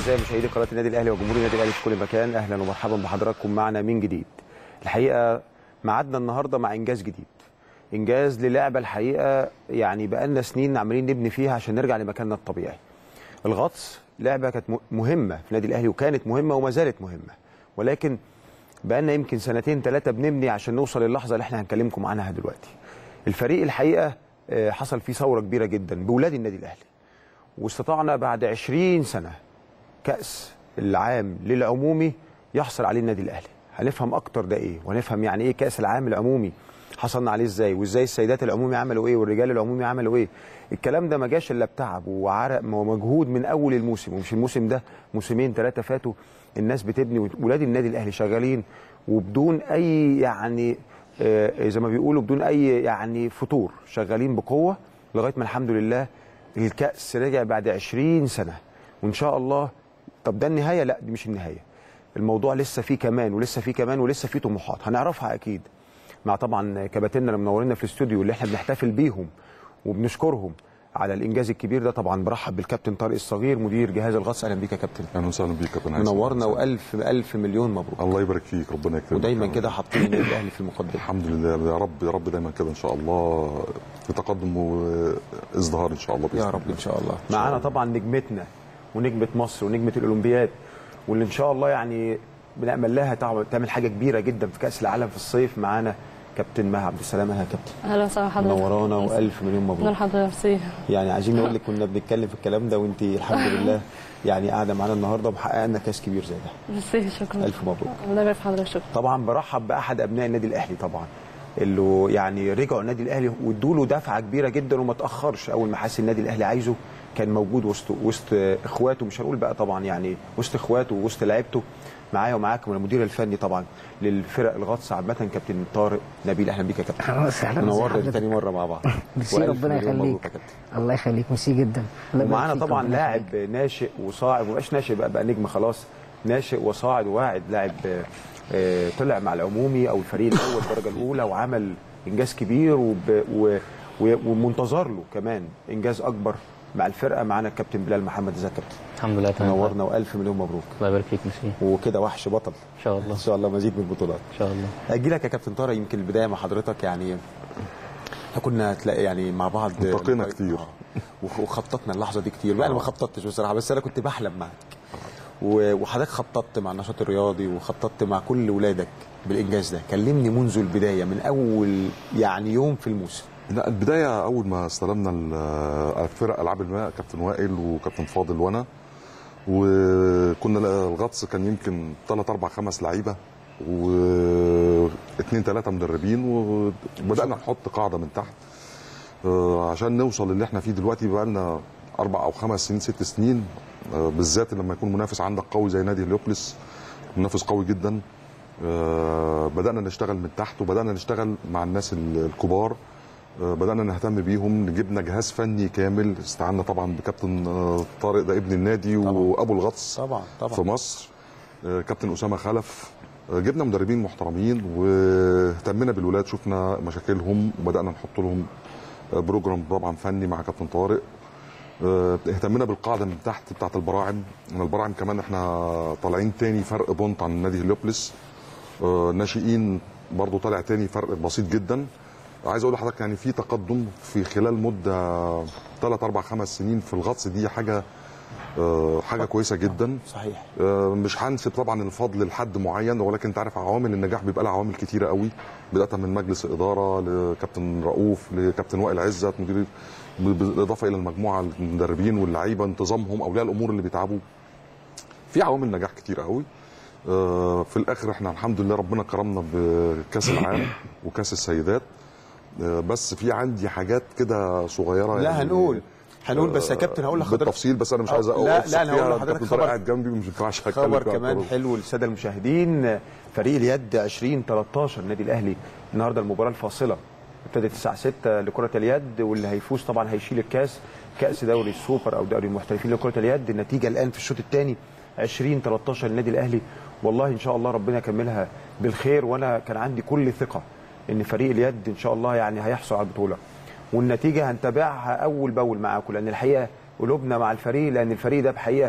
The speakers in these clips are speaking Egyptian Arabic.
اعزائي مشاهدي قناه النادي الاهلي وجمهور النادي الاهلي في كل مكان اهلا ومرحبا بحضراتكم معنا من جديد الحقيقه ميعادنا النهارده مع انجاز جديد انجاز للعبه الحقيقه يعني بقالنا سنين عمالين نبني فيها عشان نرجع لمكاننا الطبيعي الغطس لعبه كانت مهمه في النادي الاهلي وكانت مهمه وما زالت مهمه ولكن بقالنا يمكن سنتين ثلاثه بنبني عشان نوصل للحظه اللي احنا هنكلمكم عنها دلوقتي الفريق الحقيقه آه، حصل فيه ثوره كبيره جدا بولاد النادي الاهلي واستطعنا بعد 20 سنه كاس العام للعمومي يحصل عليه النادي الاهلي هنفهم اكتر ده ايه وهنفهم يعني ايه كاس العام العمومي حصلنا عليه ازاي وازاي السيدات العمومي عملوا ايه والرجال العمومي عملوا ايه الكلام ده ما جاش الا بتعب وعرق ومجهود من اول الموسم ومش الموسم ده موسمين ثلاثه فاتوا الناس بتبني ولاد النادي الاهلي شغالين وبدون اي يعني آه، زي ما بيقولوا بدون اي يعني فتور شغالين بقوه لغايه ما الحمد لله الكاس رجع بعد 20 سنه وان شاء الله طب ده النهايه لا دي مش النهايه الموضوع لسه فيه كمان ولسه فيه كمان ولسه فيه طموحات هنعرفها اكيد مع طبعا كباتننا اللي منورينا في الاستوديو اللي احنا بنحتفل بيهم وبنشكرهم على الانجاز الكبير ده طبعا برحب بالكابتن طارق الصغير مدير جهاز الغطس اهلا بيك يا كابتن اهلا وسهلا بيك يا كابتن عايز. منورنا والف الف مليون مبروك الله يبارك فيك ربنا يكرمك ودايما كده حاطين النادي الاهلي في المقدمه الحمد لله يا رب يا رب دايما كده ان شاء الله في تقدم وازدهار ان شاء الله بإذن يا رب الله. ان شاء الله شاء معانا الله. طبعا نجمتنا ونجمه مصر ونجمه الاولمبياد واللي ان شاء الله يعني بنامل لها تعمل تعمل حاجه كبيره جدا في كاس العالم في الصيف معانا كابتن مها عبد السلام اهلا يا كابتن اهلا وسهلا حضرتك منورانا والف مليون نور مبروك حضرتك ميرسي يعني عايزين نقول لك كنا بنتكلم في الكلام ده وانت الحمد لله يعني قاعده معانا النهارده ومحققه لنا كاس كبير زي ده ميرسي شكرا الف مبروك الله يبارك في حضرتك شكرا طبعا برحب باحد ابناء النادي الاهلي طبعا اللي يعني رجعوا النادي الاهلي وادوا له دفعه كبيره جدا وما تاخرش اول ما حس النادي الاهلي عايزه كان موجود وسط وسط اخواته مش هنقول بقى طبعا يعني وسط اخواته ووسط لعيبته معايا ومعاكم المدير الفني طبعا للفرق الغطس عامه كابتن طارق نبيل اهلا بيك يا كابتن اهلا وسهلا منورنا بحضرتك. تاني مره مع بعض ميرسي وألف ربنا مليون مبروك يخليك يا كابتن الله يخليك ميرسي جدا الله يبارك ومعانا فيك، طبعا ربنا لاعب يخليك. ناشئ وصاعد ومبقاش ناشئ بقى بقى نجم خلاص ناشئ وصاعد وواعد لاعب آه، آه، طلع مع العمومي او الفريق الاول الدرجه الاولى وعمل انجاز كبير وب... و... و... ومنتظر له كمان انجاز اكبر مع الفرقه معانا الكابتن بلال محمد ازيك يا كابتن الحمد لله تمام منورنا والف مليون مبروك الله يبارك فيك ميرسي وكده وحش بطل ان شاء الله ان شاء الله مزيد من البطولات ان شاء الله اجي لك يا كابتن طارق يمكن البدايه مع حضرتك يعني احنا كنا تلاقي يعني مع بعض التقينا كتير. آه. وخ- وخططنا اللحظه دي كتير لا انا ما خططتش بصراحه بس انا كنت بحلم معاك و- وحضرتك خططت مع النشاط الرياضي وخططت مع كل ولادك بالانجاز ده كلمني منذ البدايه من اول يعني يوم في الموسم لا البدايه اول ما استلمنا ال- فرق العاب الماء كابتن وائل وكابتن فاضل وانا وكنا الغطس كان يمكن ثلاث اربع خمس لعيبه واثنين ثلاثه مدربين وبدانا نحط قاعده من تحت آه، عشان نوصل اللي احنا فيه دلوقتي بقى لنا اربع او خمس سنين ست سنين آه، بالذات لما يكون منافس عندك قوي زي نادي هليوبلس منافس قوي جدا آه، بدانا نشتغل من تحت وبدانا نشتغل مع الناس ال- الكبار آه، بدانا نهتم بيهم جبنا جهاز فني كامل استعنا طبعا بكابتن آه، طارق ده ابن النادي طبعاً. وابو الغطس طبعا في مصر آه، كابتن اسامه خلف آه، جبنا مدربين محترمين واهتمينا بالولاد شفنا مشاكلهم وبدانا نحط لهم آه، بروجرام طبعا فني مع كابتن طارق آه، اهتمينا بالقاعده من تحت بتاعه البراعم من البراعم كمان احنا طالعين تاني فرق بونت عن نادي هليوبلس آه، ناشئين برضو طالع تاني فرق بسيط جدا عايز اقول لحضرتك يعني في تقدم في خلال مده 3 4 5 سنين في الغطس دي حاجه آه، حاجه كويسه جدا صحيح آه، مش هنسب طبعا الفضل لحد معين ولكن انت عارف عوامل النجاح بيبقى لها عوامل كتيره قوي بدايه من مجلس الاداره لكابتن رؤوف لكابتن وائل عزت مدير بالاضافه الى المجموعه المدربين واللعيبه انتظامهم اولياء الامور اللي بيتعبوا في عوامل نجاح كتير قوي آه، في الاخر احنا الحمد لله ربنا كرمنا بكاس العالم وكاس السيدات آه، بس في عندي حاجات كده صغيره لا يعني هنقول هنقول بس يا كابتن هقول لحضرتك بالتفصيل بس انا مش آه، عايز لا، أوصف لا، أنا هقول فيها. لحضرتك كابتن طارق خبر- قاعد جنبي مش ينفعش أتكلم خبر فيها كمان أكتر. حلو للساده المشاهدين فريق اليد 20 13 النادي الاهلي النهارده المباراه الفاصله ابتدت الساعه 6 لكره اليد واللي هيفوز طبعا هيشيل الكاس كاس دوري السوبر او دوري المحترفين لكره اليد النتيجه الان في الشوط الثاني 20 13 النادي الاهلي والله ان شاء الله ربنا يكملها بالخير وانا كان عندي كل ثقه ان فريق اليد ان شاء الله يعني هيحصل على البطوله والنتيجه هنتابعها اول باول معاكم لان الحقيقه قلوبنا مع الفريق لان الفريق ده بحقيقه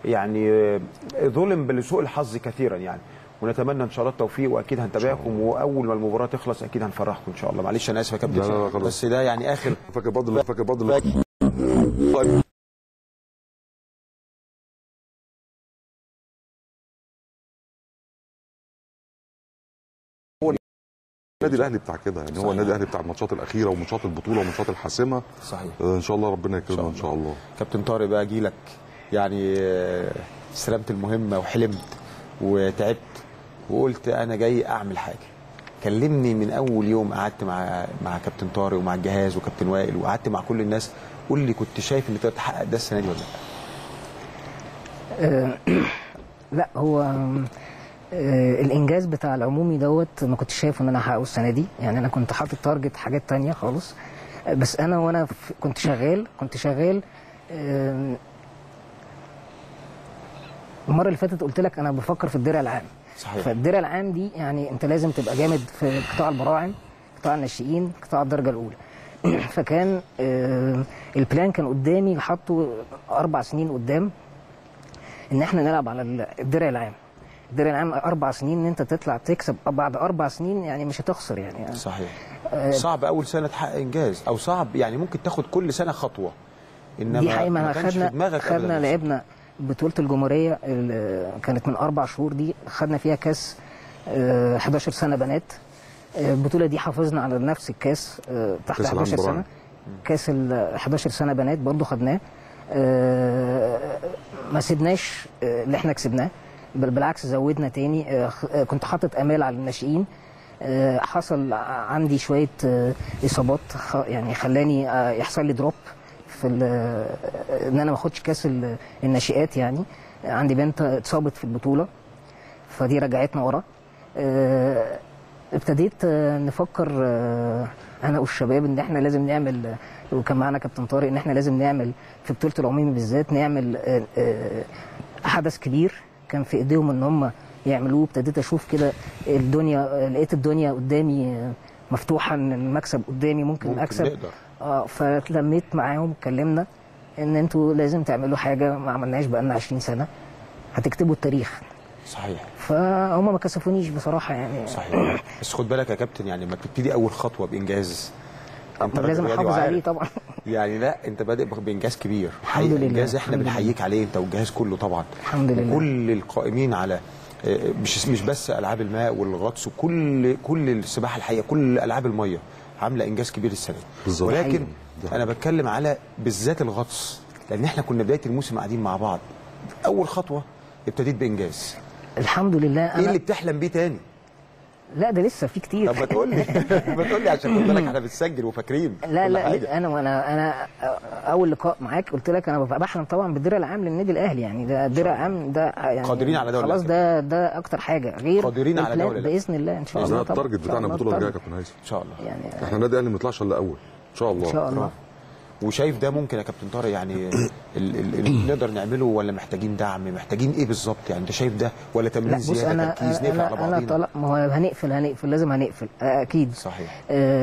يعني آه، ظلم بلسوء الحظ كثيرا يعني ونتمنى ان شاء الله التوفيق واكيد هنتابعكم واول ما المباراه تخلص اكيد هنفرحكم ان شاء الله معلش انا اسف يا كابتن لا، لا، لا، خلاص. بس ده يعني اخر فاكر بدر فاكر بدر النادي الاهلي بتاع كده يعني هو صحيح. النادي الاهلي بتاع الماتشات الاخيره وماتشات البطوله والماتشات الحاسمه صحيح آه، ان شاء الله ربنا يكرمنا ان شاء الله كابتن طارق بقى اجي لك يعني آه، استلمت المهمه وحلمت وتعبت وقلت انا جاي اعمل حاجه كلمني من اول يوم قعدت مع مع كابتن طارق ومع الجهاز وكابتن وائل وقعدت مع كل الناس قول لي كنت شايف ان تقدر تحقق ده السنه دي ولا لا آه، لا هو آه، الانجاز بتاع العمومي دوت ما كنتش شايف ان انا هحققه السنه دي يعني انا كنت حاطط تارجت حاجات تانية خالص آه، بس انا وانا في- كنت شغال كنت شغال آه، المره اللي فاتت قلت لك انا بفكر في الدرع العام صحيح فالدرع العام دي يعني انت لازم تبقى جامد في قطاع البراعم قطاع الناشئين قطاع الدرجه الاولى فكان آه، البلان كان قدامي حاطه اربع سنين قدام ان احنا نلعب على ال- الدرع العام الدرع العام اربع سنين ان انت تطلع تكسب بعد اربع سنين يعني مش هتخسر يعني صحيح صعب اول سنه تحقق انجاز او صعب يعني ممكن تاخد كل سنه خطوه انما دي حقيقة ما كانش في خدنا دماغك خدنا أبداً. لعبنا بطولة الجمهورية اللي كانت من أربع شهور دي خدنا فيها كاس آه، 11 سنة بنات آه، البطولة دي حافظنا على نفس الكاس آه، تحت كأس العالم 11 سنة براعم. كاس ال 11 سنة بنات برضو خدناه آه، ما سيبناش آه، اللي احنا كسبناه بل بالعكس زودنا تاني آه، خ- آه، كنت حاطط امال على الناشئين آه، حصل ع- عندي شويه آه، اصابات خ- يعني خلاني آه، يحصل لي دروب في ال- آه، ان انا ما اخدش كاس ال- الناشئات يعني عندي بنت اتصابت في البطوله فدي رجعتنا ورا آه، ابتديت آه، نفكر آه، انا والشباب ان احنا لازم نعمل آه، وكان معانا كابتن طارق ان احنا لازم نعمل في بطوله العمومي بالذات نعمل آه، آه، حدث كبير كان في ايديهم ان هم يعملوه ابتديت اشوف كده الدنيا آه، لقيت الدنيا قدامي آه، مفتوحه ان المكسب قدامي ممكن, ممكن اكسب نقدر. اه فاتلميت معاهم اتكلمنا ان انتوا لازم تعملوا حاجه ما عملناش بقالنا 20 سنه هتكتبوا التاريخ صحيح فهم ما كسفونيش بصراحه يعني صحيح بس خد بالك يا كابتن يعني لما بتبتدي اول خطوه بانجاز انت راجل لازم رياضي احافظ وعارف. عليه طبعا يعني لا انت بادئ بانجاز كبير الحمد حقيقة لله، انجاز احنا الحمد بنحييك عليه انت والجهاز كله طبعا الحمد لله. كل القائمين على آه، مش مش بس العاب الماء والغطس وكل كل السباحه الحقيقه كل العاب الميه عامله انجاز كبير السنه دي. بالظبط. ولكن حقيقي. انا بتكلم على بالذات الغطس لان احنا كنا بدايه الموسم قاعدين مع بعض اول خطوه ابتديت بانجاز الحمد لله ايه انا اللي بتحلم بيه تاني لا ده لسه في كتير طب ما تقول لي ما تقول لي عشان خد بالك احنا بنسجل وفاكرين لا كل لا حاجة. انا وانا انا اول لقاء معاك قلت لك انا ببقى بحلم طبعا بالدرع العام للنادي الاهلي يعني ده درع عام ده يعني قادرين على ده ولا خلاص لا؟ ده ده اكتر حاجه غير قادرين على ده البلان ولا لا؟ باذن الله ان شاء الله عندنا طبعاً. التارجت إن شاء بتاعنا الله البطوله الجايه يا التارجت. كابتن هيثم ان شاء الله يعني احنا النادي الاهلي ما يطلعش الا اول ان شاء الله ان شاء الله وشايف ده ممكن يا كابتن طارق يعني ال ال ال نقدر نعمله ولا محتاجين دعم محتاجين ايه بالظبط يعني انت شايف ده ولا تمرين لا بص زياده انا تركيز نقفل على انا انا بعضينا طلب ما هو هنقفل هنقفل لازم هنقفل آه، اكيد صحيح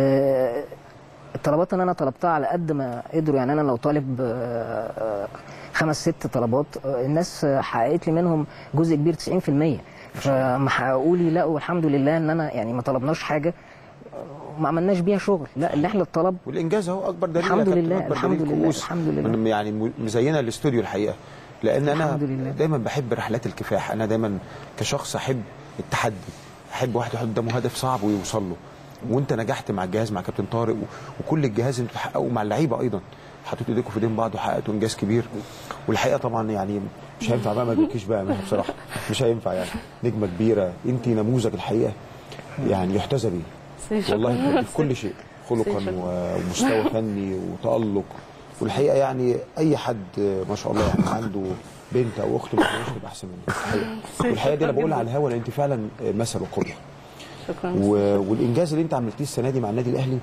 آه، الطلبات اللي انا طلبتها على قد ما قدروا يعني انا لو طالب آه، آه، خمس ست طلبات آه، الناس آه، حققت لي منهم جزء كبير 90% فما حققوا لي لا والحمد لله ان انا يعني ما طلبناش حاجه آه، وما عملناش بيها شغل لا اللي احنا الطلب والانجاز اهو اكبر دليل يا الحمد كابتن، لله، أكبر الحمد دليل لله، كؤوس. الحمد لله. من- يعني م- مزينه الاستوديو الحقيقه لان انا الحمد لله. دايما بحب رحلات الكفاح انا دايما كشخص احب التحدي احب واحد يحط قدامه هدف صعب ويوصل له وانت نجحت مع الجهاز مع كابتن طارق و- وكل الجهاز انتوا تحققوا مع اللعيبه ايضا حطيتوا ايديكم في ايدين بعض وحققتوا انجاز كبير والحقيقه طبعا يعني مش هينفع بقى ما تجيش بقى منها بصراحه مش هينفع يعني نجمه كبيره انت نموذج الحقيقه يعني يحتذى بيه شكراً. والله في كل شيء خلقا شكراً. و- ومستوى فني وتألق والحقيقه يعني اي حد ما شاء الله يعني عنده بنت او اخت ما يقدرش يبقى احسن منك الحقيقه والحقيقه دي انا بقولها على الهوا لان انت فعلا مثل وقدوه شكرا و- والانجاز اللي انت عملتيه السنه دي مع النادي الاهلي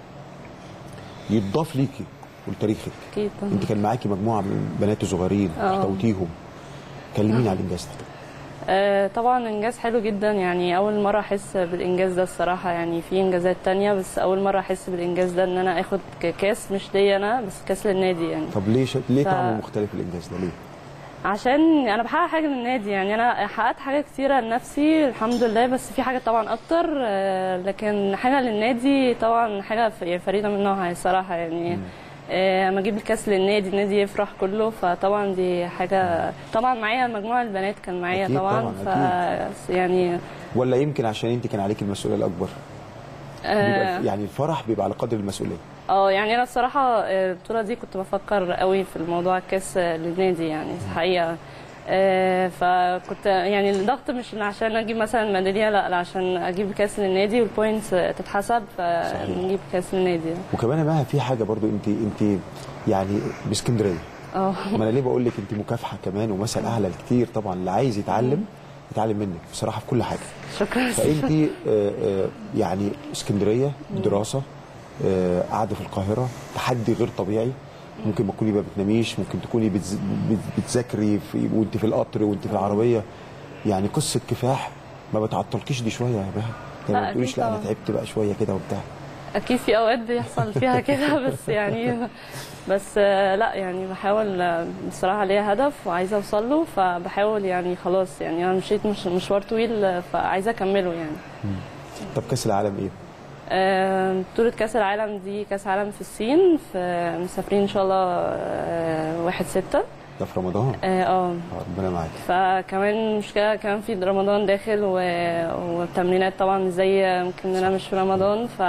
يتضاف ليكي ولتاريخك اكيد طبعاً. انت كان معاكي مجموعه من بنات صغيرين آه. احتويتيهم كلميني على الانجاز ده آه طبعا انجاز حلو جدا يعني اول مره احس بالانجاز ده الصراحه يعني في انجازات تانية بس اول مره احس بالانجاز ده ان انا اخد ك- كاس مش ليا انا بس كاس للنادي يعني طب ليه ش... ليه ف- طعمه مختلف الانجاز ده ليه؟ عشان انا بحقق حاجه للنادي يعني انا حققت حاجات كتيره لنفسي الحمد لله بس في حاجه طبعا اكتر آه، لكن حاجه للنادي طبعا حاجه ف- يعني فريده من نوعها الصراحه يعني آه، اما اجيب الكاس للنادي النادي يفرح كله فطبعا دي حاجه طبعا معايا مجموعه البنات كان معايا أكيد طبعا, طبعاً، ف يعني ولا يمكن عشان انت كان عليك المسؤوليه الاكبر بيبقى الف- يعني الفرح بيبقى على قدر المسؤوليه اه يعني انا الصراحه آه، البطوله دي كنت بفكر قوي في الموضوع الكاس آه، للنادي يعني الحقيقه آه، فكنت يعني الضغط مش عشان اجيب مثلا ميداليه لا لا عشان اجيب كاس للنادي والبوينتس آه، تتحسب فنجيب كاس للنادي وكمان يا مها في حاجه برضو انت انت يعني باسكندريه اه ما انا ليه بقول لك انت مكافحه كمان ومثل اعلى كتير طبعا اللي عايز يتعلم يتعلم منك بصراحه في كل حاجه شكرا فانت آه، آه، يعني اسكندريه دراسه آه، قاعده في القاهره تحدي غير طبيعي ممكن ما تكوني ما بتناميش ممكن تكوني بتز- بت- بتذاكري في وانت في القطر وانت في العربيه يعني قصه كفاح ما بتعطلكيش دي شويه يا بها لا، يعني ما أكيد تقوليش لا انا طبعاً. تعبت بقى شويه كده وبتاع اكيد في اوقات بيحصل فيها كده بس يعني بس آه، لا يعني بحاول آه، بصراحه ليا هدف وعايزه اوصل له فبحاول يعني خلاص يعني انا مشيت مش مشوار طويل آه، فعايزه اكمله يعني طب كاس العالم ايه؟ آه، بطولة كأس العالم دي كأس عالم في الصين في مسافرين إن شاء الله آه، واحد ستة ده في رمضان اه آه. آه، ربنا معاك فكمان مشكلة كمان في رمضان داخل و... والتمرينات طبعا زي ممكن أنا مش في رمضان ف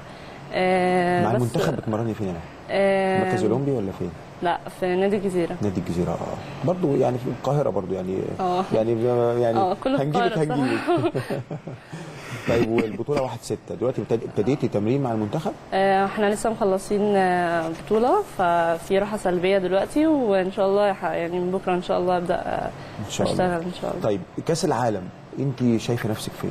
آه، مع بس- المنتخب بتمرني فين؟ آه، مركز اولمبي ولا فين؟ لا في نادي الجزيرة نادي الجزيره اه برضه يعني في القاهره برضه يعني اه. يعني يعني اه، كله في هنجيبك القاهرة هنجيبك طيب والبطوله 1 6 دلوقتي ابتد- ابتديتي تمرين مع المنتخب آه، احنا لسه مخلصين آه، بطولة ففي راحة سلبية دلوقتي وإن شاء الله ح- يعني من بكرة إن شاء الله أبدأ آه، ان شاء الله أشتغل إن شاء الله طيب كاس العالم انت شايفه نفسك فين؟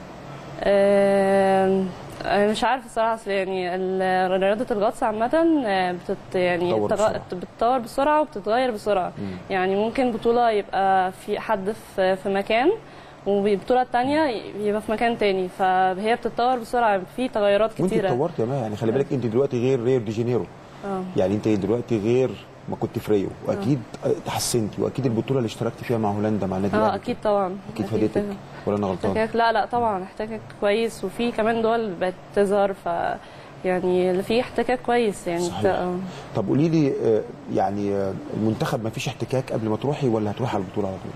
آم، أنا مش عارفه الصراحه اصل يعني ال- رياضه الغطس عامه آه، بتت يعني بتتطور بتغ- بسرعة. بتتطور بسرعه وبتتغير بسرعه مم. يعني ممكن بطوله يبقى في حد في في مكان والبطوله الثانيه يبقى في مكان تاني فهي بتتطور بسرعه في تغيرات وانت كتيره اتطورتي يا مها يعني خلي بالك انت دلوقتي غير ريو دي جانيرو اه يعني انت دلوقتي غير ما كنت في ريو واكيد تحسنتي واكيد البطوله اللي اشتركتي فيها مع هولندا مع نادي اه الأهلي اكيد طبعا اكيد فادتك ولا انا غلطان؟ احتكاك لا لا طبعا احتكاك كويس وفي كمان دول بقت تظهر ف يعني في احتكاك كويس يعني صحيح. آه. طب قولي لي آه، يعني آه، المنتخب ما فيش احتكاك قبل ما تروحي ولا هتروحي على البطوله على طول؟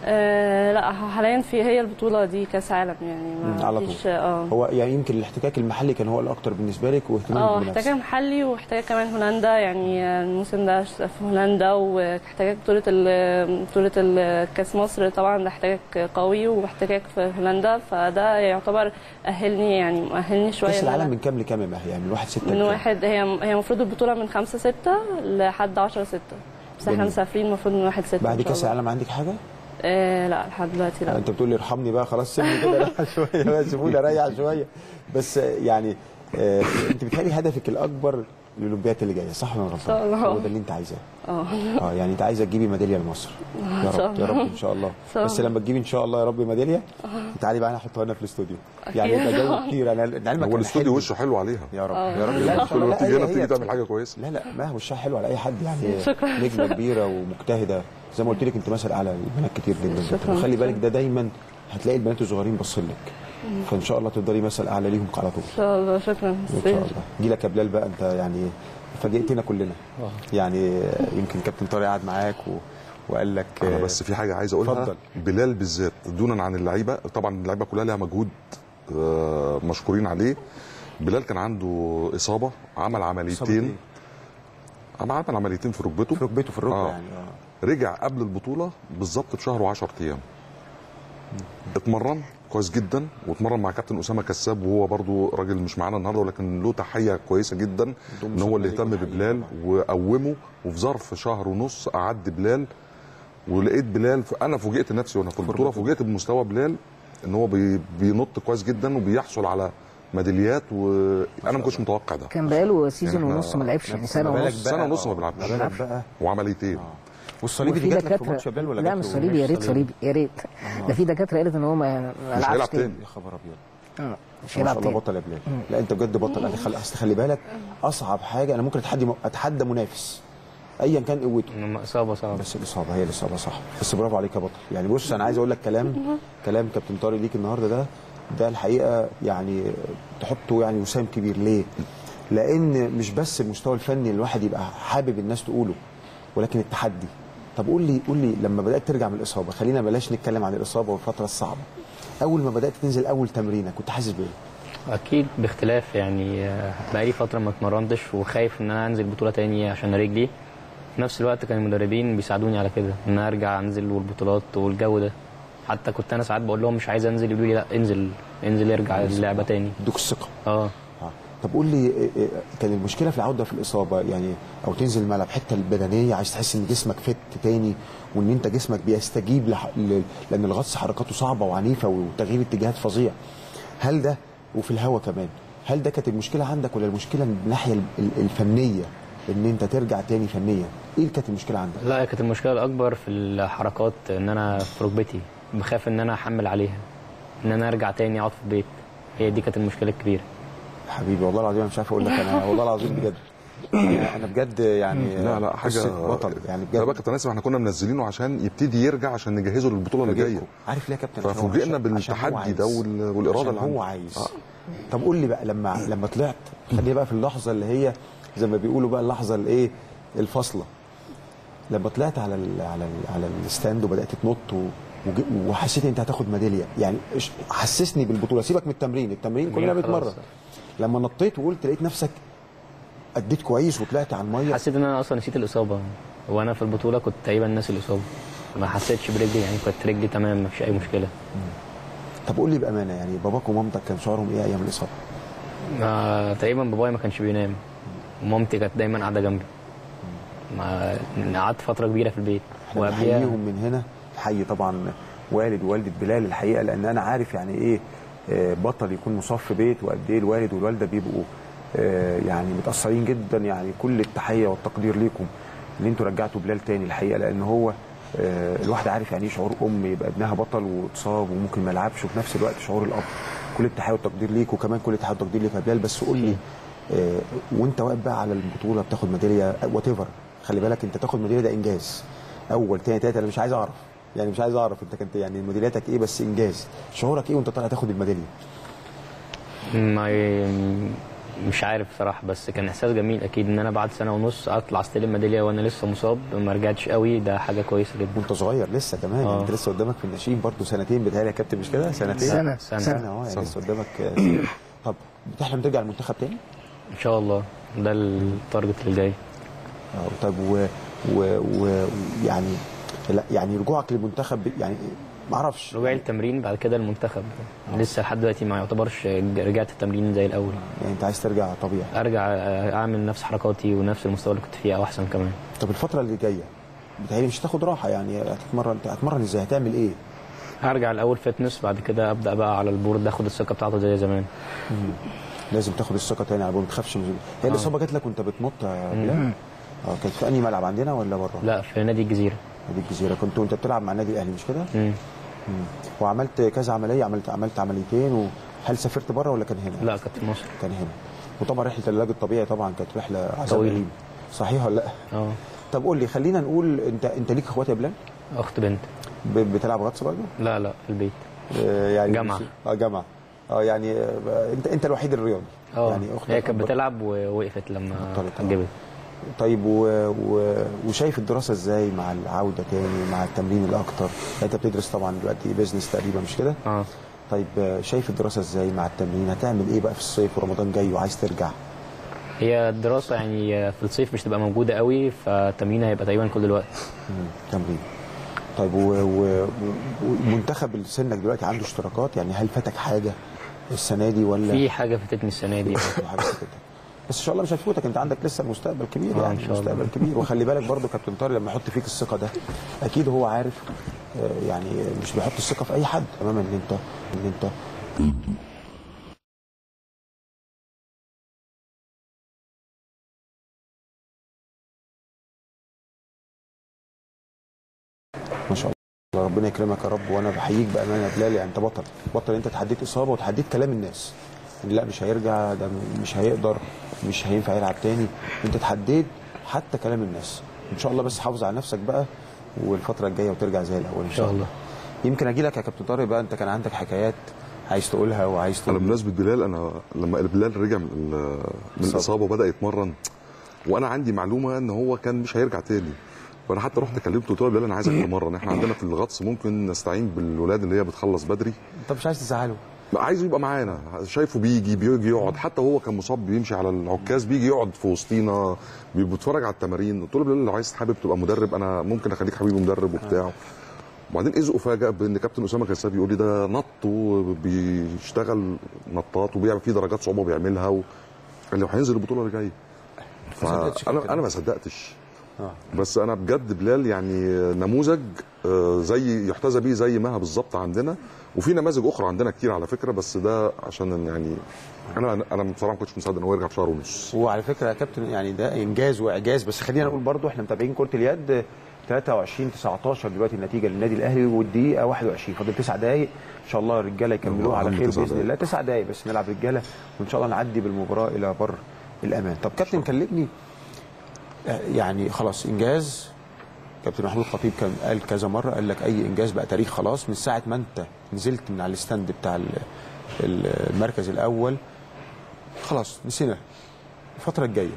آه لا حاليا في هي البطولة دي كأس عالم يعني مم، ما على فيش طول. اه هو يعني يمكن الاحتكاك المحلي كان هو الاكتر بالنسبه لك واهتمامك اه بنفسك احتكاك محلي واحتكاك كمان هولندا يعني الموسم ده في هولندا واحتكاك بطولة ال- بطولة ال- كأس مصر طبعا ده احتكاك قوي واحتكاك في هولندا فده يعتبر أهلني يعني مؤهلني شوية كاس إن أنا- العالم من كام لكام يا مهي؟ يعني من واحد ستة من لكام؟ واحد هي هي المفروض البطولة من خمسة ستة لحد عشرة ستة بس احنا جميل. مسافرين المفروض من واحد ستة بعد إن شاء كاس الله. العالم عندك حاجه؟ آه لا لحد دلوقتي لا انت بتقول لي ارحمني بقى خلاص سيبني كده اريح شويه بقى سيبوني اريح شويه بس آه، يعني آه، انت بتهيألي هدفك الاكبر الاولمبياد اللي جايه صح ولا انا غلطان؟ شاء الله. هو ده اللي انت عايزاه اه اه يعني انت عايزه تجيبي ميداليه لمصر يا شاء رب يا رب ان شاء الله شاء بس الله. لما تجيبي ان شاء الله يا رب ميداليه تعالي بقى انا احطها هنا في الاستوديو يعني أكيد. يبقى جو كتير انا لعلمك هو أنا الاستوديو حلمي- وشه حلو عليها يا رب آه. يا رب لا إن شاء كل الله. ما لا، تيجي هي- هنا هي- بتيجي تعمل حاجه كويسه لا لا ما وشها حلو على اي حد يعني شكراً. نجمه كبيره ومجتهده زي ما قلت لك انت مثل اعلى البنات كتير جدا شكراً. وخلي بالك ده دايما هتلاقي البنات الصغيرين باصين لك فان شاء الله تفضلي مثل اعلى ليهم على طول ان شاء الله شكرا ان شاء الله جي لك يا بلال بقى انت يعني فاجئتنا كلنا يعني يمكن كابتن طارق قعد معاك و... وقال لك انا بس في حاجه عايز اقولها اتفضل. بلال بالذات دونا عن اللعيبه طبعا اللعيبه كلها لها مجهود آه، مشكورين عليه بلال كان عنده اصابه عمل عمليتين عمل عمليتين في ركبته في ركبته في الركبه آه. يعني اه رجع قبل البطوله بالظبط بشهر و10 ايام اتمرن كويس جدا واتمرن مع كابتن اسامه كساب وهو برضو راجل مش معانا النهارده ولكن له تحيه كويسه جدا ان هو اللي اهتم ببلال وقومه وفي ظرف شهر ونص قعد بلال ولقيت بلال انا فوجئت نفسي وانا في البطوله فوجئت بمستوى بلال ان هو بي بينط كويس جدا وبيحصل على ميداليات وانا ما كنتش متوقع ده كان بقاله سيزون إحنا- ونص ما لعبش يعني سنه ما بالك ونص بقى سنة ونص ما آه، بيلعبش. ما بالك بقى وعمليتين والصليبي دي وفي جات لك في دكاتره ماتش يا بلال ولا لا جات مش له صليبي يا ريت صليبي؟ صليبي يا ريت ده في دكاتره قالت ان هو ما ما مش لعبش هيلعب تاني تاني يا خبر ابيض آه، مش ما شاء هيلعب الله تاني بطل يا بلال لا انت بجد بطل انا خلي اصل خلي بالك اصعب حاجه انا ممكن اتحدي اتحدى منافس ايا كان قوته إنما اصابه صعبه بس الاصابه هي الاصابه صح بس برافو عليك يا بطل يعني بص انا عايز اقول لك كلام كلام كابتن طارق ليك النهارده ده ده الحقيقه يعني تحطه يعني وسام كبير ليه؟ لان مش بس المستوى الفني اللي الواحد يبقى حابب الناس تقوله ولكن التحدي طب قول لي قول لي لما بدات ترجع من الاصابه خلينا بلاش نتكلم عن الاصابه والفتره الصعبه اول ما بدات تنزل اول تمرينه كنت حاسس بايه؟ اكيد باختلاف يعني آه، بقالي فتره ما اتمرنتش وخايف ان انا انزل بطوله تانية عشان رجلي في نفس الوقت كان المدربين بيساعدوني على كده ان انا ارجع انزل والبطولات والجو ده حتى كنت انا ساعات بقول لهم مش عايز انزل يقولوا لي لا انزل انزل ارجع اللعبه تاني ادوك الثقه اه آه. طب قول لي إيه إيه كان المشكله في العوده في الاصابه يعني او تنزل الملعب حته البدنيه عايز تحس ان جسمك فت تاني وان انت جسمك بيستجيب لح... ل... لان الغطس حركاته صعبه وعنيفه وتغيير اتجاهات فظيع هل ده وفي الهواء كمان هل ده كانت المشكله عندك ولا المشكله من الناحيه ال- ال- الفنيه ان انت ترجع تاني فنيا ايه اللي كانت المشكله عندك لا كانت المشكله الاكبر في الحركات ان انا في ركبتي بخاف ان انا احمل عليها ان انا ارجع تاني اقعد في البيت هي دي كانت المشكله الكبيره حبيبي والله العظيم انا مش عارف اقول لك انا والله العظيم بجد انا أنا بجد يعني لا لا حاجه قصة بطل يعني لا بقى بجد كابتن ناسم احنا كنا منزلينه عشان يبتدي يرجع عشان نجهزه للبطوله اللي جايه عارف ليه يا كابتن عشان هو- ففوجئنا عشان- عشان هو بالتحدي ده عايز. وال- والاراده عشان اللي هو عنده. عايز آه. طب قول لي بقى لما لما طلعت خلينا بقى في اللحظه اللي هي زي ما بيقولوا بقى اللحظه الايه الفاصله لما طلعت على ال على ال على الستاند وبدات تنط و- وج- وحسيت انت هتاخد ميداليه يعني إيش- حسسني بالبطوله سيبك من التمرين التمرين كلنا خلاص. بنتمرن لما نطيت وقلت لقيت نفسك اديت كويس وطلعت على الميه حسيت ان انا اصلا نسيت الاصابه وانا في البطوله كنت تقريبا ناسي الاصابه ما حسيتش برجلي يعني كانت رجلي تمام ما فيش اي مشكله طب قول لي بامانه يعني باباك ومامتك كان شعورهم ايه ايام الاصابه؟ ما تقريبا بابايا ما كانش بينام ومامتي كانت دايما قاعده جنبي ما قعدت فتره كبيره في البيت احنا بنحييهم من هنا نحيي طبعا والد ووالده بلال الحقيقه لان انا عارف يعني ايه آه، بطل يكون مصاب في بيت وقد ايه الوالد والوالده بيبقوا آه، يعني متاثرين جدا يعني كل التحيه والتقدير ليكم ان انتوا رجعتوا بلال تاني الحقيقه لان هو آه، الواحد عارف يعني ايه شعور ام يبقى ابنها بطل واتصاب وممكن ما يلعبش وفي نفس الوقت شعور الاب كل التحيه والتقدير ليك وكمان كل التحيه والتقدير ليك يا بلال بس قول لي آه، وانت واقف بقى على البطوله بتاخد ميداليه وات ايفر خلي بالك انت تاخد ميداليه ده انجاز اول تاني تالت انا مش عايز اعرف يعني مش عايز اعرف انت كنت يعني ميدالياتك ايه بس انجاز شعورك ايه وانت طالع تاخد الميداليه ما ي- مش عارف صراحه بس كان احساس جميل اكيد ان انا بعد سنه ونص اطلع استلم ميداليه وانا لسه مصاب ما رجعتش قوي ده حاجه كويسه جدا وانت صغير لسه كمان آه. يعني انت لسه قدامك في الناشئين برضه سنتين بتهيألي يا كابتن مش كده سنتين سنة. سنة. سنه اه يعني سنة. لسه قدامك آه، سنة. طب بتحلم ترجع المنتخب تاني؟ ان شاء الله ده التارجت اللي جاي اه طب و, و... و... يعني لا يعني رجوعك للمنتخب يعني ما اعرفش رجوعي التمرين بعد كده المنتخب لسه لحد دلوقتي ما يعتبرش رجعت التمرين زي الاول يعني انت عايز ترجع طبيعي ارجع اعمل نفس حركاتي ونفس المستوى اللي كنت فيه او احسن كمان طب الفتره اللي جايه بتهيألي مش هتاخد راحه يعني هتتمرن هتتمرن ازاي هتعمل ايه؟ هرجع الاول فتنس بعد كده ابدا بقى على البورد اخد الثقه بتاعته زي زمان لازم تاخد الثقه تاني على البول ما تخافش من هي الاصابه جات لك وانت بتنط يا بلال؟ اه كانت في انهي ملعب عندنا ولا بره؟ لا في نادي الجزيره نادي الجزيره كنت وانت بتلعب مع النادي الاهلي مش كده؟ مم. مم. وعملت كذا عمليه عملت عملت عمليتين وهل سافرت بره ولا كان هنا؟ لا كانت في مصر كان هنا وطبعا رحله العلاج الطبيعي طبعا كانت رحله عذاب طويلة. أليم. صحيح ولا لا؟ اه طب قول لي خلينا نقول انت انت ليك اخوات يا بلال؟ اخت بنت ب- بتلعب غطس برضه؟ لا لا في البيت آه، يعني جامعة. مش- اه جامعه اه يعني آه، انت انت الوحيد الرياضي اه يعني اختك هي كانت أكبر. بتلعب ووقفت لما بطلت، آه. اتجبت طيب و... و... وشايف الدراسه ازاي مع العوده تاني مع التمرين الاكتر انت بتدرس طبعا دلوقتي بيزنس تقريبا مش كده اه طيب آه، شايف الدراسه ازاي مع التمرين هتعمل ايه بقى في الصيف ورمضان جاي وعايز ترجع هي الدراسه يعني في الصيف مش تبقى موجوده قوي فالتمرين هيبقى تقريبا كل الوقت مم، تمرين طيب و- و- و- ومنتخب سنك دلوقتي عنده اشتراكات يعني هل فاتك حاجه السنه دي ولا في حاجه فاتتني السنه دي في حاجه فاتتك بس ان شاء الله مش هتفوتك انت عندك لسه المستقبل كبير آه، يعني إن شاء الله. مستقبل كبير وخلي بالك برضو كابتن طارق لما يحط فيك الثقه ده اكيد هو عارف آه، يعني مش بيحط الثقه في اي حد تماما ان انت ان انت ما شاء الله ربنا يكرمك يا رب وانا بحييك بامانه يا بلال يعني انت بطل بطل انت تحديت اصابه وتحديت كلام الناس لا مش هيرجع ده مش هيقدر مش هينفع يلعب تاني انت تحديت حتى كلام الناس ان شاء الله بس حافظ على نفسك بقى والفتره الجايه وترجع زي الاول ان ان شاء الله يمكن اجي لك يا كابتن طارق بقى انت كان عندك حكايات عايز تقولها وعايز انا تقول بمناسبه بلال انا لما بلال رجع من ال- من إصابة. الاصابه وبدا يتمرن وانا عندي معلومه ان هو كان مش هيرجع تاني فانا حتى رحت كلمته قلت له يا بلال انا عايزك تتمرن احنا عندنا في الغطس ممكن نستعين بالولاد اللي هي بتخلص بدري انت مش عايز تزعله عايزه يبقى معانا شايفه بيجي بيجي يقعد حتى هو كان مصاب بيمشي على العكاز بيجي يقعد في وسطينا بي- بيتفرج على التمارين قلت له بلال لو عايز حابب تبقى مدرب انا ممكن اخليك حبيبي مدرب وبتاع وبعدين اذ افاجئ بان كابتن اسامه كساب يقول لي ده نط وبيشتغل نطاط وبيعمل فيه درجات صعوبه بيعملها و... قال لي وهينزل البطوله اللي جايه ما صدقتش فانا كده. انا ما صدقتش اه بس انا بجد بلال يعني نموذج آه، زي يحتذى بيه زي مها بالظبط عندنا وفي نماذج اخرى عندنا كتير على فكره بس ده عشان يعني انا انا بصراحه ما كنتش مصدق ان هو يرجع في شهر ونص وعلى فكره يا كابتن يعني ده انجاز واعجاز بس خلينا نقول برضو احنا متابعين كره اليد 23 19 دلوقتي النتيجه للنادي الاهلي والدقيقه 21 فاضل 9 دقائق ان شاء الله الرجاله يكملوها على أهم خير تسع باذن دقايق. الله 9 دقائق بس نلعب رجاله وان شاء الله نعدي بالمباراه الى بر الامان طب كابتن كلمني آه، يعني خلاص انجاز كابتن محمود الخطيب كان قال كذا مره قال لك اي انجاز بقى تاريخ خلاص من ساعه ما انت نزلت من على الستاند بتاع ال- ال- المركز الاول خلاص نسينا الفتره الجايه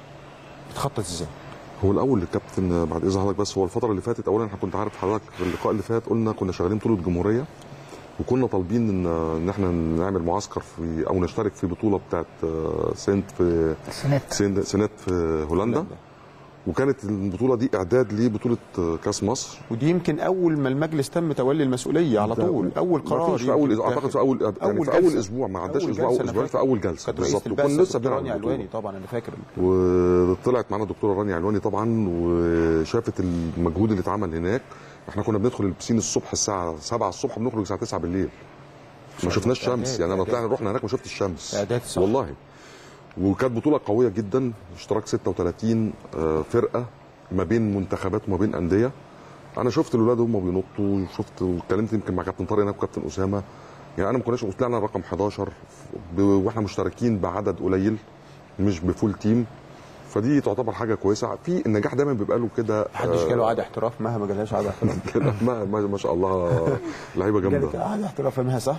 بتخطط ازاي؟ هو الاول الكابتن بعد اذن حضرتك بس هو الفتره اللي فاتت اولا احنا كنت عارف حضرتك في اللقاء اللي فات قلنا كنا شغالين بطوله جمهوريه وكنا طالبين ان ان احنا نعمل معسكر في او نشترك في بطوله بتاعت آه، سنت في سنات سن- سنت في هولندا وكانت البطوله دي اعداد لبطوله آه، كاس مصر ودي يمكن اول ما المجلس تم تولي المسؤوليه على طول اول ما قرار فيش في اول يمكن اعتقد في اول يعني في جلسة. اول اسبوع ما عداش أول اسبوع جلسة او أنا اسبوعين في فاكر. اول جلسه كانت رئيسة بالظبط البعثة وكنا لسه الدكتورة بنلعب رانيا البطولة. علواني طبعا انا فاكر وطلعت معانا الدكتوره رانيا علواني طبعا وشافت المجهود اللي اتعمل هناك احنا كنا بندخل البسين الصبح الساعه 7 الصبح بنخرج الساعه 9 بالليل ما شفناش شمس إعداد- يعني انا إعداد. طلعنا رحنا هناك ما شفتش الشمس إعداد صح. والله وكانت بطوله قويه جدا اشتراك 36 آه، فرقه ما بين منتخبات وما بين انديه انا شفت الاولاد هم بينطوا وشفت واتكلمت يمكن مع كابتن طارق هناك وكابتن اسامه يعني انا ما كناش طلعنا رقم 11 ب- واحنا مشتركين بعدد قليل مش بفول تيم فدي تعتبر حاجه كويسه في النجاح دايما بيبقى له كده محدش آه، جاله عقد احتراف مها ما جالهاش عقد احتراف كده ما, ما, ما شاء الله لعيبه جالك جامده عقد احتراف يا مها صح؟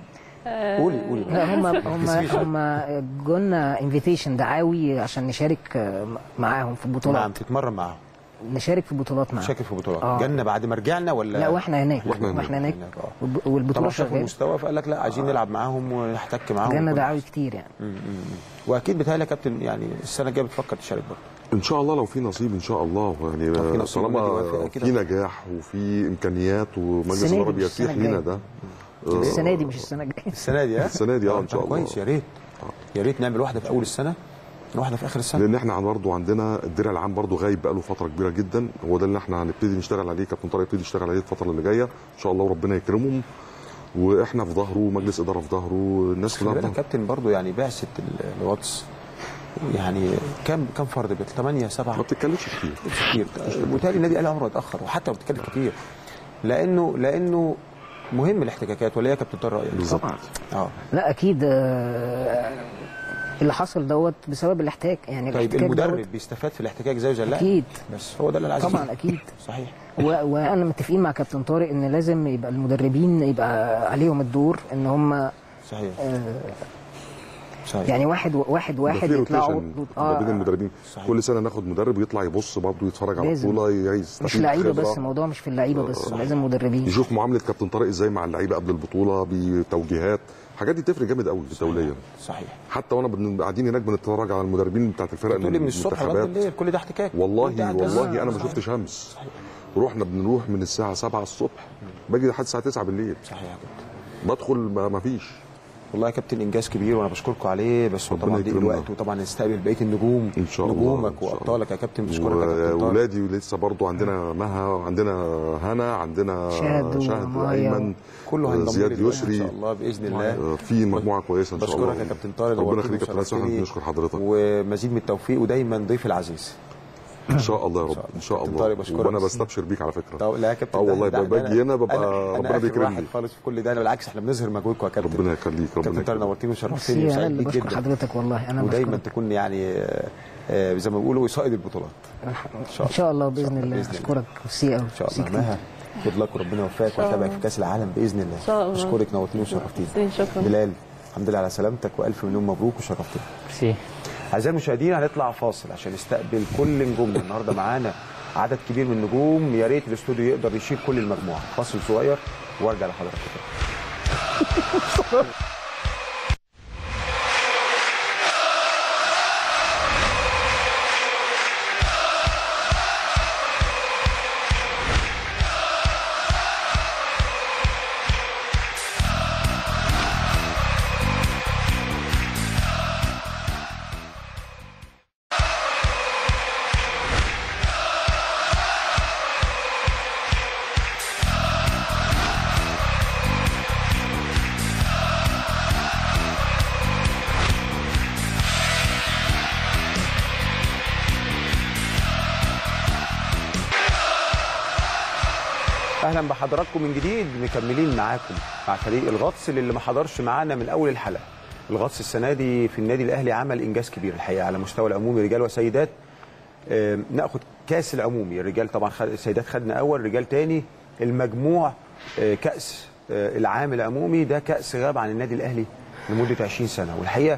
قولي قولي لا هم هم هم جولنا انفيتيشن دعاوي عشان نشارك آه، معاهم في نعم البطولات تتمرن معاهم نشارك في بطولات معاهم شاكر في بطولات آه. جالنا بعد ما رجعنا ولا لا واحنا هناك وإحنا هناك. واحنا هناك هناك، آه. والب- والبطوله طبعا شافوا شغاله المستوى فقال لك لا عايزين نلعب معاهم ونحتك معاهم جالنا وكل- دعاوي كتير يعني واكيد بتهيألي يا كابتن يعني السنه الجايه بتفكر تشارك برضه ان شاء الله لو في نصيب ان شاء الله يعني طب في نصيب طالما والنادي يوافق أكيد. في نجاح وفي امكانيات ومجلس السنة دي الاداره مش السنة بيتيح لينا الجاية. ده السنه دي مش السنه الجايه السنه دي ها؟ السنة دي، آه، إن طب شاء الله. كويس يا ريت يا ريت نعمل واحده في اول السنه واحده في اخر السنه لان احنا برضه عندنا الدرع العام برضه غايب بقاله فتره كبيره جدا هو ده اللي احنا هنبتدي نشتغل عليه كابتن طارق يبتدي يشتغل عليه الفتره اللي جايه ان شاء الله وربنا يكرمهم واحنا في ظهره مجلس اداره في ظهره الناس خلي كلها في بالك يا ظهره كابتن برضه يعني بعثه ال- الواتس يعني كم كم فرد بيت 8 ما 7 بتتكلمش كتير كتير وبالتالي النادي الاهلي عمره اتاخر وحتى لو بتتكلم كتير لانه لانه مهم الاحتكاكات ولا إيه يا كابتن طارق رايك بالظبط طبعا اه لا اكيد آه، اللي حصل دوت بسبب الاحتكاك يعني طيب الاحتكاك المدرب دوت بيستفاد في الاحتكاك زيه زي اللاعب اكيد بس هو ده اللي انا عايز طبعا أقوله. اكيد صحيح و... وانا متفقين مع كابتن طارق ان لازم يبقى المدربين يبقى عليهم الدور ان هم صحيح آه، صحيح يعني واحد واحد ده واحد في يطلعوا روتيشن ما بين المدربين صحيح. كل سنه ناخد مدرب يطلع يبص برضه يتفرج على لازم. البطوله يستفيد مش لعيبه خبرة. بس الموضوع مش في اللعيبه بس لازم مدربين يشوف معامله كابتن طارق ازاي مع اللعيبه قبل البطوله بتوجيهات الحاجات دي تفرق جامد قوي دوليا صحيح حتى وانا بن- قاعدين هناك بنتفرج على المدربين بتاعت الفرق تقول لي من الصبح لغايه المنتخبات بالليل كل ده احتكاك والله وأنت قاعد والله تسمع. انا ما شفتش شمس رحنا بنروح من الساعه 7 الصبح باجي لحد الساعه 9 بالليل صحيح يا كابتن بدخل ما ما فيش والله يا كابتن انجاز كبير وانا بشكركم عليه بس هو ربنا طبعا ضيق يكرمنا. الوقت وطبعا نستقبل بقيه النجوم إن شاء الله، نجومك إن شاء الله. وابطالك يا كابتن بشكرك يا كابتن طارق. واولادي لسه برضو عندنا مها عندنا هنا عندنا شهد شهد ومايا ايمن كله هينضم زياد لي دلوقتي ان يسري شاء الله باذن الله آه، في مجموعه كويسه ان شاء الله بشكرك يا كابتن طارق ربنا نورتني يخليك يا كابتن وشرفتني. اسامه نشكر حضرتك ومزيد من التوفيق ودايما ضيف العزيز ان شاء الله يا رب ان شاء كابتن الله طارق بشكرك. وانا بستبشر بيك على فكره طب لا يا كابتن اه ده- والله ده- ده باجي هنا أنا- ببقى أنا ربنا آخر بيكرمني واحد خالص في كل ده انا بالعكس احنا بنظهر مجهودكم يا كابتن ربنا يخليك ربنا كابتن طارق يكرمك نورتني وشرفتني ميرسي انا وسعيد اللي بيك بشكر جدا حضرتك والله انا ودايما بشكرك تكون يعني آه، آه، زي ما بيقولوا يصعد البطولات ان شاء ان شاء الله باذن الله بإذن الله. اشكرك ميرسي قوي ان شاء الله مها خد لك وربنا يوفقك شاء واتابعك الله. في كاس العالم باذن الله إن شاء الله. اشكرك نورتني وشرفتيني ميرسي، شكرا بلال الحمد لله على سلامتك والف مليون مبروك وشرفتني ميرسي اعزائي المشاهدين هنطلع فاصل عشان نستقبل كل نجومنا النهارده معانا عدد كبير من النجوم يا ريت الاستوديو يقدر يشيل كل المجموعه فاصل صغير وارجع لحضراتكم تاني. اهلا بحضراتكم من جديد مكملين معاكم مع فريق الغطس اللي ما حضرش معانا من اول الحلقه الغطس السنه دي في النادي الاهلي عمل انجاز كبير الحقيقه على مستوى العمومي رجال وسيدات آه، ناخد كاس العمومي الرجال طبعا خد السيدات خدنا اول رجال تاني المجموع آه، كاس آه، العام العمومي ده كاس غاب عن النادي الاهلي لمده 20 سنه والحقيقه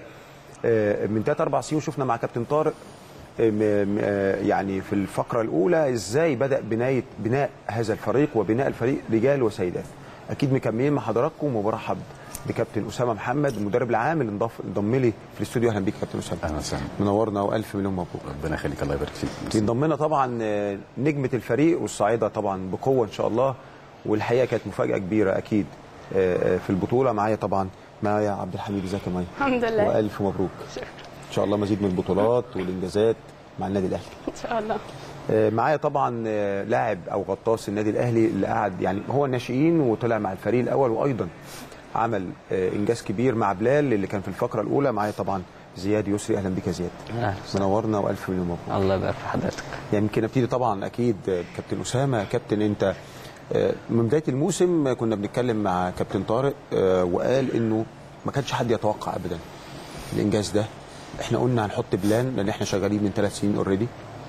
آه، من 3 4 سنين شفنا مع كابتن طارق م- م- آه، يعني في الفقره الاولى ازاي بدا بنايه بناء هذا الفريق وبناء الفريق رجال وسيدات اكيد مكملين مع حضراتكم وبرحب بكابتن اسامه محمد المدرب العام اللي انضاف انضم لي في الاستوديو اهلا بيك كابتن اسامه اهلا وسهلا منورنا والف مليون مبروك ربنا يخليك الله يبارك فيك بينضم لنا طبعا آه، نجمه الفريق والصاعده طبعا بقوه ان شاء الله والحقيقه كانت مفاجاه كبيره اكيد آه، آه، في البطوله معايا طبعا معايا عبد الحميد ازيك يا مايا الحمد لله والف مبروك ان شاء الله مزيد من البطولات والانجازات مع النادي الاهلي ان شاء الله آه، معايا طبعا آه، لاعب او غطاس النادي الاهلي اللي قعد يعني هو الناشئين وطلع مع الفريق الاول وايضا عمل آه، انجاز كبير مع بلال اللي كان في الفقره الاولى معايا طبعا زياد يسري اهلا بك يا زياد أهلا وسهلا. منورنا والف مليون مبروك الله يبارك في حضرتك يعني يمكن ابتدي طبعا اكيد آه، كابتن اسامه كابتن انت آه، من بدايه الموسم آه، كنا بنتكلم مع كابتن طارق آه، وقال انه ما كانش حد يتوقع ابدا الانجاز ده احنا قلنا هنحط بلان لان احنا شغالين من ثلاث سنين اوريدي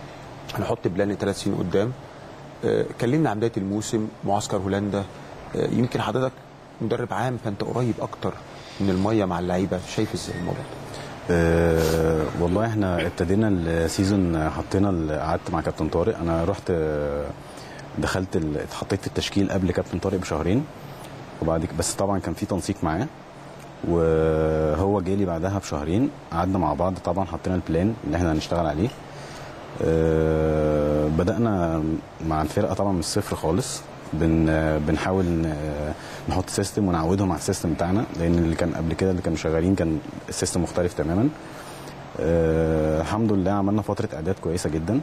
هنحط بلان لثلاث سنين قدام آه، كلمنا عن بدايه الموسم معسكر هولندا آه، يمكن حضرتك مدرب عام فانت قريب اكتر من الميه مع اللعيبه شايف ازاي الموضوع ده؟ أه والله احنا ابتدينا السيزون حطينا ال- قعدت مع كابتن طارق انا رحت آه، دخلت ال- اتحطيت في التشكيل قبل كابتن طارق بشهرين وبعد كده بس طبعا كان في تنسيق معاه وهو جالي بعدها بشهرين قعدنا مع بعض طبعا حطينا البلان اللي احنا هنشتغل عليه أه بدأنا مع الفرقة طبعا من الصفر خالص بن بنحاول ن- نحط سيستم ونعودهم على السيستم بتاعنا لان اللي كان قبل كده اللي كانوا شغالين كان السيستم مختلف تماما أه الحمد لله عملنا فتره اعداد كويسه جدا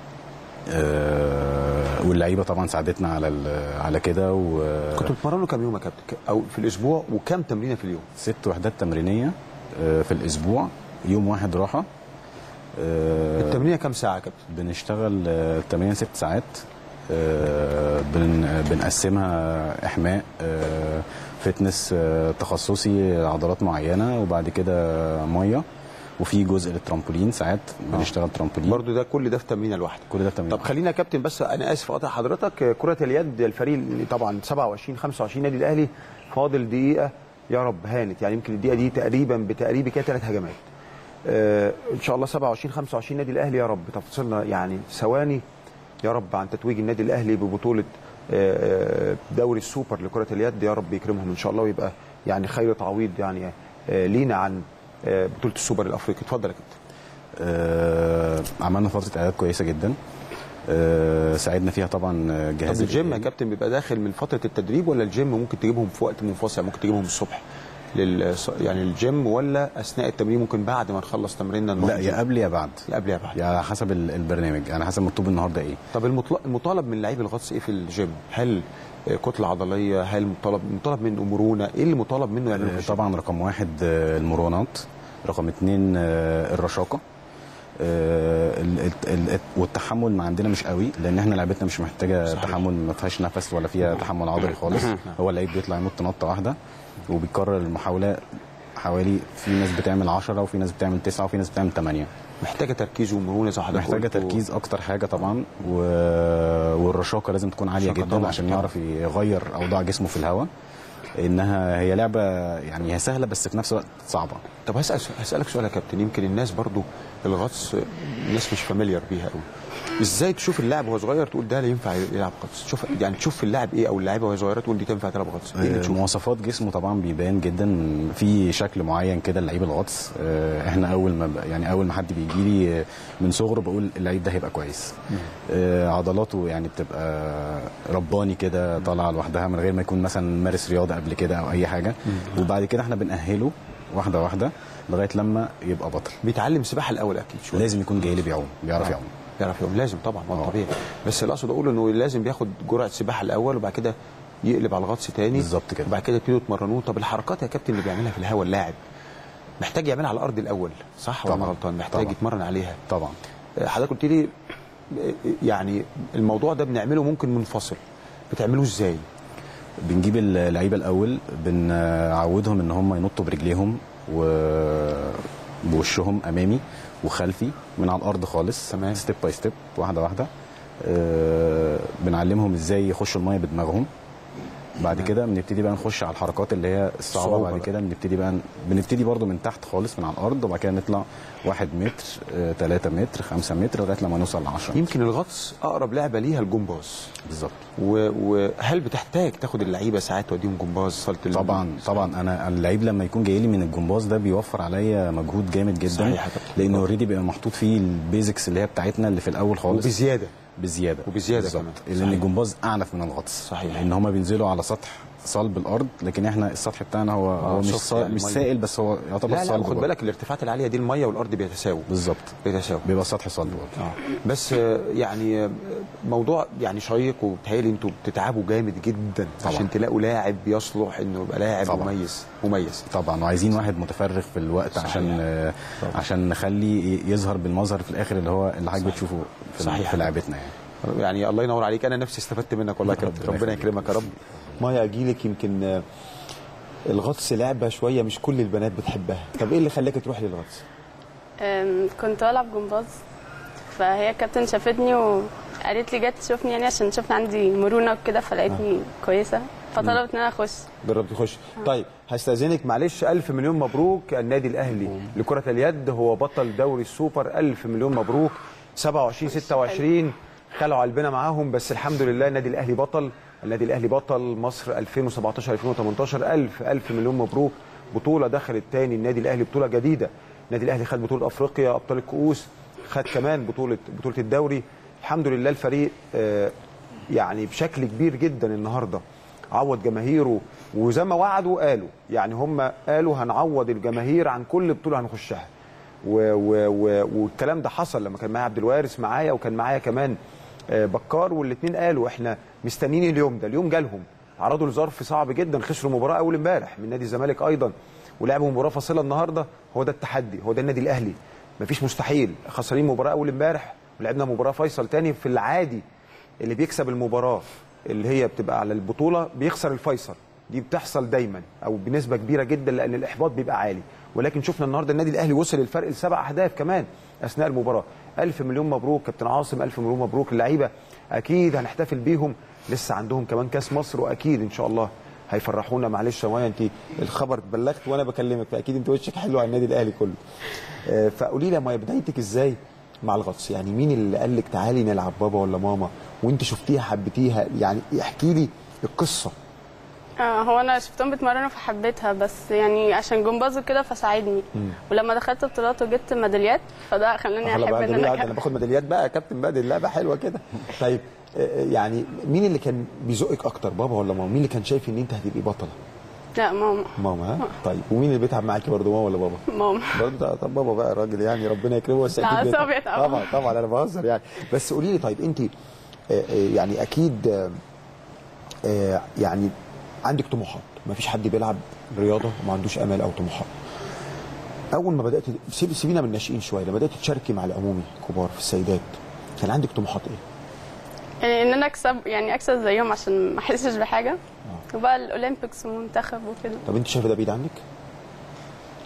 أه واللعيبه طبعا ساعدتنا على ال- على كده وست كنتوا بتتمرنوا كام يوم يا كابتن ك- او في الاسبوع وكام تمرينه في اليوم؟ وحدات تمرينيه أه في الاسبوع يوم واحد راحه أه التمرينه كام ساعه يا كابتن؟ بنشتغل آه، التمرين ست ساعات آه، بن بنقسمها احماء آه، فتنس آه، تخصصي عضلات معينه وبعد كده ميه وفي جزء للترامبولين ساعات بنشتغل ترامبولين برضو ده كل ده في تمرينه لوحده كل ده تمرين طب خلينا يا كابتن بس انا اسف اقطع حضرتك آه، كره اليد الفريق اللي طبعا 27 25 نادي الاهلي فاضل دقيقه يا رب هانت يعني يمكن الدقيقه دي تقريبا بتقريبي كده ثلاث هجمات آه ان شاء الله 27 25 نادي الاهلي يا رب تفصلنا يعني ثواني يا رب عن تتويج النادي الاهلي ببطوله آه، آه، دوري السوبر لكره اليد يا رب يكرمهم ان شاء الله ويبقى يعني خير تعويض يعني آه، لينا عن آه، بطوله السوبر الافريقي اتفضل يا كابتن آه، عملنا فتره اعداد كويسه جدا آه، ساعدنا فيها طبعا طب جهاز الجيم يا الإداري. كابتن بيبقى داخل من فتره التدريب ولا الجيم ممكن تجيبهم في وقت منفصل ممكن تجيبهم الصبح لل يعني الجيم ولا اثناء التمرين ممكن بعد ما نخلص تمريننا نروح لا الجيم؟ يا قبل يا بعد يا قبل يا بعد يعني على حسب ال- البرنامج على حسب مطلوب النهارده ايه طب المطل- المطالب من لعيب الغطس ايه في الجيم؟ هل آه، كتله عضليه؟ هل مطالب مطالب منه مرونه؟ ايه اللي مطالب منه يعمله في آه، الجيم؟ طبعا رقم واحد آه، المرونات رقم اتنين آه، الرشاقه آه، ال- ال- ال- والتحمل ما عندنا مش قوي لان احنا لعبتنا مش محتاجه صحيح. تحمل ما فيهاش نفس ولا فيها تحمل عضلي خالص هو اللعيب بيطلع ينط نطه واحده وبيكرر المحاوله حوالي في ناس بتعمل 10 وفي ناس بتعمل 9 وفي ناس بتعمل 8 محتاجه تركيز ومرونه زي ما حضرتك محتاجه قلت و- تركيز اكتر حاجه طبعا و... والرشاقه لازم تكون عاليه الرشاقة جدا طبعاً، عشان طبعاً. يعرف يغير اوضاع جسمه في الهواء انها هي لعبه يعني هي سهله بس في نفس الوقت صعبه طب هسأل هسألك سؤال يا كابتن يمكن الناس برضو الغطس الناس مش فاميليار بيها قوي ازاي تشوف اللاعب وهو صغير تقول ده لا ينفع يلعب غطس تشوف يعني تشوف في اللاعب ايه او اللاعيبه وهي صغيره تقول دي تنفع تلعب غطس ايه اللي آه، تشوفه مواصفات جسمه طبعا بيبان جدا في شكل معين كده لعيب الغطس آه، احنا اول ما ب- يعني اول ما حد بيجي لي آه، من صغره بقول اللعيب ده هيبقى كويس آه، عضلاته يعني بتبقى رباني كده طالعه لوحدها من غير ما يكون مثلا مارس رياضه قبل كده او اي حاجه وبعد كده احنا بنأهله واحده واحده لغايه لما يبقى بطل بيتعلم سباحه الاول اكيد شويه لازم يكون جاي لي بيعوم بيعرف يعوم يعرف يوم لازم طبعا ما هو آه. طبيعي بس اللي اقصد اقوله انه لازم بياخد جرعه سباحه الاول وبعد كده يقلب على الغطس تاني بالظبط كده. وبعد كده يبتدوا يتمرنوه طب الحركات يا كابتن اللي بيعملها في الهواء اللاعب محتاج يعملها على الارض الاول صح ولا أنا طبعاً. غلطان محتاج طبعاً. يتمرن عليها طبعا حضرتك قلت لي يعني الموضوع ده بنعمله ممكن منفصل بتعملوه ازاي بنجيب اللعيبه الاول بنعودهم ان هم ينطوا برجليهم وبوشهم امامي وخلفي من على الارض خالص تمام. ستيب باي ستيب واحده واحده آه، بنعلمهم ازاي يخشوا الميه بدماغهم بعد كده بنبتدي بقى نخش على الحركات اللي هي الصعبه الصعوبة بعد بقى. كده بنبتدي بقى بنبتدي برضو من تحت خالص من على الارض وبعد كده نطلع واحد متر 3 متر 5 متر لغايه لما نوصل ل 10 يمكن الغطس اقرب لعبه ليها الجمباز بالظبط و- وهل بتحتاج تاخد اللعيبه ساعات توديهم جمباز صاله ال- طبعا طبعا انا اللعيب لما يكون جاي لي من الجمباز ده بيوفر عليا مجهود جامد جدا صحيح يا كابتن. لانه اوريدي بيبقى محطوط فيه البيزكس اللي هي بتاعتنا اللي في الاول خالص وبزياده بزياده وبزيادة بالظبط. كمان. لان صحيح. الجمباز اعنف من الغطس صحيح. لان هما بينزلوا على سطح صلب الارض لكن احنا السطح بتاعنا هو هو مش سطح صا... يعني مش مية. سائل بس هو يعتبر لا لا صلب خد برضه. بالك الارتفاعات العاليه دي الميه والارض بيتساووا بالظبط بيتساووا بيبقى سطح صلب برضه اه بس آه، يعني آه، موضوع يعني شيق وبتهيألي انتوا بتتعبوا جامد جدا طبعا. عشان تلاقوا لاعب يصلح انه يبقى لاعب طبعا. مميز مميز طبعا وعايزين واحد متفرغ في الوقت صحيح. عشان آه، عشان نخليه يظهر بالمظهر في الاخر اللي هو اللي حضرتك بتشوفه في, صحيح. في لعبتنا يعني يعني الله ينور عليك انا نفسي استفدت منك والله يا كابتن ربنا ربنا يخليك. يكرمك يا رب مايا اجيلك يمكن آه، الغطس لعبه شويه مش كل البنات بتحبها طب ايه اللي خلاك تروح للغطس أم، كنت بلعب جمباز فهي الكابتن شافتني وقالت لي جت تشوفني يعني عشان شفنا عندي مرونه وكده فلقيتني كويسه فطلبت ان انا اخش جربت تخش طيب هستاذنك معلش الف مليون مبروك النادي الاهلي لكره اليد هو بطل دوري السوبر الف مليون مبروك 27 26 خلعوا قلبنا معاهم بس الحمد لله النادي الاهلي بطل النادي الاهلي بطل مصر 2017 2018 الف الف مليون مبروك بطوله دخلت تاني النادي الاهلي بطوله جديده النادي الاهلي خد بطوله افريقيا ابطال الكؤوس خد كمان بطوله بطوله الدوري الحمد لله الفريق آه، يعني بشكل كبير جدا النهارده عوض جماهيره وزي ما وعدوا قالوا يعني هم قالوا هنعوض الجماهير عن كل بطوله هنخشها و و و والكلام ده حصل لما كان معايا عبد الوارث معايا وكان معايا كمان آه، بكار والاثنين قالوا احنا مستنيين اليوم ده اليوم جالهم عرضوا لظرف صعب جدا خسروا مباراه اول امبارح من نادي الزمالك ايضا ولعبوا مباراه فاصله النهارده هو ده التحدي هو ده النادي الاهلي مفيش مستحيل خسرين مباراه اول امبارح ولعبنا مباراه فيصل تاني في العادي اللي بيكسب المباراه اللي هي بتبقى على البطوله بيخسر الفيصل دي بتحصل دايما او بنسبه كبيره جدا لان الاحباط بيبقى عالي ولكن شفنا النهارده النادي الاهلي وصل الفرق لسبع اهداف كمان اثناء المباراه الف مليون مبروك كابتن عاصم الف مليون مبروك اللعيبه اكيد هنحتفل بيهم لسه عندهم كمان كاس مصر واكيد ان شاء الله هيفرحونا معلش يا مايا انت الخبر بلغت وانا بكلمك فاكيد انت وشك حلو على النادي الاهلي كله آه، فقولي لي يا مايا بدايتك ازاي مع الغطس يعني مين اللي قال لك تعالي نلعب بابا ولا ماما وانت شفتيها حبيتيها يعني احكي لي القصه آه هو انا شفتهم بيتمرنوا فحبيتها بس يعني عشان جمباز وكده فساعدني ولما دخلت بطولات وجبت ميداليات فده خلاني خلاص احب بقى ان ده انا انا أكمل. باخد ميداليات بقى يا كابتن بقى دي اللعبه حلوه كده طيب آه، يعني مين اللي كان بيزقك اكتر بابا ولا ماما مين اللي كان شايف ان انت هتبقي بطله لا ماما ماما ها طيب ومين اللي بيتعب معاكي برضه ماما ولا بابا ماما برضه طب بابا بقى راجل يعني ربنا يكرمه بس لا، اكيد بيتعب. أعصابي طبعا. طبعا طبعا انا بهزر يعني بس قولي لي طيب انت آه، آه، يعني اكيد آه، آه، يعني عندك طموحات ما فيش حد بيلعب رياضه وما عندوش امال او طموحات اول ما بدات سيب- سيبينا من الناشئين شويه لما بدات تشاركي مع العمومي كبار في السيدات كان عندك طموحات ايه؟ يعني ان انا اكسب يعني اكسب زيهم عشان ما احسش بحاجه وبقى الاولمبيكس والمنتخب وكده طب انت شايفه ده بعيد عنك؟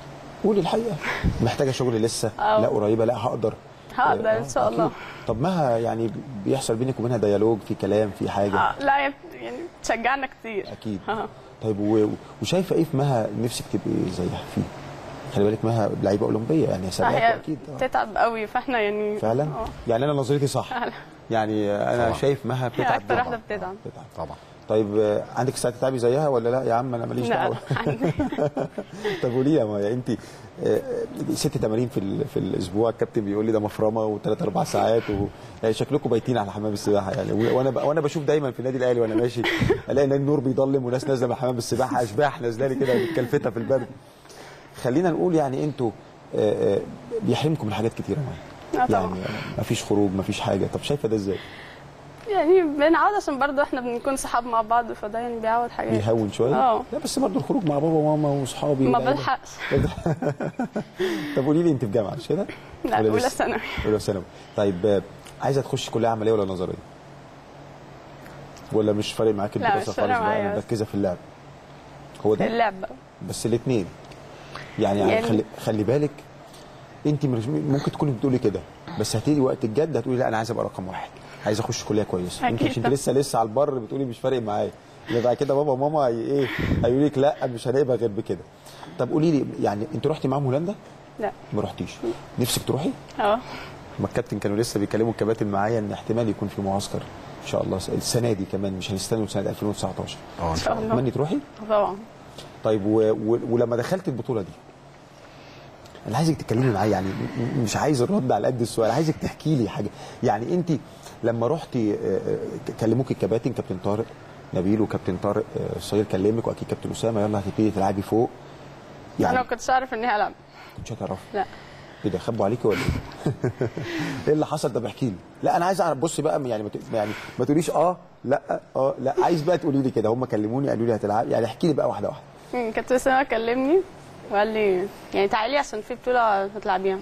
قولي الحقيقه محتاجه شغل لسه آه. لا قريبه لا هقدر هقدر ان شاء أكيد. الله طب مها يعني بيحصل بينك وبينها ديالوج في كلام في حاجه آه لا هي يعني تشجعنا كتير اكيد آه. طيب و... وشايفه ايه في مها نفسك تبقي زيها فيه خلي بالك مها لعيبه اولمبيه يعني آه، سباقات هي اكيد بتتعب قوي فاحنا يعني فعلا آه. يعني انا نظرتي صح فعلا. يعني انا طبعا. شايف مها هي بتتعب اكتر واحده طبعاً. بتدعم بتتعب طبعا طيب آه، عندك ساعه تتعبي زيها ولا لا يا عم انا ماليش لا دعوه عندي طب قولي يا مايا انت آه، ست تمارين في ال- في الاسبوع الكابتن بيقول لي ده مفرمه وثلاث اربع ساعات و... يعني شكلكم بايتين على حمام السباحه يعني و- وانا ب... وانا بشوف دايما في النادي الاهلي وانا ماشي الاقي نادي النور بيضلم وناس نازله من حمام السباحه اشباح نازله لي كده متكلفته في البرد خلينا نقول يعني انتوا آه، آه، بيحرمكم من حاجات كتيره معايا آه طبعا يعني ما فيش خروج ما فيش حاجه طب شايفه ده ازاي يعني بنعود عشان برضه احنا بنكون صحاب مع بعض فده يعني بيعود حاجات بيهون شويه اه لا بس برضه الخروج مع بابا وماما واصحابي ما والعيلة. بلحقش طب قولي لي انت في جامعه مش كده لا ولا اولى لسه؟ ثانوي اولى ثانوي طيب آه، عايزه تخش كليه عمليه ولا نظريه ولا مش فارق معاك لا، الدراسه مش فارقة خالص بقى معايا. مركزه في اللعب هو ده اللعب بقى بس الاثنين يعني, يعني يعني- خلي, خلي بالك انت مش- ممكن تكوني بتقولي كده بس هتيجي وقت الجد هتقولي لا انا عايز ابقى رقم واحد عايز اخش كليه كويسه انت أكيد مش انت لسه لسه على البر بتقولي مش فارق معايا يبقى بعد كده بابا وماما هي ايه هيقولوا لك لا مش هنبقى غير بكده طب قولي لي يعني انت رحتي معاهم هولندا لا ما رحتيش نفسك تروحي اه ما الكابتن كانوا لسه بيكلموا الكباتن معايا ان احتمال يكون في معسكر ان شاء الله السنه دي كمان مش هنستنى سنه 2019 اه ان ان شاء شاء الله الله تمني تروحي طبعا طيب و... و... ولما دخلت البطوله دي انا عايزك تتكلمي معايا يعني م- م- مش عايز الرد على قد السؤال عايزك تحكي لي حاجه يعني انت لما رحتي آه، آه، كلموك الكباتن كابتن طارق نبيل وكابتن طارق آه، الصغير كلمك واكيد كابتن اسامه يلا هتبتدي تلعبي فوق انا يعني ما كنتش اعرف اني هلعب مش هتعرفي لا ايه ده خبوا عليكي ولا ايه؟ ايه اللي حصل ده احكي لي لا انا عايز اعرف بصي بقى يعني ما ت- يعني ما تقوليش اه لا اه لا عايز بقى تقولي لي كده هم كلموني قالوا لي هتلعب يعني احكي لي بقى واحده واحده مم، كابتن اسامه كلمني وقال لي يعني تعالي عشان في بطوله هتلعبيها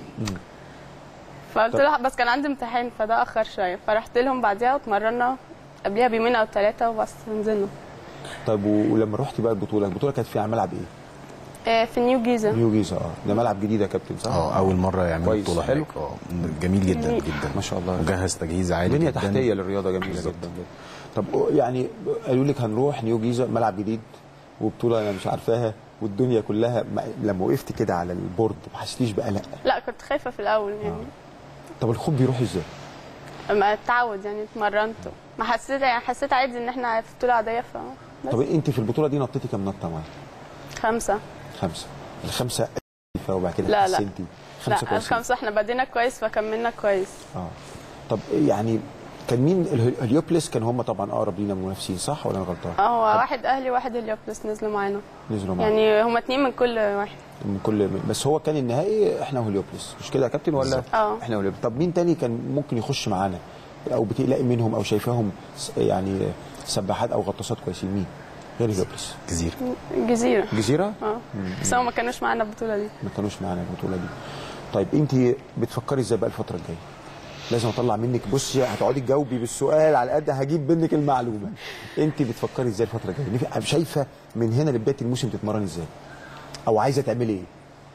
فقلت طب- له بس كان عندي امتحان فده اخر شويه فرحت لهم بعديها واتمرنا قبلها بيومين او ثلاثه وبس نزلنا طيب و- ولما رحتي بقى البطوله البطوله كانت في على ملعب ايه؟ آه، في نيو جيزه نيو جيزه اه ده ملعب جديد يا كابتن صح؟ اه اول مره يعملوا كويس، بطوله حلو. هناك اه جميل جدا جدا ما شاء الله مجهز تجهيز عالي بنيه جدا تحتيه للرياضه جميله بالظبط. جدا جدا طب يعني قالوا لك هنروح نيو جيزه ملعب جديد وبطوله انا مش عارفاها والدنيا كلها ما- لما وقفت كده على البورد ما حسيتيش بقلق لا كنت خايفه في الاول يعني طب الخوف بيروح ازاي؟ اما اتعود يعني اتمرنت ما حسيت يعني حسيت عادي ان احنا في بطوله عاديه ف بس. طب انت في البطوله دي نطيتي كام نطه معايا؟ خمسه خمسه الخمسه خايفه وبعد كده لا، لا. حسنتي لا خمسه كويسين الخمسه احنا بدينا كويس فكملنا كويس اه طب يعني كان مين الهي- الهليوبلس كان هم طبعا اقرب لينا منافسين صح ولا انا غلطان؟ اه هو واحد اهلي وواحد هليوبلس نزلوا معانا نزلوا معانا يعني هما اتنين من كل واحد من كل بس هو كان النهائي احنا وهليوبلس مش كده يا كابتن ولا بالظبط. اه. احنا وهليوبلس طب مين تاني كان ممكن يخش معانا او بتقلقي منهم او شايفاهم س- يعني سباحات او غطاسات كويسين مين غير هليوبلس جزيره جزيره جزيره اه بس هما ما كانوش معانا البطوله دي ما كانوش معانا البطوله دي طيب انت بتفكري ازاي بقى الفتره الجايه لازم اطلع منك بصي هتقعدي تجاوبي بالسؤال على قد هجيب منك المعلومه انت بتفكري ازاي الفتره الجايه نف- شايفه من هنا لبدايه الموسم تتمرن ازاي او عايزه تعملي ايه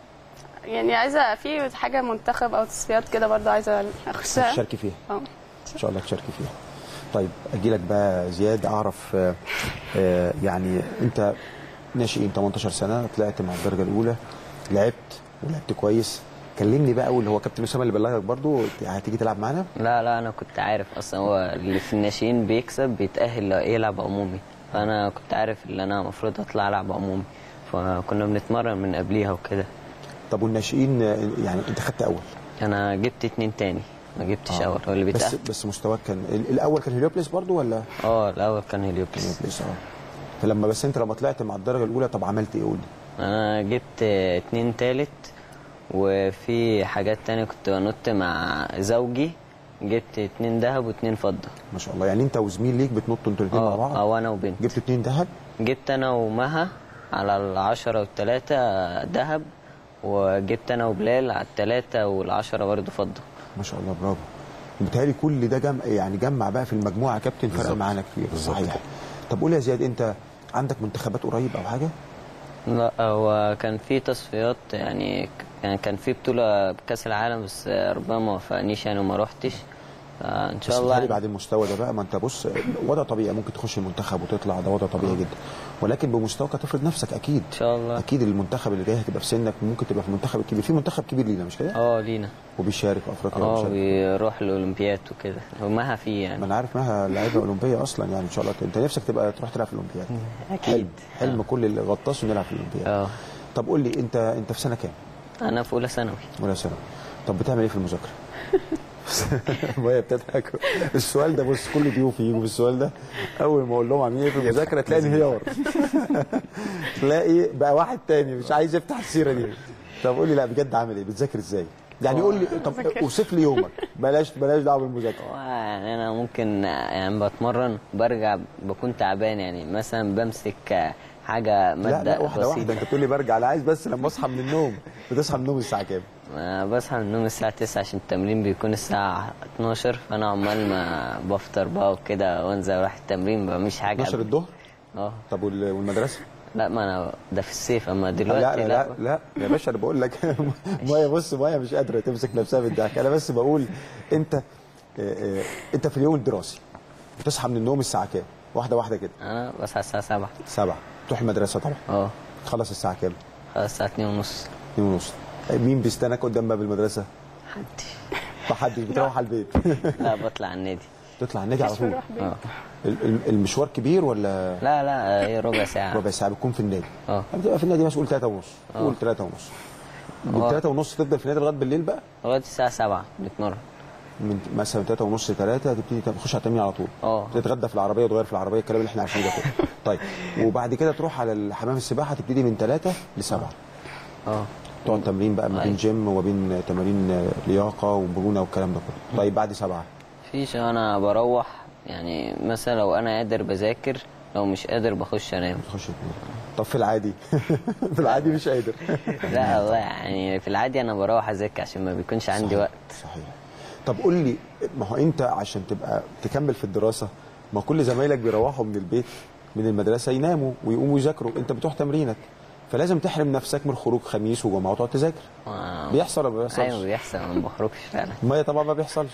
يعني عايزه في حاجه منتخب او تصفيات كده برضه عايزه اخشها تشاركي فيها اه ان شاء الله تشاركي فيها طيب اجي لك بقى زياد اعرف آه، آه، يعني انت ناشئين 18 سنه طلعت مع الدرجه الاولى لعبت ولعبت كويس كلمني بقى اول هو كابتن اسامه اللي بلغك برضو هتيجي تلعب معانا لا لا انا كنت عارف اصلا هو اللي في الناشئين بيكسب بيتاهل لو يلعب عمومي فانا كنت عارف ان انا المفروض اطلع العب عمومي فكنا بنتمرن من قبليها وكده طب والناشئين آه، يعني انت خدت اول انا جبت اتنين تاني ما جبتش آه. اول هو اللي بس بيتاهل بس مستواك كان ال- الاول كان هليوبلس برضو ولا اه الاول كان هليوبلس هليوبلس اه فلما بس انت لما طلعت مع الدرجه الاولى طب عملت ايه قول لي انا جبت اتنين تالت وفي حاجات تانية كنت بنط مع زوجي جبت اتنين دهب واتنين فضة ما شاء الله يعني انت وزميل ليك بتنطوا انتوا الاثنين مع بعض اه او انا وبنت جبتوا اثنين ذهب جبت انا ومها على العشرة والتلاتة دهب وجبت انا وبلال على التلاتة والعشرة برضه فضة ما شاء الله برافو بيتهيألي كل ده جمع يعني جمع بقى في المجموعه يا كابتن فرق بالظبط. معانا كتير بالظبط صحيح كده. طب قول يا زياد انت عندك منتخبات قريب او حاجه لا هو كان في تصفيات يعني ك- يعني كان في بطولة بكأس العالم بس ربنا ما وفقنيش يعني وما روحتش فإن بس شاء الله بتهيألي يعني بعد المستوى ده بقى ما انت بص وضع طبيعي ممكن تخش المنتخب وتطلع ده وضع طبيعي جدا ولكن بمستواك هتفرض نفسك اكيد إن شاء الله اكيد المنتخب اللي جاي هتبقى في سنك ممكن تبقى في المنتخب الكبير في منتخب كبير لينا مش كده اه لينا وبيشارك في افريقيا اه وبيشارك بيروح الأولمبياد وكده ومها فيه ما يعني انا عارف انها لعيبه اولمبيه اصلا يعني ان شاء الله انت نفسك تبقى تروح تلعب في الاولمبياد أكيد حلم حلم كل اللي غطاس انه يلعب في الاولمبياد اه طب قول لي انت انت في سنه كام أنا في أولى ثانوي ولا سنه طب بتعمل ايه في المذاكره وهي بتضحك السؤال ده بص كل ضيوفي يجوا بالسؤال ده اول ما اقول لهم عاملين ايه في المذاكره تلاقي انهيار تلاقي بقى واحد تاني مش عايز يفتح السيره دي طب قول لي لا بجد عامل ايه بتذاكر ازاي يعني قول لي طب اوصف لي يومك بلاش بلاش دعوه بالمذاكره يعني انا ممكن يعني بتمرن برجع بكون تعبان يعني مثلا بمسك حاجه لا ماده لا واحده واحده بسيطه انت بتقول لي برجع انا عايز بس لما اصحى من النوم بتصحى من النوم الساعه كام أنا بصحى من النوم الساعه 9 عشان التمرين بيكون الساعه 12 فانا عمال ما بفطر بقى وكده وانزل اروح التمرين ما بعملش حاجه 12 قبل. الظهر اه طب وال- والمدرسه لا ما انا ده في الصيف اما لا دلوقتي لا لا لا يا باشا انا بقول لك مايا بص مايا مش قادره تمسك نفسها بالضحك انا بس بقول انت آه، آه، انت في اليوم الدراسي بتصحى من النوم الساعه كام واحده واحده كده انا بصحى الساعه 7 سبعة تروح المدرسه طبعا اه تخلص الساعه كام خلاص الساعه 2 ونص 2 ونص مين بيستناك قدام باب المدرسه حد محدش بتروح على البيت لا بطلع على النادي تطلع النادي على طول اه ال- ال- المشوار كبير ولا لا لا هي ربع ساعه ربع ساعه بتكون في النادي اه بتبقى في النادي مسؤول 3 ونص قول 3 ونص من آه. 3 ونص تفضل في النادي لغايه بالليل بقى لغايه الساعه 7 بنتمرن من مثلا 3 ونص 3 هتبتدي تخش على التمرين على طول اه تتغدى في العربيه وتغير في العربيه الكلام اللي احنا عارفينه ده كله طيب وبعد كده تروح على حمام السباحه تبتدي من 3 ل 7 اه تقعد تمرين بقى ما بين أيوة. جيم وبين تمارين لياقه ومرونه والكلام ده كله طيب بعد 7 فيش انا بروح يعني مثلا لو انا قادر بذاكر لو مش قادر بخش انام تخش تنام. طب في العادي في العادي مش قادر لا والله يعني في العادي انا بروح اذاكر عشان ما بيكونش عندي صحيح. وقت صحيح طب قول لي ما هو انت عشان تبقى تكمل في الدراسه ما كل زمايلك بيروحوا من البيت من المدرسه يناموا ويقوموا يذاكروا انت بتروح تمرينك فلازم تحرم نفسك من خروج خميس وجمعه وتقعد تذاكر آه. بيحصل ولا ما بيحصلش؟ ايوه بيحصل ما بخرجش فعلا مايا طبعا ما بيحصلش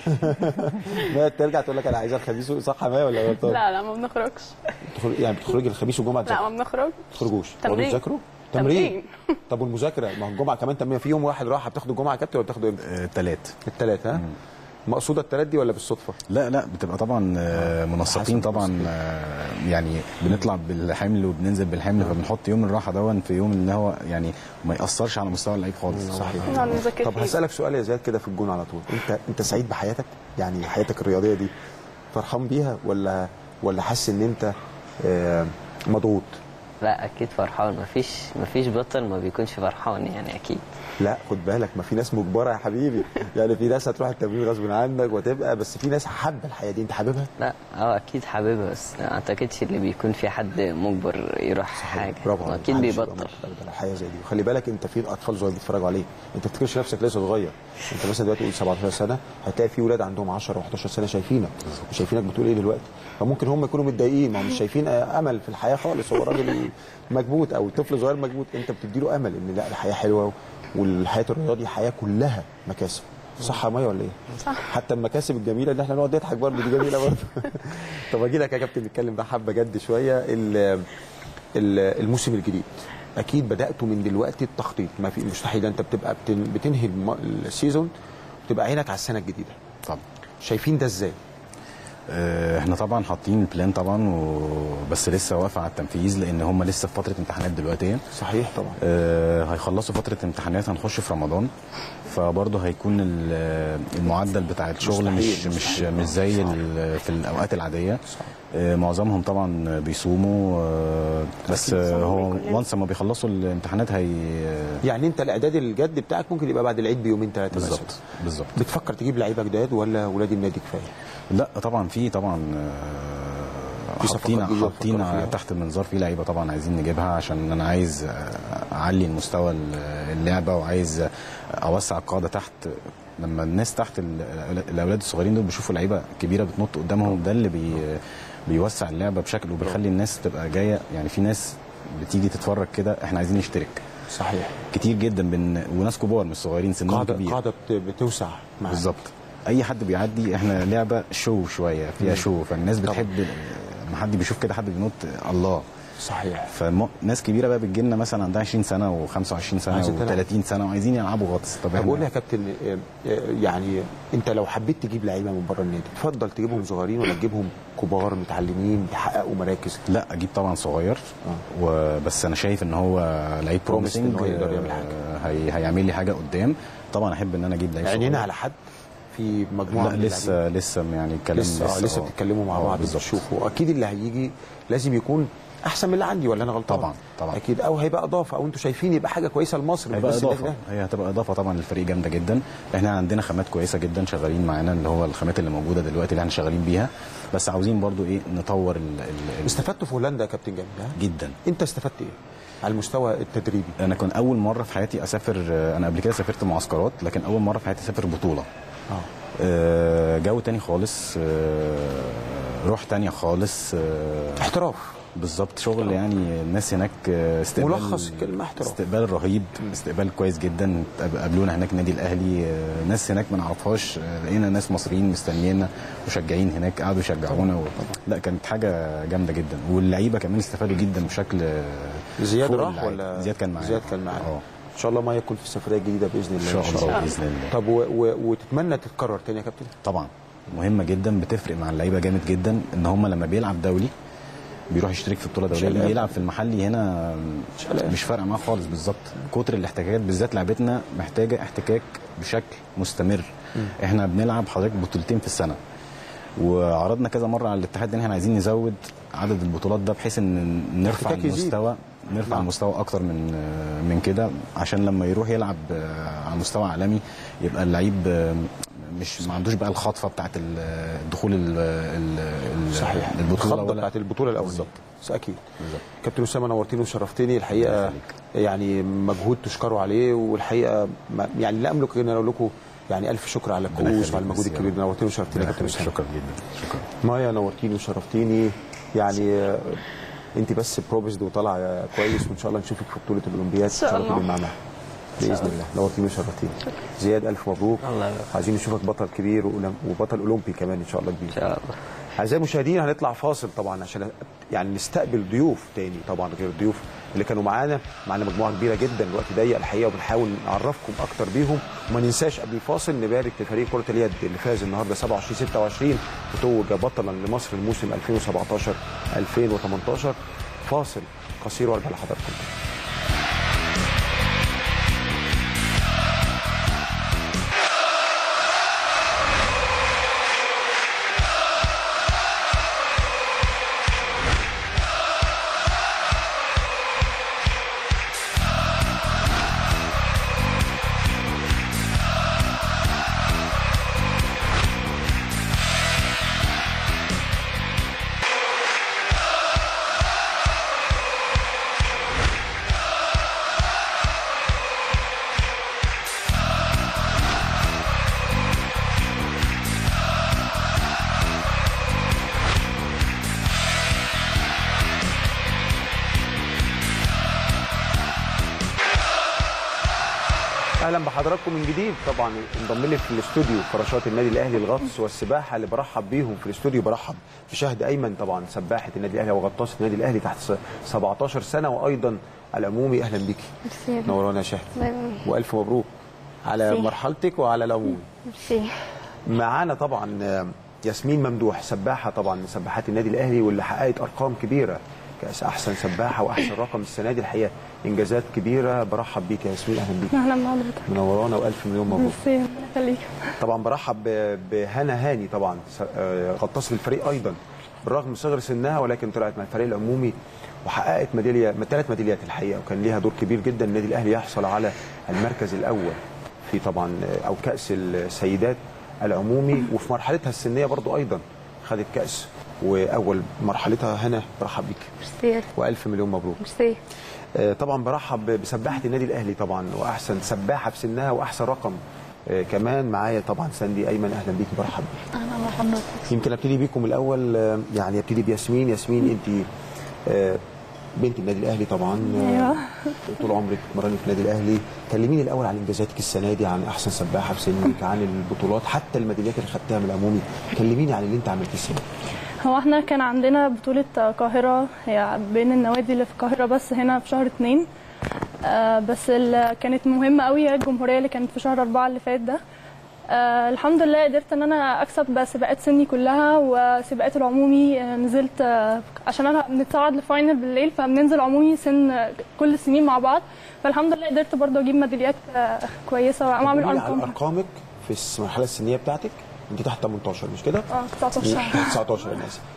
مايا ترجع تقول لك انا عايزه الخميس صح يا مايا ولا غلطان؟ لا لا ما بنخرجش تخرج يعني بتخرجي الخميس والجمعه لا تذاكروا ما بنخرج ما تخرجوش تقعدوا تمرين. تذاكروا تمرين. طب والمذاكره ما هو الجمعه كمان تمرين في يوم واحد راحه بتاخدوا الجمعه يا كابتن ولا بتاخدوا امتى؟ آه، تلات الثلاث ها؟ مقصوده الثلاث دي ولا بالصدفه؟ لا لا بتبقى طبعا آه، منسقين حسب طبعا المنسقين. آه، يعني بنطلع بالحمل وبننزل بالحمل فبنحط يوم الراحه دون في يوم ان هو يعني ما ياثرش على مستوى اللعيب خالص صحيح نقعد نذاكر طب فيه. هسألك سؤال يا زياد كده في الجون على طول انت انت سعيد بحياتك يعني حياتك الرياضيه دي فرحان بيها ولا ولا حاسس ان انت آه، مضغوط لا اكيد فرحان مفيش مفيش بطل ما بيكونش فرحان يعني اكيد لا خد بالك ما في ناس مجبره يا حبيبي يعني في ناس هتروح التمرين غصب عنك وتبقى بس في ناس حابه الحياه دي انت حاببها لا اه اكيد حاببها بس ما اعتقدش اللي بيكون في حد مجبر يروح حاجه برافو عليك اكيد محدش يبقى بيبطل مجبر على حياه زي دي وخلي بالك انت في اطفال صغيرين بيتفرجوا عليك انت ما تفتكرش نفسك لسه صغير انت مثلا دلوقتي قول 17 سنه هتلاقي في ولاد عندهم 10 و11 سنه شايفينك وشايفينك بتقول ايه دلوقتي فممكن هم يكونوا متضايقين ما هم مش شايفين امل في الحياه خالص هو راجل مكبوت او طفل صغير مكبوت انت بتدي له امل ان لا الحياه حلوه والحياه الرياضيه حياه كلها مكاسب صح يا مايا ولا ايه؟ صح. حتى المكاسب الجميله ان احنا نقعد نضحك برضه دي جميله برضه طب اجي لك يا كابتن نتكلم بقى حبه جد شويه ال- ال- الموسم الجديد اكيد بداتوا من دلوقتي التخطيط ما في مستحيل انت بتبقى بتن- بتنهي الم- السيزون بتبقى عينك على السنه الجديده طبعا شايفين ده ازاي؟ آه، احنا طبعا حاطين البلان طبعا وبس لسه واقفه على التنفيذ لان هم لسه في فتره امتحانات دلوقتي صحيح طبعا آه، هيخلصوا فتره امتحانات هنخش في رمضان فبرضه هيكون ال- المعدل بتاع الشغل مش مستحيل، مش مستحيل. مش زي ال- في الاوقات العاديه آه، معظمهم طبعا بيصوموا آه، بس آه، هو وانس ما بيخلصوا الامتحانات هي يعني انت الاعداد الجد بتاعك ممكن يبقى بعد العيد بيومين ثلاثه بالظبط بالظبط بتفكر تجيب لعيبه جداد ولا ولاد النادي كفايه؟ لا طبعا في طبعا آه، في صفقات حاطين جديدة حاطين بتفكروا فيها؟ تحت المنظار في لعيبه طبعا عايزين نجيبها عشان انا عايز آه، اعلي المستوى اللعبه وعايز اوسع القاعده تحت لما الناس تحت ال- الاولاد الصغيرين دول بيشوفوا لعيبه كبيره بتنط قدامهم ده اللي بي بيوسع اللعبه بشكل وبيخلي الناس تبقى جايه يعني في ناس بتيجي تتفرج كده احنا عايزين نشترك صحيح كتير جدا بن... وناس كبار مش صغيرين سنهم قاعده كبير قاعده بت- بتوسع معاك. بالظبط اي حد بيعدي احنا لعبه شو شويه فيها شو فالناس طبعا. بتحب ما حد بيشوف كده حد بينط الله صحيح فناس كبيره بقى بتجي لنا مثلا عندها 20 سنه و25 سنه عايزة تلعب. و30 سنه وعايزين يلعبوا غطس طب طب احنا قول لي يا كابتن آه، آه، يعني انت لو حبيت تجيب لعيبه من بره النادي تفضل تجيبهم صغيرين ولا تجيبهم كبار متعلمين يحققوا مراكز لا اجيب طبعا صغير آه. وبس انا شايف ان هو لعيب Promised بروميسنج إن هو يقدر يعمل حاجة. هي... هيعمل لي حاجه قدام طبعا احب ان انا اجيب لعيب عينينا صغير. على حد في مجموعه لا من لسه اللاعبين؟ لسه يعني الكلام لسه لسه, لسه آه. بتتكلموا مع آه، بعض بالظبط بتشوفوا اكيد اللي هيجي لازم يكون احسن من اللي عندي ولا انا غلطان طبعا، طبعا. اكيد او هيبقى اضافه او انتوا شايفين يبقى حاجه كويسه لمصر مش هيبقى بس اضافه النادي هي هتبقى اضافه طبعا للفريق جامده جدا احنا عندنا خامات كويسه جدا شغالين معانا اللي هو الخامات اللي موجوده دلوقتي اللي احنا شغالين بيها بس عاوزين برضو ايه نطور ال ال ال استفدتوا في هولندا يا كابتن جميل ها؟ جدا انت استفدت ايه على المستوى التدريبي انا كان اول مره في حياتي اسافر انا قبل كده سافرت معسكرات لكن اول مره في حياتي اسافر بطوله اه آه، جو تاني خالص آه، روح تانية خالص آه، احتراف بالظبط شغل يعني الناس هناك آه، استقبال ملخص الكلمة احتراف. استقبال رهيب استقبال كويس جدا قابلونا هناك النادي الاهلي آه، ناس هناك ما نعرفهاش آه، لقينا ناس مصريين مستنيينا مشجعين هناك قعدوا يشجعونا و... لا كانت حاجه جامده جدا واللعيبه كمان استفادوا جدا بشكل آه، زياد فوق راح اللعيبة. ولا زياد كان معانا زياد كان معانا اه ان شاء الله ما يكون في السفريه الجديده باذن الله ان شاء الله باذن الله طب و... و... وتتمنى تتكرر تاني يا كابتن طبعا مهمه جدا بتفرق مع اللعيبه جامد جدا ان هم لما بيلعب دولي بيروح يشترك في بطوله دوليه قلقان. اللي يلعب في المحلي هنا قلقان. مش فارقه معاه خالص بالظبط كتر الاحتكاكات بالذات لعبتنا محتاجه احتكاك بشكل مستمر احنا بنلعب حضرتك بطولتين في السنه وعرضنا كذا مره على الاتحاد ان احنا عايزين نزود عدد البطولات ده بحيث ان نرفع الاحتكاك يزيد. المستوى نرفع نعم. المستوى اكتر من من كده عشان لما يروح يلعب آه، على مستوى عالمي يبقى اللعيب آه، مش ما عندوش بقى الخطفه بتاعت ال- دخول ال- ال- ال- صحيح البطوله الخضه ولا بتاعت البطوله الاولانيه بالظبط. اكيد بالظبط. كابتن اسامه نورتيني وشرفتني الحقيقه الله يخليك. يعني مجهود تشكروا عليه والحقيقه ما يعني لا املك ان اقول لكم يعني الف شكر على ربنا الكؤوس يخليك وعلى المجهود بس يا الكبير رب. ده نورتيني وشرفتني يا ربنا كابتن يخليك. اسامه شكرا جدا شكرا مايا نورتيني وشرفتيني يعني آه، انت بس بروبسد وطالعه كويس وان شاء الله نشوفك في بطوله الاولمبياد ان شاء الله. معنا باذن الله نورتيني وشرفتيني زياد الف مبروك الله يبارك. عايزين نشوفك بطل كبير وأولم- وبطل اولمبي كمان ان شاء الله كبير ان شاء الله اعزائي المشاهدين هنطلع فاصل طبعا عشان يعني نستقبل ضيوف تاني طبعا غير الضيوف اللي كانوا معانا معانا مجموعه كبيره جدا الوقت ضيق الحقيقه وبنحاول نعرفكم اكتر بيهم وما ننساش قبل الفاصل نبارك لفريق كره اليد اللي فاز النهارده 27 26 وتوج بطلا لمصر الموسم 2017 2018 فاصل قصير وارجع لحضراتكم اهلا بحضراتكم من جديد طبعا انضم لي في الاستوديو فراشات النادي الاهلي الغطس والسباحه اللي برحب بيهم في الاستوديو برحب بشهد ايمن طبعا سباحه النادي الاهلي وغطاس النادي الاهلي تحت س- 17 سنه وايضا العمومي اهلا بيكي ميرسي نورانا يا شهد دايما والف مبروك على ميرسي. مرحلتك وعلى العمومي ميرسي معانا طبعا آه، ياسمين ممدوح سباحه طبعا من سباحات النادي الاهلي واللي حققت ارقام كبيره كاس احسن سباحه واحسن رقم السنه دي الحقيقه انجازات كبيره برحب بيك يا ياسمين اهلا بيك اهلا بحضرتك منورانا والف مليون مبروك ميرسي ربنا يخليك طبعا برحب ب- بهنا هاني طبعا س- آه، غطاس الفريق ايضا بالرغم من صغر سنها ولكن طلعت مع الفريق العمومي وحققت ميداليه ثلاث ميداليات الحقيقه وكان ليها دور كبير جدا النادي الاهلي يحصل على المركز الاول في طبعا آه، او كاس السيدات العمومي وفي مرحلتها السنيه برضو ايضا خدت كاس واول مرحلتها هنا برحب بيك ميرسي والف مليون مبروك ميرسي آه، طبعا برحب بسباحه النادي الاهلي طبعا واحسن سباحه في سنها واحسن رقم آه، كمان معايا طبعا ساندي ايمن اهلا بيك برحب بيك اهلا بحضرتك يمكن ابتدي بيكم الاول آه، يعني ابتدي بياسمين ياسمين انت آه، بنت النادي الاهلي طبعا أيوة. آه، طول عمرك بتتمرني في النادي الاهلي كلميني الاول عن انجازاتك السنه دي عن احسن سباحه في سنك عن البطولات حتى الميداليات اللي خدتها من العمومي كلميني عن اللي انت عملتيه السنه دي. هو احنا كان عندنا بطولة القاهرة هي بين النوادي اللي في القاهرة بس هنا في شهر اتنين آه بس اللي كانت مهمة قوي هي الجمهورية اللي كانت في شهر أربعة اللي فات ده آه الحمد لله قدرت ان انا اكسب سباقات سني كلها وسباقات العمومي آه نزلت آه عشان انا بنتصعد لفاينل بالليل فبننزل عمومي سن آه، كل السنين مع بعض فالحمد لله قدرت برضه اجيب ميداليات آه كويسه واعمل قولي لي على ارقام ارقامك في المرحله السنيه بتاعتك انت تحت 18 مش كده؟ اه 19 و- 19 انا اسف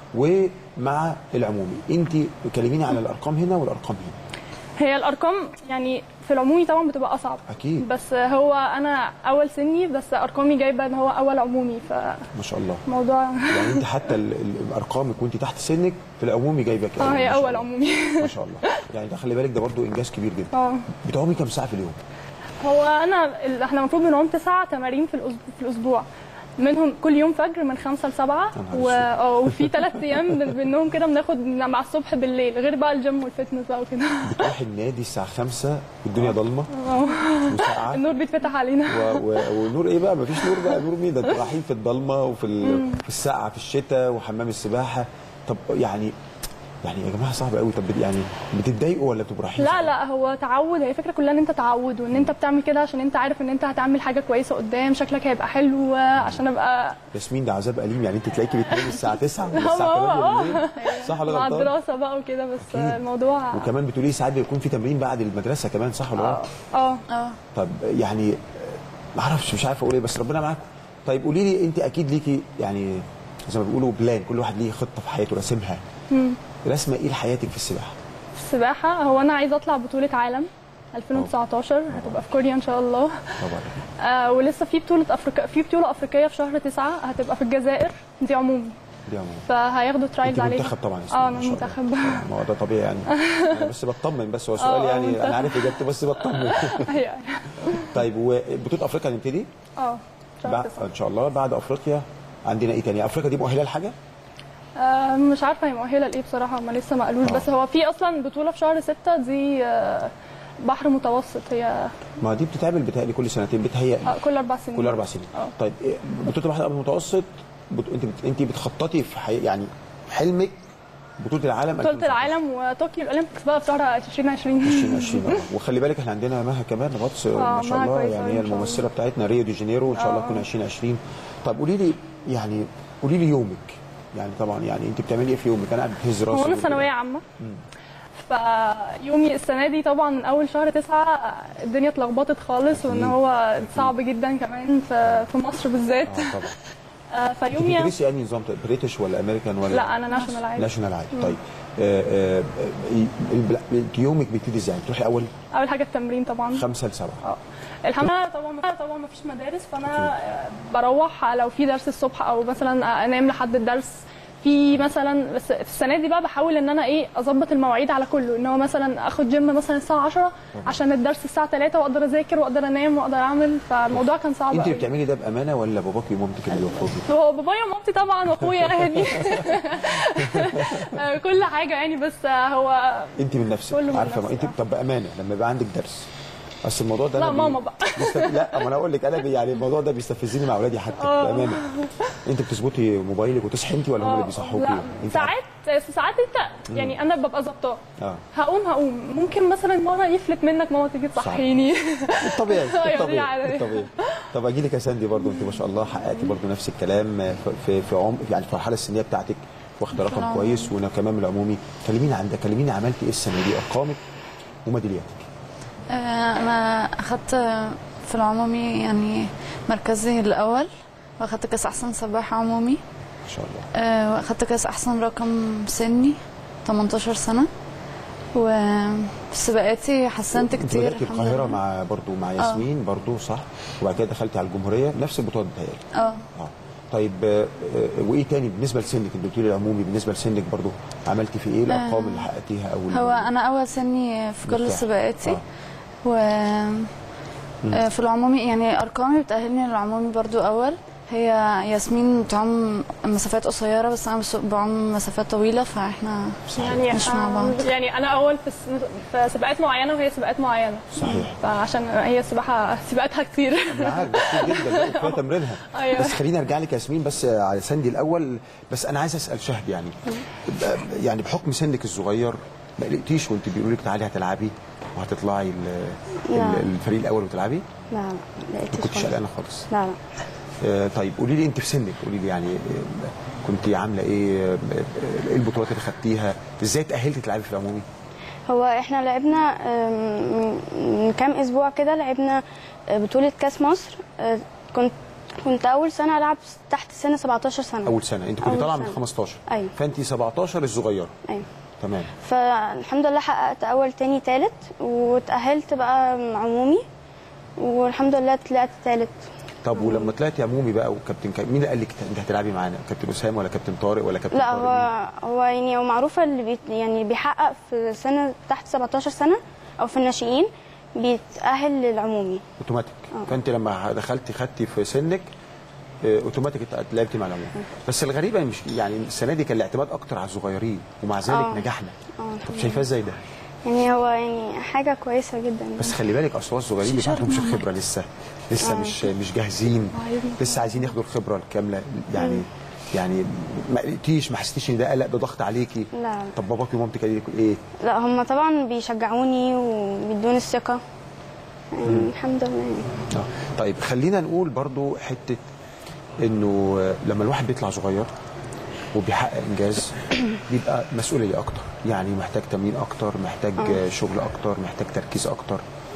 ومع العمومي انت كلميني عن الارقام هنا والارقام هنا هي الارقام يعني في العمومي طبعا بتبقى اصعب اكيد بس هو انا اول سني بس ارقامي جايبه ان هو اول عمومي ما شاء الله فموضوع يعني انت حتى ال- ال- ارقامك وانت تحت سنك في العمومي جايبه كام اه ما هي شاء اول الله. عمومي ما شاء الله يعني ده خلي بالك ده برضو انجاز كبير جدا اه بتعومي كام ساعه في اليوم هو انا ال- احنا المفروض بنعوم تسع تمارين في الأسبوع, في الاسبوع منهم كل يوم فجر من خمسة لسبعة يا نهار و... اه وفي ثلاث ايام بن- منهم كده بناخد مع الصبح بالليل غير بقى الجيم والفتنس بقى وكده بتروح النادي الساعه 5 والدنيا ضلمه اه وساقعه النور بيتفتح علينا و... و... ونور ايه بقى مفيش نور بقى نور مين ده انتوا رايحين في الضلمه وفي ال... في السقعه في الشتاء وحمام السباحه طب يعني يعني يا جماعه صعب قوي طب يعني بتتضايقوا ولا بتبقوا رايحين لا لا هو تعود هي الفكره كلها ان انت تعود وان انت بتعمل كده عشان انت عارف ان انت هتعمل حاجه كويسه قدام شكلك هيبقى حلو عشان ابقى ياسمين ده عذاب اليم يعني انت تلاقيكي بتنامي الساعه 9 ولا هو- الساعه هو- 8 بالليل صح ولا مع غلطان؟ الدراسه بقى وكده بس أكيد. الموضوع وكمان بتقولي ساعات بيكون في تمرين بعد المدرسه كمان صح ولا غلط؟ اه اه طب يعني ما اعرفش مش عارف اقول ايه بس ربنا معاكم طيب قولي لي انت اكيد ليكي يعني زي ما بيقولوا بلان كل واحد ليه خطه في حياته راسمها رسمه ايه لحياتك في السباحه؟ السباحه هو انا عايزه اطلع بطوله عالم 2019 هتبقى في كوريا ان شاء الله طبعا آه ولسه في بطوله افريقيا في بطوله افريقيه في شهر تسعة هتبقى في الجزائر دي عمومي دي عموما فهياخدوا ترايلز انت عليها منتخب طبعا يا اه ياسمين، انا ما شاء الله. منتخب آه، ما هو ده طبيعي يعني انا بس بطمن بس هو سؤال اه، اه، يعني منتخب. انا عارف اجابته بس بطمن ايوه طيب وبطوله افريقيا هنبتدي اه شهر بعد تسعة ان شاء الله بعد افريقيا عندنا ايه تاني افريقيا دي مؤهله لحاجه؟ آه مش عارفه هي مؤهله لايه بصراحه ما لسه ما قالوش اه. بس هو في اصلا بطوله في شهر ستة دي آه بحر متوسط هي ما دي بتتعمل بتهيألي كل سنتين بتهيألي آه كل اربع سنين كل اربع سنين اه. طيب إيه، بطوله البحر الابيض المتوسط بت... انت بت... انت بتخططي في حي... يعني حلمك بطوله العالم بطوله 2019. العالم وطوكيو الاولمبيكس بقى في شهر 2020 2020 آه. وخلي بالك احنا عندنا مها كمان غطس ما اه، شاء مها الله كويسة يعني أوي هي إن شاء الممثله بتاعتنا ريو دي جانيرو وان شاء الله اه. تكون 2020 طب قولي لي يعني قولي لي يومك يعني طبعا يعني انت بتعملي ايه في يومك انا قاعد بتهز راسي هو انا وكده. ثانويه عامه فيومي السنه دي طبعا من اول شهر تسعة الدنيا اتلخبطت خالص وان أكيد. هو صعب جدا كمان في في مصر بالذات اه طبعا آه، انت فيومي بتدرسي انهي نظام بريتش ولا امريكان ولا لا انا ناشونال عادي ناشونال عادي طيب آه، آه، آه، البلا- انت يومك بيبتدي ازاي؟ بتروحي اول اول حاجه التمرين طبعا خمسة لسبعة اه الحمد لله طبعا طبعا ما فيش مدارس فانا آه، بروح لو في درس الصبح او مثلا انام لحد الدرس في مثلا بس في السنه دي بقى بحاول ان انا ايه اظبط المواعيد على كله ان هو مثلا اخد جيم مثلا الساعه 10 عشان الدرس الساعه 3 واقدر اذاكر واقدر انام واقدر اعمل فالموضوع كان صعب انت اللي قوي بتعملي ده بامانه ولا باباكي ومامتك اللي بيوفروكي؟ هو بابايا ومامتي طبعا واخويا يعني آه، كل حاجه يعني بس آه، هو انت من نفسك كله من عارفه ما نفسي، انت طب بامانه لما يبقى عندك درس اصل الموضوع ده لا أنا ماما بقى بيست... لا ما انا اقول لك انا بي- يعني الموضوع ده بيستفزني مع اولادي حتى اه. بامانه انت بتظبطي موبايلك وتصحي انت ولا هم اللي بيصحوكي؟ لا انت ساعات ساعات انت يعني انا ببقى ظابطاه اه هقوم هقوم ممكن مثلا مره يفلت منك ماما تيجي تصحيني الطبيعي أيوة، دي الطبيعي عادة. الطبيعي طب اجي لك يا ساندي برضو انت ما شاء الله حققتي برضو نفس الكلام في في في عم يعني في المرحله السنيه بتاعتك واخده رقم العمومي. كويس وانا كمان من العمومي كلميني عن ده كلميني عملتي ايه السنه دي ارقامك وميدالياتك آه، انا اخدت في العمومي يعني مركزي الاول واخدت كاس احسن سباح عمومي ما شاء الله آه، واخدت كاس احسن رقم سني 18 سنه وفي سباقاتي حسنت كتير اتولدتي الحمد القاهره لله. مع برضو مع ياسمين برضو صح وبعد كده دخلتي على الجمهوريه نفس البطولات بتهيألي اه اه طيب آه، آه، وايه تاني بالنسبه لسنك انت قلتي لي العمومي بالنسبه لسنك برضو عملتي في ايه الارقام اللي حققتيها او ال- هو انا اول سني في كل مرتاح. سباقاتي آه. و آه، في العمومي يعني ارقامي بتاهلني للعمومي برضو اول هي ياسمين بتعوم مسافات قصيرة بس أنا بس- بعوم مسافات طويلة فإحنا يعني مش مع بعض آم، يعني انا اول في الس- في سباقات معينه وهي سباقات معينه صحيح فعشان هي سباحه سباقاتها كتير انا عارف كتير جدا لا، وكفايه تمرينها أيوة. بس خليني ارجع لك يا ياسمين بس على سندي الاول بس انا عايز اسال شهد يعني ب- يعني بحكم سنك الصغير ما قلقتيش وانت بيقولوا لك تعالي هتلعبي وهتطلعي ال- لا. ال- الفريق الاول وتلعبي لا لا ما لقيتش كنتش خالص. قلقانه خالص لا لا آه، طيب قولي لي انت في سنك قولي لي يعني آه، كنت عامله ايه آه، ايه البطولات اللي خدتيها ازاي تاهلتي تلعبي في العمومي هو احنا لعبنا آم، من كام اسبوع كده لعبنا آه، بطولة كاس مصر آه، كنت كنت اول سنة العب تحت سن 17 سنة اول سنه انت كنت أول طالعه من سنة. 15 ايوه فانت 17 الصغيره ايوه تمام فالحمد لله حققت اول تاني تالت وتأهلت بقى عمومي والحمد لله طلعت تالت طب ولما طلعتي عمومي بقى وكابتن كا- مين اللي قال لك انت هتلعبي معانا كابتن اسامه ولا كابتن طارق ولا كابتن لا طارق هو هو يعني هو معروفة اللي بيت يعني بيحقق في سنة تحت 17 سنة او في الناشئين بيتأهل للعمومي اوتوماتيك آه. فانت لما دخلتي خدتي في سنك آه، اوتوماتيك ات- لعبتي مع العموم بس الغريبه مش يعني السنه دي كان الاعتماد اكتر على الصغيرين ومع ذلك آه. نجحنا اه طب شايفاه ازاي ده يعني هو يعني حاجة كويسة جدا بس خلي بالك اصل هو الصغيرين ما عندهمش الخبره لسه لسه آه. مش مش جاهزين لسه عايزين ياخدوا الخبره الكامله يعني يعني ما قلقتيش ما حسيتيش ان ده قلق ده ضغط عليكي لا طب باباكي ومامتك قالوا لك ايه لا هم طبعا بيشجعوني وبيدوني الثقة يعني الحمد لله يعني. آه. طيب خلينا نقول برضو حته انه آه، لما الواحد بيطلع صغير وبيحقق انجاز بيبقى مسؤوليه اكتر يعني محتاج تمرين اكتر محتاج آه. شغل اكتر محتاج تركيز اكتر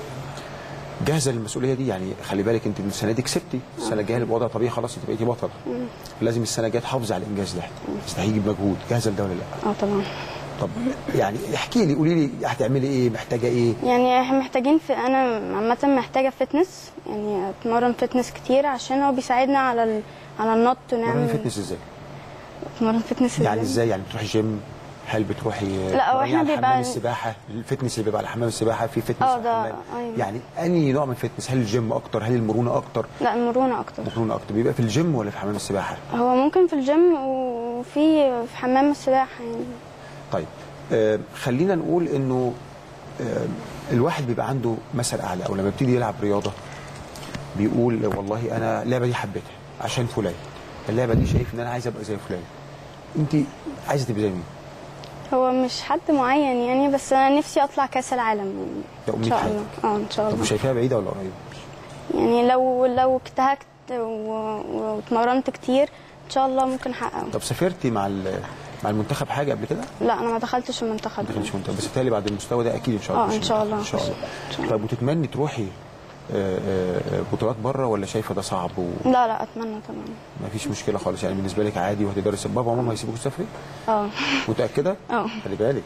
جاهزه للمسؤوليه دي يعني خلي بالك انت السنه دي كسبتي السنه الجايه بوضع طبيعي خلاص انت بقيتي بطل لازم السنه الجايه تحافظي على الانجاز ده بس ده هيجي بمجهود جاهزه لده ولا لا اه طبعا طب يعني احكي لي قولي لي هتعملي ايه محتاجه ايه يعني احنا محتاجين في انا عامة محتاجة فتنس يعني اتمرن فتنس كتير عشان هو بيساعدنا على ال... على النط تمرين ونعمل فتنس ازاي اتمرن فتنس يعني ازاي يعني بتروحي جيم هل بتروحي لا، هو تتمرني احنا على بيبقى- حمام السباحه الفتنس اللي بيبقى على حمام السباحه في فتنس اه على ده الحمام. ايوه يعني انهي نوع من الفتنس هل الجيم اكتر هل المرونه اكتر لا المرونة اكتر المرونه اكتر بيبقى في الجيم ولا في حمام السباحه هو ممكن في الجيم وفي في حمام السباحة يعني طيب آه خلينا نقول انه آه الواحد بيبقى عنده مثل اعلى او لما بيبتدي يلعب رياضه بيقول والله انا اللعبه دي حبيتها عشان فلان اللعبه دي شايف ان انا عايز ابقى زي فلان انت عايزه تبقي زي مين هو مش حد معين يعني بس انا نفسي اطلع كاس العالم ده ان امنيه شاء حياتك الله اه ان شاء طب الله شايفاها بعيده ولا قريبه يعني لو لو اجتهدت و- واتمرنت كتير ان شاء الله ممكن احققه طب سافرتي مع ال- مع المنتخب حاجه قبل كده؟ لا انا ما دخلتش المنتخب ما دخلتش منتخب بس بالتالي بعد المستوى ده اكيد ان شاء الله اه مش ان شاء الله ان شاء الله إن شاء الله. طيب وتتمني تروحي آه، آه، آه، بطولات بره ولا شايفه ده صعب لا لا اتمنى طبعا ومفيش مشكله خالص يعني بالنسبه لك عادي وهتقدري تسافري بابا وماما هيسيبوك تسافري؟ اه متاكده؟ اه خلي بالك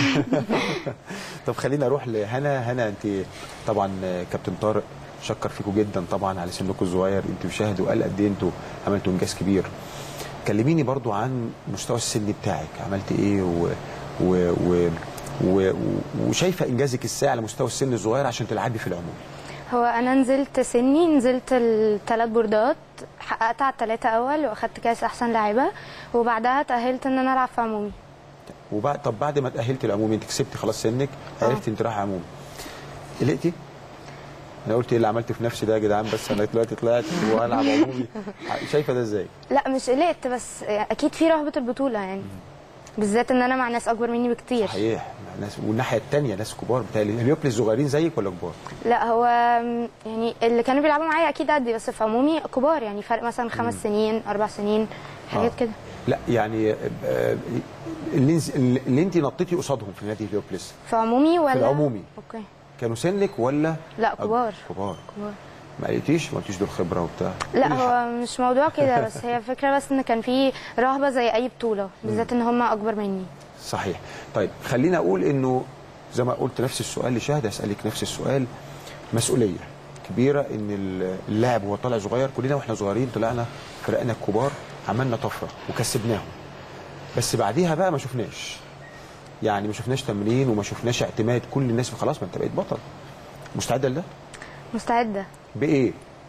طب خلينا اروح لهنا هنا انت طبعا آه، كابتن طارق شكر فيكم جدا طبعا على سنكم الصغير انتوا شاهدوا وقال قد ايه انتوا عملتوا انجاز كبير كلميني برضو عن مستوى السن بتاعك عملت ايه و... و... و... و... وشايفه انجازك ازاي على مستوى السن الصغير عشان تلعبي في العموم هو انا نزلت سني نزلت الثلاث بوردات حققت على الثلاثه اول واخدت كاس احسن لاعبه وبعدها تاهلت ان انا العب في عمومي وبعد طب بعد ما تاهلتي العمومي انت كسبتي خلاص سنك عرفتي انت رايحه عمومي قلقتي؟ انا قلت ايه اللي عملته في نفسي ده يا جدعان بس انا دلوقتي طلعت والعب عمومي شايفه ده ازاي؟ لا مش قلقت بس اكيد في رهبه البطوله يعني بالذات ان انا مع ناس اكبر مني بكتير صحيح ناس والناحيه الثانيه ناس كبار بتهيألي الهليوبلس صغيرين زيك ولا كبار؟ لا هو يعني اللي كانوا بيلعبوا معايا اكيد قدي بس في عمومي كبار يعني فرق مثلا خمس سنين اربع سنين حاجات آه. كده لا يعني آه، اللي اللي انت نطيتي قصادهم في نادي هليوبلس في عمومي ولا في العمومي اوكي كانوا سنك ولا لا كبار كبار كبار ما قلتيش ما قلتيش دول خبره وبتاع لا هو مش موضوع كده بس هي فكره بس ان كان في رهبه زي اي بطوله بالذات ان هم اكبر مني صحيح طيب خلينا اقول انه زي ما قلت نفس السؤال لشهد اسالك نفس السؤال مسؤوليه كبيره ان اللاعب وهو طالع صغير كلنا واحنا صغيرين طلعنا فرقنا الكبار عملنا طفره وكسبناهم بس بعديها بقى ما شفناش يعني ما شفناش تمرين وما شفناش اعتماد كل الناس خلاص ما انت بقيت بطل مستعده لده مستعده بايه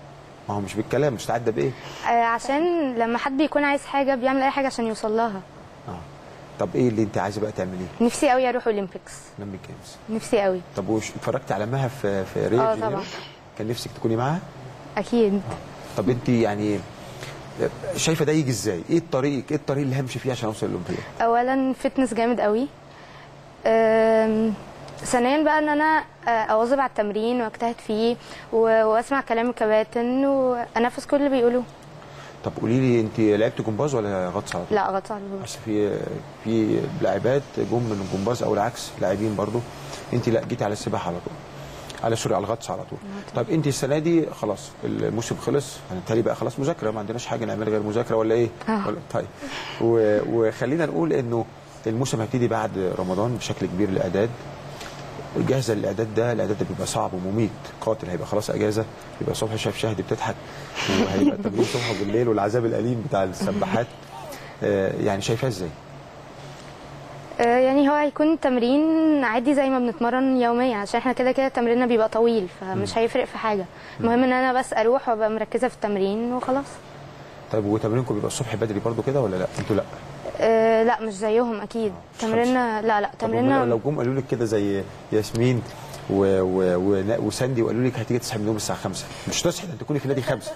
ما هو مش بالكلام مستعده بايه آه، عشان لما حد بيكون عايز حاجه بيعمل اي حاجه عشان يوصل لها طب ايه اللي انت عايزه بقى تعمليه نفسي قوي اروح اولمبيكس اولمبيك جيمز نفسي قوي طب وش اتفرجت على مها في في ريو اه دي جانيرو؟ طبعا كان نفسك تكوني معاها اكيد طب انت يعني شايفه ده يجي ازاي ايه الطريق ايه الطريق اللي همشي فيه عشان اوصل للاولمبياد اولا فتنس جامد قوي أم، ثانيا بقى ان انا آه، اواظب على التمرين واجتهد فيه و- واسمع كلام الكباتن وانفذ كل اللي بيقولوه طب قولي لي انت لعبت جمباز ولا غطس على طول لا غطس على طول. اصل في في لاعبات جم من الجمباز او العكس لاعبين برضو انت لا جيتي على السباحه على طول على سوري على الغطس على طول طب انت السنه دي خلاص الموسم خلص هنبتدي بقى خلاص مذاكره ما عندناش حاجه نعمل غير مذاكره ولا ايه آه. ولا طيب و- وخلينا نقول انه الموسم هيبتدي بعد رمضان بشكل كبير الاعداد جاهزه للاعداد ده الاعداد ده بيبقى صعب ومميت قاتل هيبقى خلاص اجازه يبقى الصبح شايف شهد بتضحك وهيبقى تمرين صبح وبالليل والعذاب الاليم بتاع السباحات آه، يعني شايفاه ازاي؟ آه، يعني هو هيكون تمرين عادي زي ما بنتمرن يوميا عشان احنا كده كده تمريننا بيبقى طويل فمش هيفرق في حاجه المهم ان انا بس اروح وابقى مركزه في التمرين وخلاص طيب وتمرينكم بيبقى الصبح بدري برضو كده ولا لا؟ انتوا لا أه لا مش زيهم اكيد تمريننا لا لا طب تمريننا هم لو جم قالوا لك كده زي ياسمين و... و... و... وساندي وقالوا لك هتيجي تصحي من النوم الساعه 5 مش تصحي ده انت تكوني في نادي 5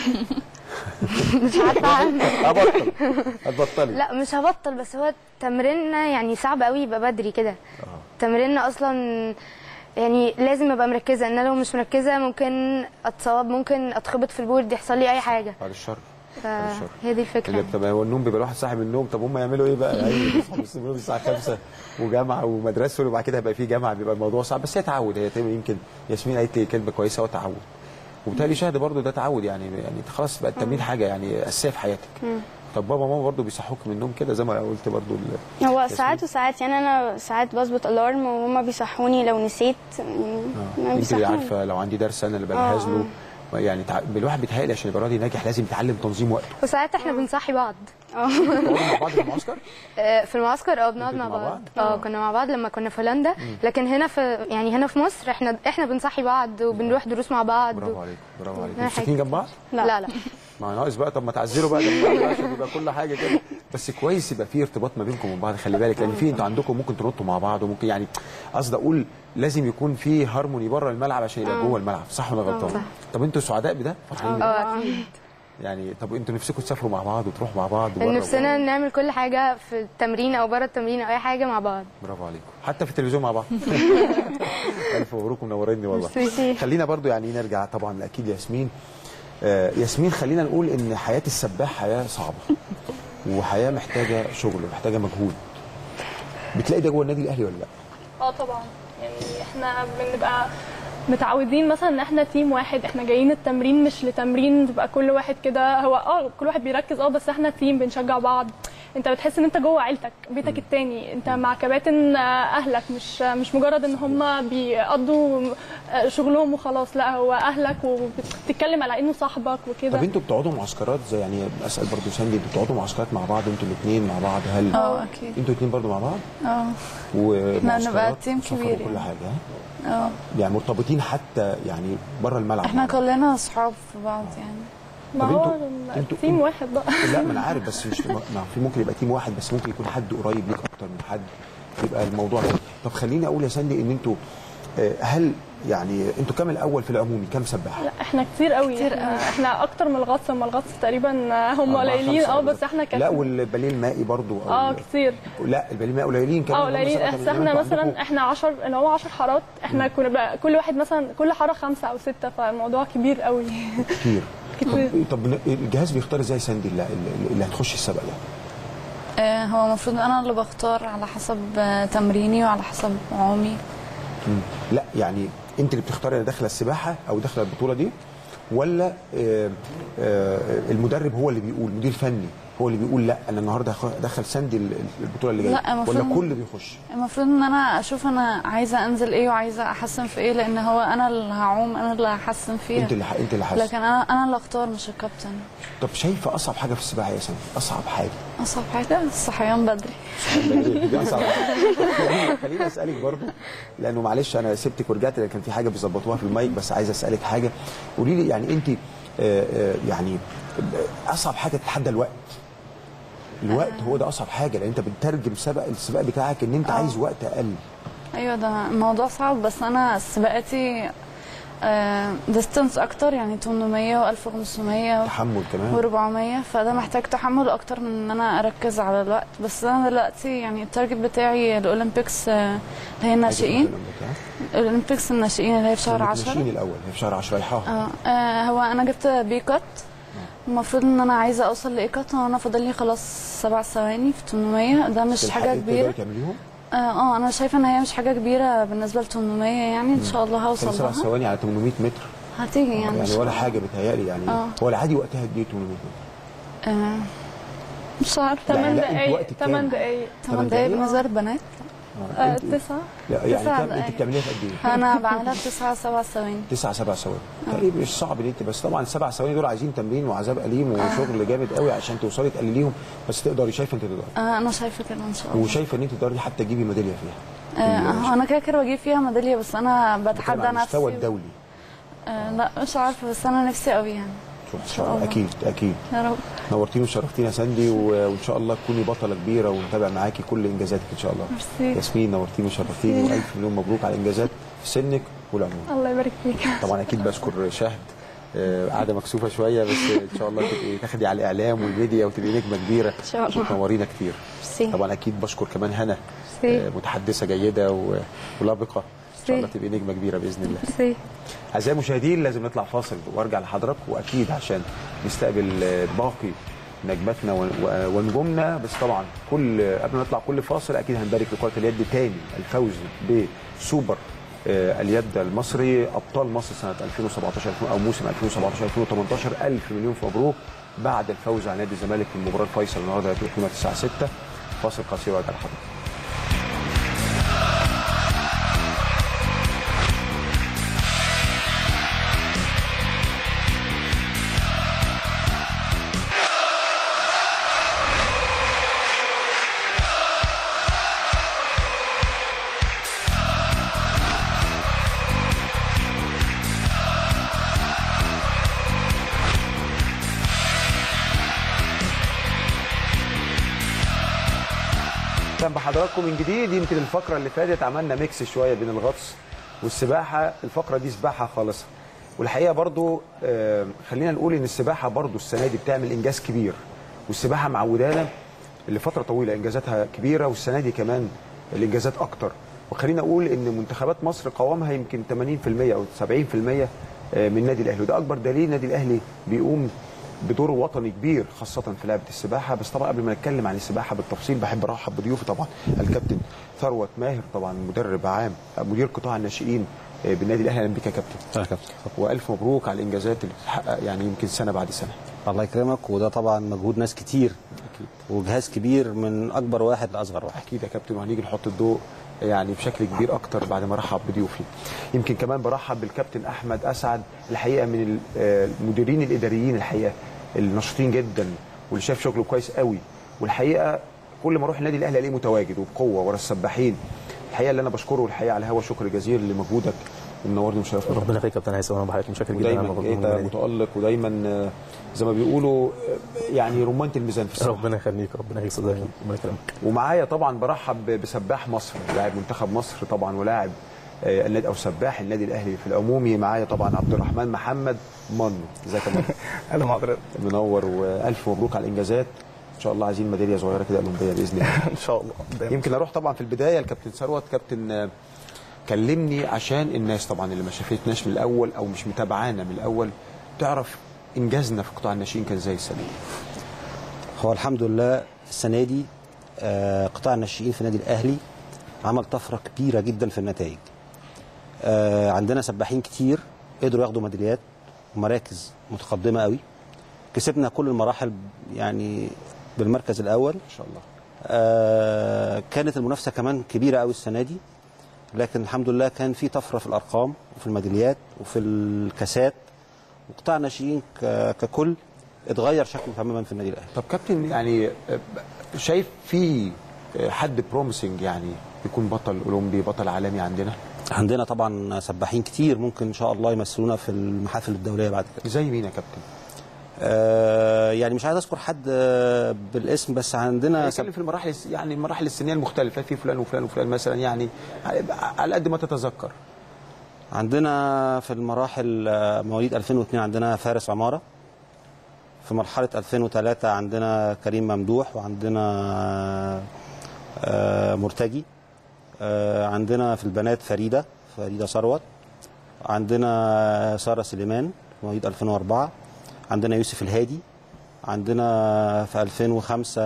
مش عارفه هبطل هتبطلي لا مش هبطل بس هو تمريننا يعني صعب قوي يبقى بدري كده تمريننا اصلا يعني لازم ابقى مركزه ان انا لو مش مركزه ممكن اتصاب ممكن اتخبط في البورد يحصل لي اي حاجه بعد الشر فهي دي الفكره اللي طب هو النوم بيبقى الواحد صاحي من النوم طب هم يعملوا ايه بقى؟ يعني يصحوا من النوم الساعه 5 وجامعه ومدرسه وبعد كده هيبقى في جامعه بيبقى الموضوع صعب بس هي تعود هي تقريبا يمكن ياسمين قالت لي كلمه كويسه هو تعود وبالتالي شهد برضو ده تعود يعني يعني خلاص بقى التمرين حاجه يعني اساسيه في حياتك مم. طب بابا ماما برضو بيصحوك من النوم كده زي ما قلت برضو ال- هو ياسمين. ساعات وساعات يعني انا ساعات بظبط الارم وهما بيصحوني لو نسيت يعني ما انت اللي بيصحوني عارفه لو عندي درس انا اللي بجهز آه، له يعني تع... الواحد بيتهيألي عشان يبقى راضي ناجح لازم يتعلم تنظيم وقته وساعات احنا بنصحي بعض تقعدوا مع بعض في المعسكر آه، في المعسكر اه بنقعد كنتوا مع مع بعض اه كنا مع بعض لما كنا في هولندا لكن هنا في يعني هنا في مصر احنا احنا بنصحي بعض وبنروح دروس مع بعض برافو عليك برافو عليك لا مش ساكنين حاجة. جنب بعض؟ لا لا, لا. ما ناقص بقى طب ما تعزلوا بقى جنب بعض عشان يبقى كل حاجه كده بس كويس يبقى في ارتباط ما بينكم وبين بعض خلي بالك لان في انتوا عندكم ممكن تنطوا مع بعض وممكن يعني قصدي اقول لازم يكون في هارموني بره الملعب عشان يبقى آه. جوه الملعب صح ولا آه، غلطان؟ صح. طب انتوا سعداء بده؟ فرحانين بده؟ اه اكيد يعني طب انتوا نفسكم تسافروا مع بعض وتروحوا مع بعض بره نفسنا نعمل كل حاجه في التمرين او بره التمرين او اي حاجه مع بعض برافو عليكم حتى في التلفزيون مع بعض الف مبروك منوريني والله ميرسي. خلينا برضو يعني نرجع طبعا اكيد ياسمين آه ياسمين خلينا نقول ان حياه السباح حياه صعبه وحياه محتاجه شغل ومحتاجه مجهود بتلاقي ده جوه النادي الاهلي ولا لا اه طبعا يعني احنا بنبقى متعودين مثلا ان احنا تيم واحد احنا جايين التمرين مش لتمرين تبقى كل واحد كده هو اه كل واحد بيركز اه بس احنا تيم بنشجع بعض انت بتحس ان انت جوه عيلتك بيتك التاني انت مع كباتن آه، اهلك مش مش مجرد ان هم بيقضوا آه، شغلهم وخلاص لا هو اهلك وبتتكلم على انه صاحبك وكده طب انتوا بتقعدوا معسكرات زي يعني اسال برضو ساندي انتوا بتقعدوا معسكرات مع بعض انتوا الاثنين مع بعض هل اه اكيد انتوا الاثنين برضو مع بعض اه ومعسكرات بنبقى تيم وسفر كبير وكل يعني. حاجه ها؟ اه يعني مرتبطين حتى يعني بره الملعب احنا كلنا اصحاب في بعض يعني ما طب هو انتوا- انتوا- تيم واحد بقى لا ما انا عارف بس مش ما في ممكن يبقى تيم واحد بس ممكن يكون حد قريب ليك اكتر من حد يبقى الموضوع كده طب خليني اقول يا ساندي ان انتوا آه، هل يعني انتوا كام الاول في العمومي كام سباح؟ لا احنا كتير قوي كتير احنا, قوي. احنا اكتر من الغطس اما الغطس تقريبا هم أربعة، قليلين خمسة اه ولا- بس احنا كان لا والباليه المائي برضو أو اه ال- كتير لا الباليه المائي قليلين كمان اه هم قليلين سبعة، احنا تمانية. احنا انتوا مثلا عندكم- احنا 10 اللي هو 10 حارات احنا كنا بقى كل واحد مثلا كل حاره خمسه او سته فالموضوع كبير قوي كتير كتير طب, طب الجهاز بيختار ازاي ساندي اللي, اللي- اللي هتخش السبق ده؟ آه، هو المفروض انا اللي بختار على حسب آه، تمريني وعلى حسب عومي مم. لا يعني انت اللي بتختاري انا داخله السباحه او داخله البطوله دي ولا آه، آه، المدرب هو اللي بيقول مدير فني هو اللي بيقول لا انا النهارده هخ- هدخل ساندي ال- البطوله اللي لا، جايه المفروض- ولا كل بيخش المفروض ان انا اشوف انا عايزه انزل ايه وعايزه احسن في ايه لان هو انا اللي هعوم انا اللي هحسن فيها انت اللي ح- انت اللي حاسس لكن انا انا اللي اختار مش الكابتن طب شايفه اصعب حاجه في السباحه يا ساندي اصعب حاجه اصعب حاجه الصحيان بدري دي اصعب حاجه خليني- خليني اسالك برضو لانه معلش انا سبتك ورجعت لان كان في حاجه بيظبطوها في المايك بس عايز اسالك حاجه قولي لي يعني انت آه، آه، يعني اصعب حاجه تتحدى الوقت الوقت هو ده اصعب حاجه لان انت بتترجم سبق السباق بتاعك ان انت عايز وقت اقل ايوه ده الموضوع صعب بس انا سباقاتي ديستنس اكتر يعني 800 و1500 تحمل كمان و400 فده محتاج تحمل اكتر من ان انا اركز على الوقت بس انا دلوقتي يعني التارجت بتاعي الاولمبيكس آه، اللي هي الناشئين الاولمبيكس الناشئين اللي هي في شهر 10 الناشئين الاول هي في شهر 10 رايحاها اه آه، هو انا جبت بي كات المفروض ان انا عايزه اوصل لاي كات وانا فاضل لي خلاص سبع ثواني في 800 ده مش حاجه تلحقي كبيره تقدري تعمليهم اه اه انا شايفه ان هي مش حاجه كبيره بالنسبه ل 800 يعني ان شاء الله هوصل سبع لها ثواني على 800 متر هتيجي يعني, إن يعني شاء ولا الله. حاجه بتهيألي يعني آه. هو العادي وقتها قد ايه 800 متر آه مش عارفه لا، 8 لا، أنت دقايق وقتك كام؟ 8 دقايق 8 دقايق بالنسبه للبنات آه، آه، أنت- تسعة لا يعني تسع كام انت دقايق. بتعمليها في قد ايه؟ انا بعملها في 9 7 ثواني 9 7 ثواني طيب مش صعب ان انت بس طبعا السبع ثواني دول عايزين تمرين وعذاب اليم وشغل جامد قوي عشان توصلي تقلليهم بس تقدري شايفه انت تقدري آه انا شايفه كده ان شاء الله وشايفه ان انت تقدري حتى تجيبي ميداليه فيها آه انا كده كده بجيب فيها ميداليه بس انا بتحدى على المستوى نفسي الدولي آه لا مش عارفه بس انا نفسي قوي يعني ان شاء الله اكيد اكيد يا رب نورتيني وشرفتينا يا ساندي و- وان شاء الله تكوني بطله كبيره ونتابع معاكي كل انجازاتك ان شاء الله ميرسي. ياسمين نورتيني وشرفتيني ميرسي. والف مليون مبروك على الانجازات في سنك والعموم الله يبارك فيك طبعا اكيد بشكر شهد آه، قاعده مكسوفه شويه بس ان شاء الله تبقي تاخدي على الاعلام والميديا وتبقي نجمه كبيره ان شاء الله وتنورينا كتير ميرسي. طبعا اكيد بشكر كمان هنا ميرسي. آه، متحدثه جيده و- ولبقه ان شاء الله ميرسي. تبقي نجمه كبيره باذن الله ميرسي اعزائي المشاهدين لازم نطلع فاصل وارجع لحضراتكم واكيد عشان نستقبل آه، باقي نجماتنا ون- و- ونجومنا بس طبعا كل قبل ما نطلع كل فاصل اكيد هنبارك لكره اليد تاني الفوز بسوبر آه، اليد المصري ابطال مصر سنه 2017 او موسم 2017 2018 الف مليون مبروك بعد الفوز على نادي الزمالك في المباراه الفيصل النهارده هتكون الساعه 6 فاصل قصير وارجع لحضراتكم اهلا بحضراتكم من جديد يمكن الفقره اللي فاتت عملنا ميكس شويه بين الغطس والسباحه الفقره دي سباحه خالصه والحقيقه برضو آه، خلينا نقول ان السباحه برضو السنه دي بتعمل انجاز كبير والسباحه معودانا لفتره طويله انجازاتها كبيره والسنه دي كمان الانجازات اكتر وخلينا اقول ان منتخبات مصر قوامها يمكن 80% او 70% آه، من النادي الاهلي وده اكبر دليل النادي الاهلي بيقوم بدور وطني كبير خاصة في لعبة السباحة بس طبعا قبل ما نتكلم عن السباحة بالتفصيل بحب ارحب بضيوفي طبعا الكابتن ثروت ماهر طبعا مدرب عام مدير قطاع الناشئين آه، بالنادي الاهلي اهلا بك يا كابتن يا كابتن والف مبروك على الانجازات اللي بتتحقق يعني يمكن سنة بعد سنة الله يكرمك وده طبعا مجهود ناس كتير اكيد وجهاز كبير من اكبر واحد لاصغر واحد اكيد يا كابتن وهنيجي نحط الضوء يعني بشكل كبير اكتر بعد ما ارحب بضيوفي يمكن كمان برحب بالكابتن احمد اسعد الحقيقه من ال- آه، المديرين الاداريين الحقيقه النشيطين جدا واللي شاف شغله كويس قوي والحقيقه كل ما اروح النادي الاهلي الاقيه متواجد وبقوه ورا السباحين الحقيقه اللي انا بشكره الحقيقه على هوا شكر جزيل لمجهودك ومنورني ومشرفني ربنا يخليك يا كابتن هيثم انا بحضرتك متشكر جدا ودايما على مجهودك انت المجهود. متالق ودايما آه، زي ما بيقولوا آه، يعني رمانه الميزان في السباحه ربنا يخليك ربنا يخليك صدقني ربنا يكرمك ومعايا طبعا برحب بسباح مصر لاعب منتخب مصر طبعا ولاعب آه، النادي او سباح النادي الاهلي في العمومي معايا طبعا عبد الرحمن محمد منو ازيك يا منو اهلا مع حضرتك منور والف مبروك على الانجازات ان شاء الله عايزين ميداليه صغيره كده اولمبيه باذن الله ان شاء الله يمكن اروح طبعا في البدايه الكابتن ثروت كابتن آه، كلمني عشان الناس طبعا اللي ما شافتناش من الاول او مش متابعانا من الاول تعرف انجازنا في قطاع الناشئين كان ازاي السنه دي هو الحمد لله السنه دي آه، قطاع الناشئين في النادي الاهلي عمل طفره كبيره جدا في النتائج آه، عندنا سباحين كتير قدروا ياخدوا ميداليات ومراكز متقدمه قوي كسبنا كل المراحل يعني بالمركز الاول ان شاء الله آه، كانت المنافسه كمان كبيره قوي السنه دي لكن الحمد لله كان في طفره في الارقام وفي الميداليات وفي الكاسات وقطاع الناشئين ك- ككل اتغير شكله تماما في النادي الاهلي طب كابتن يعني آه، شايف في آه، حد بروميسنج يعني يكون بطل اولمبي بطل عالمي عندنا عندنا طبعا سباحين كتير ممكن ان شاء الله يمثلونا في المحافل الدوليه بعد كده زي مين يا كابتن آه يعني مش عايز اذكر حد آه بالاسم بس عندنا نتكلم في المراحل الس- يعني المراحل السنيه المختلفه في فلان وفلان وفلان مثلا يعني على قد ما تتذكر عندنا في المراحل آه، مواليد 2002 عندنا فارس عمارة في مرحلة 2003 عندنا كريم ممدوح وعندنا آه، مرتجي آه، عندنا في البنات فريدة فريدة ثروت عندنا سارة سليمان مواليد 2004 عندنا يوسف الهادي عندنا في 2005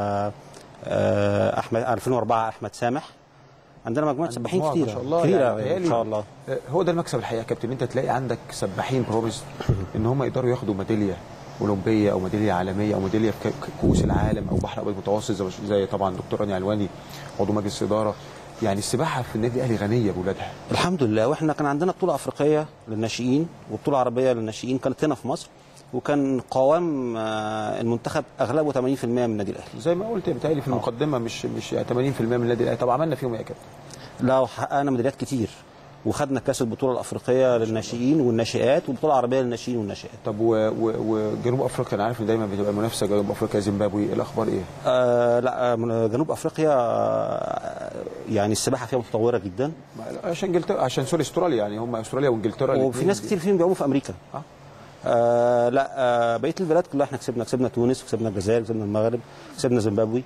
آه، احمد 2004 احمد سامح عندنا مجموعه سباحين مجموعة كتيره ما شاء الله كتيره يعني ان بيتهيألي شاء الله آه، هو ده المكسب الحقيقه يا كابتن ان انت تلاقي عندك سباحين بروميز ان هم يقدروا ياخدوا ميداليه اولمبيه او ميداليه عالميه او ميداليه في ك- ك- كؤوس العالم او بحر ابيض متوسط زي, زي طبعا دكتور رانيا علواني عضو مجلس الاداره يعني السباحه في النادي الاهلي غنيه باولادها الحمد لله واحنا كان عندنا بطوله افريقيه للناشئين وبطوله عربيه للناشئين كانت هنا في مصر وكان قوام آه، المنتخب اغلبه 80% من النادي الاهلي زي ما قلت بتهيألي في المقدمه مش مش 80% من النادي الاهلي طب عملنا فيهم ايه يا كابتن؟ لا وحققنا ميداليات كتير وخدنا كاس البطوله الافريقيه للناشئين والناشئات والبطوله العربيه للناشئين والناشئات طب و- و- وجنوب افريقيا انا عارف ان دايما بتبقى منافسه جنوب افريقيا زيمبابوي الاخبار ايه؟ آه لا آه، من جنوب افريقيا آه، يعني السباحه فيها متطوره جدا عشان انجلترا عشان سوري استراليا يعني هم استراليا وانجلترا وفي الاتنين ناس كتير فيهم بيعوموا في امريكا آه. آه لا آه بقيه البلاد كلها احنا كسبنا كسبنا تونس وكسبنا الجزائر كسبنا المغرب كسبنا زيمبابوي